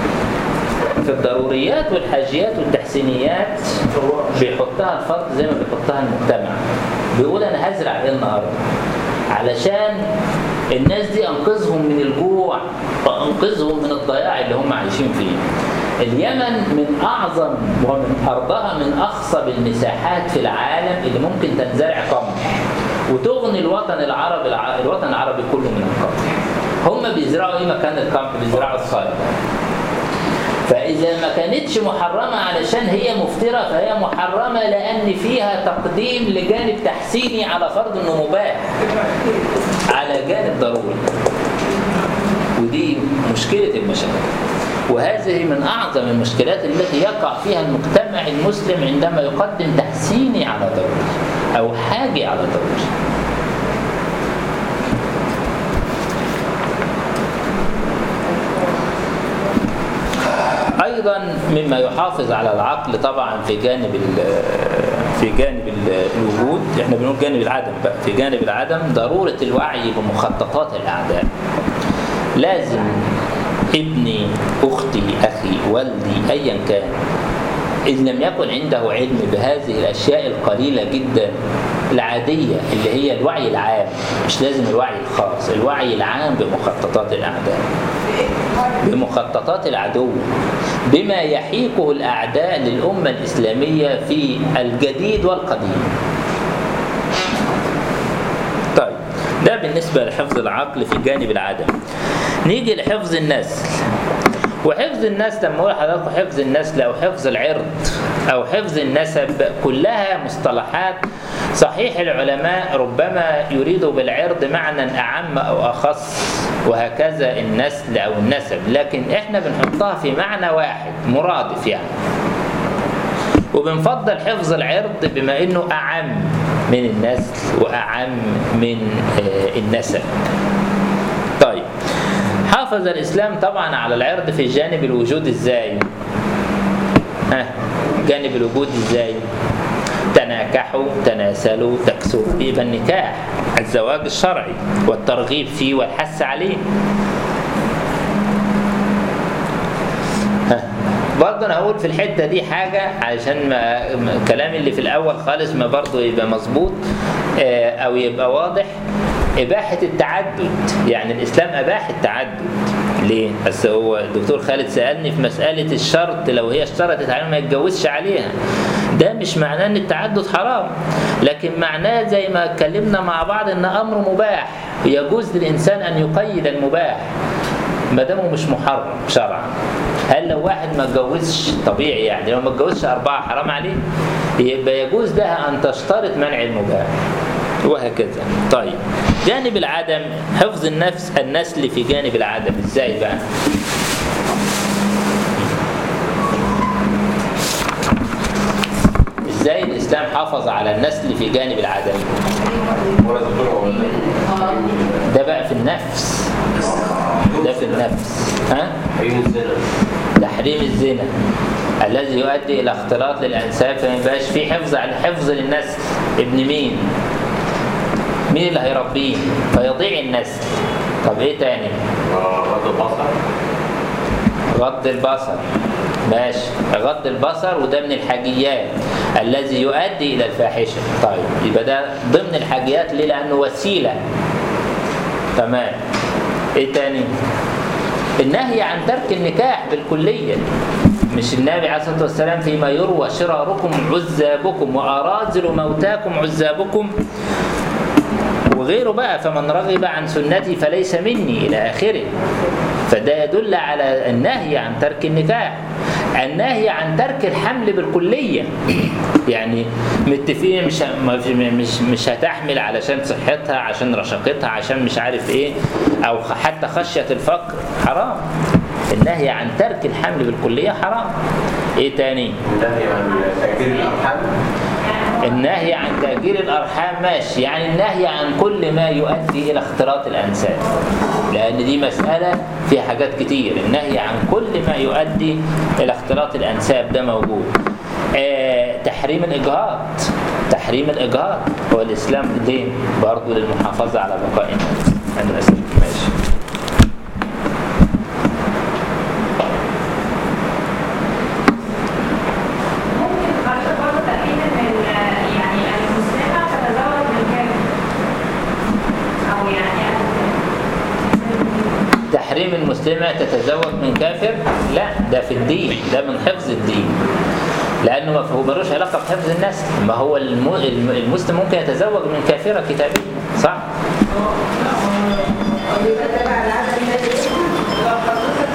في الضروريات والحاجيات والتحسينيات بيحطها الفرد زي ما بيحطها المجتمع بيقول انا هزرع ايه النهارده علشان الناس دي انقذهم من الجوع وانقذهم من الضياع اللي هم عايشين فيه اليمن من اعظم ومن ارضها من اخصب المساحات في العالم اللي ممكن تنزرع قمح وتغني الوطن العربي الع... الوطن العربي كله من القمح هم بيزرعوا ايه مكان القمح بيزرعوا الصيد فإذا ما كانتش محرمة علشان هي مفترة فهي محرمة لأن فيها تقديم لجانب تحسيني على فرض إنه مباح على جانب ضروري ودي مشكلة المشاكل وهذه من أعظم المشكلات التي يقع فيها المجتمع المسلم عندما يقدم تحسيني على ضروري أو حاجة على ضروري ايضا مما يحافظ على العقل طبعا في جانب ال- في جانب ال- الوجود احنا بنقول جانب العدم بقى في جانب العدم ضروره الوعي بمخططات الاعداء لازم ابني اختي اخي والدي ايا كان إذ لم يكن عنده علم بهذه الأشياء القليلة جدا العادية اللي هي الوعي العام مش لازم الوعي الخاص الوعي العام بمخططات الأعداء بمخططات العدو بما يحيكه الأعداء للأمة الإسلامية في الجديد والقديم طيب ده بالنسبة لحفظ العقل في جانب العدم نيجي لحفظ النسل وحفظ النسل لما اقول لحضراتكم حفظ النسل او حفظ العرض او حفظ النسب كلها مصطلحات صحيح العلماء ربما يريدوا بالعرض معنى اعم او اخص وهكذا النسل او النسب لكن احنا بنحطها في معنى واحد مرادف يعني وبنفضل حفظ العرض بما انه اعم من النسل واعم من آه، النسب طيب حافظ الاسلام طبعا على العرض في جانب الوجود ازاي ها جانب الوجود ازاي تناكحوا تناسلوا تكسروا يبقى النكاح الزواج الشرعي والترغيب فيه والحث عليه ها. برضه انا هقول في الحته دي حاجه علشان ما ما- الكلام اللي في الاول خالص ما برضه يبقى مظبوط آه، او يبقى واضح اباحه التعدد يعني الاسلام اباح التعدد ليه؟ بس هو الدكتور خالد سالني في مساله الشرط لو هي اشترطت عليه ما يتجوزش عليها ده مش معناه ان التعدد حرام لكن معناه زي ما اتكلمنا مع بعض ان امر مباح يجوز للانسان ان يقيد المباح ما دامه مش محرم شرعا هل لو واحد ما اتجوزش طبيعي يعني لو ما اتجوزش أربعة حرام عليه يبقى يجوز لها أن تشترط منع المباح وهكذا طيب جانب العدم حفظ النفس النسل في جانب العدم ازاي بقى ازاي الاسلام حافظ على النسل في جانب العدم ولا دكتور هو ده بقى في النفس ده في النفس ها عيون الزنا تحريم الزنا الذي يؤدي الى اختلاط للانساب فما يبقاش في حفظ على حفظ للنسل ابن مين؟ مين اللي هيربيه؟ فيضيع النسل طب ايه تاني؟ غض البصر غض البصر ماشي غض البصر وده من الحاجيات الذي يؤدي الى الفاحشه طيب يبقى ده ضمن الحاجيات ليه لانه وسيله تمام ايه تاني النهي عن ترك النكاح بالكليه مش النبي عليه الصلاه والسلام فيما يروى شراركم عزابكم واراذل موتاكم عزابكم وغيره بقى فمن رغب عن سنتي فليس مني الى اخره فده يدل على النهي عن ترك النكاح النهي عن ترك الحمل بالكليه يعني متفقين مش ما في- مش مش هتحمل علشان صحتها عشان رشاقتها عشان مش عارف ايه او خ- حتى خشيه الفقر حرام النهي عن ترك الحمل بالكليه حرام ايه تاني النهي عن تأجير الأرحام النهي عن تأجير الأرحام ماشي يعني النهي عن كل ما يؤدي إلى اختلاط الأنساب لأن دي مسألة فيها حاجات كتير النهي عن كل ما يؤدي إلى اختلاط الأنساب ده موجود آه تحريم الإجهاض تحريم الإجهاض هو الإسلام ليه برضه للمحافظة على بقاء النفس أنا أسف ماشي ممكن برضه برضه تقريبا من يعني المسلمة تتزوج من كافر أو يعني تحريم المسلمة تتزوج من كافر لا ده في الدين ده من حفظ الدين لأنه ما هو ملوش علاقة بحفظ النسل ما هو الم- الم- المسلم ممكن يتزوج من كافرة كتابية صح؟ يبقى تبع العدد الذي لو حضرتك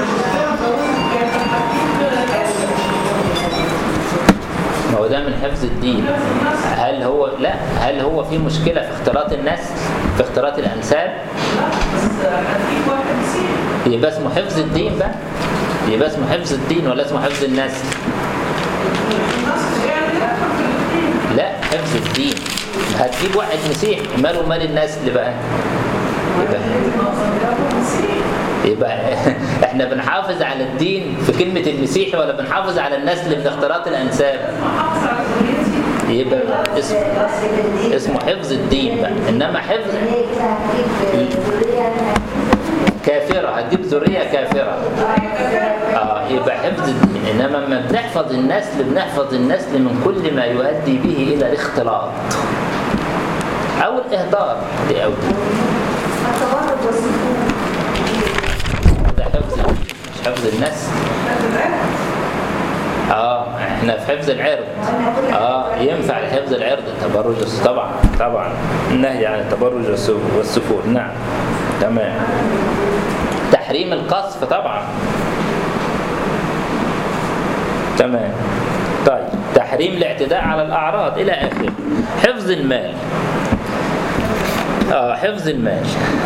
ما هو ده من حفظ الدين هل هو لا هل هو في مشكلة في اختلاط النسل في اختلاط الأنساب بس هتجيب واحد مسيحي يبقى اسمه حفظ الدين بقى يبقى اسمه حفظ الدين ولا اسمه حفظ النسل الناس يعني يدخل في الاثنين لا حفظ الدين هتجيب واحد مسيحي ماله مال النسل بقى يبقى يبقى احنا بنحافظ على الدين في كلمة المسيحي ولا بنحافظ على النسل من اختلاط الأنساب محافظ على ذريتي يبقى اسمه اسمه حفظ الدين بقى إنما حفظ هي كده هتجيب ذرية كافرة هتجيب ذرية كافرة اه يبقى حفظ الدين انما لما بنحفظ النسل بنحفظ النسل من كل ما يؤدي به الى الاختلاط او الاهدار دي او دي التبرد والسكون ده حفظ مش حفظ النسل اه احنا في حفظ العرض اه ينفع حفظ العرض التبرج والس- طبعا طبعا النهي عن التبرج والس- والسفور نعم تمام تحريم القذف طبعا تمام طيب تحريم الاعتداء على الاعراض الى اخره حفظ المال اه حفظ المال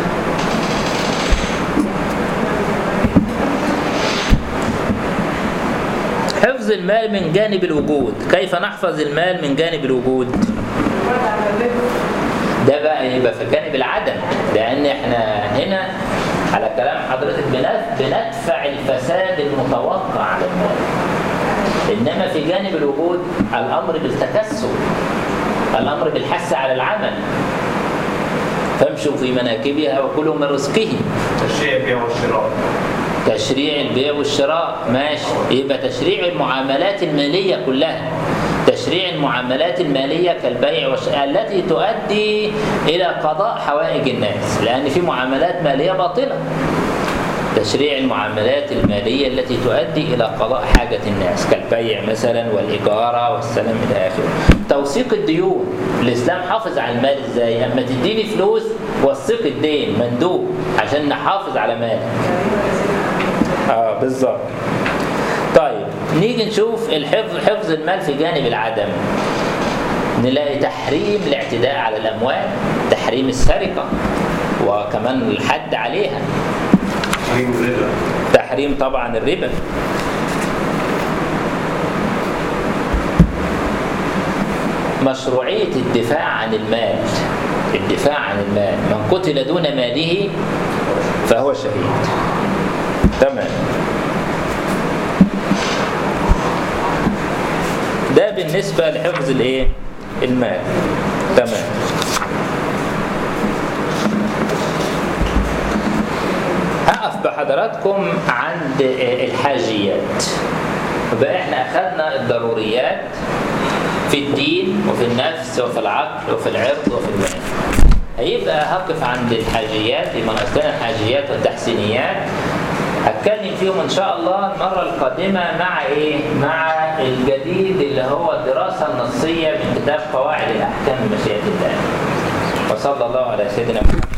حفظ المال من جانب الوجود كيف نحفظ المال من جانب الوجود ده بقى يبقى في جانب العدم لان احنا هنا على كلام حضرتك بنت- بندفع الفساد المتوقع على المال انما في جانب الوجود الامر بالتكسب الامر بالحث على العمل فامشوا في مناكبها وكلوا من رزقه تشريع البيع والشراء تشريع البيع والشراء ماشي يبقى تشريع المعاملات المالية كلها تشريع المعاملات المالية كالبيع والشراء التي تؤدي إلى قضاء حوائج الناس لأن في معاملات مالية باطلة تشريع المعاملات المالية التي تؤدي إلى قضاء حاجة الناس كالبيع مثلا والإجارة والسلام إلى آخره توثيق الديون الإسلام حافظ على المال إزاي أما تديني فلوس وثق الدين مندوب عشان نحافظ على مالك اه بالظبط طيب نيجي نشوف الحفظ حفظ المال في جانب العدم نلاقي تحريم الاعتداء على الاموال تحريم السرقه وكمان الحد عليها تحريم الربا تحريم طبعا الربا مشروعية الدفاع عن المال الدفاع عن المال من قتل دون ماله فهو شهيد تمام ده بالنسبة لحفظ الايه المال تمام هقف بحضراتكم عند الحاجيات بقى احنا اخذنا الضروريات في الدين وفي النفس وفي العقل وفي العرض وفي المال هيبقى هقف عند الحاجيات يبقى ناقصنا الحاجيات والتحسينيات هتكلم فيهم ان شاء الله المره القادمه مع ايه؟ مع الجديد اللي هو الدراسه النصيه من كتاب قواعد الاحكام بمشيئه الله. وصلى الله على سيدنا محمد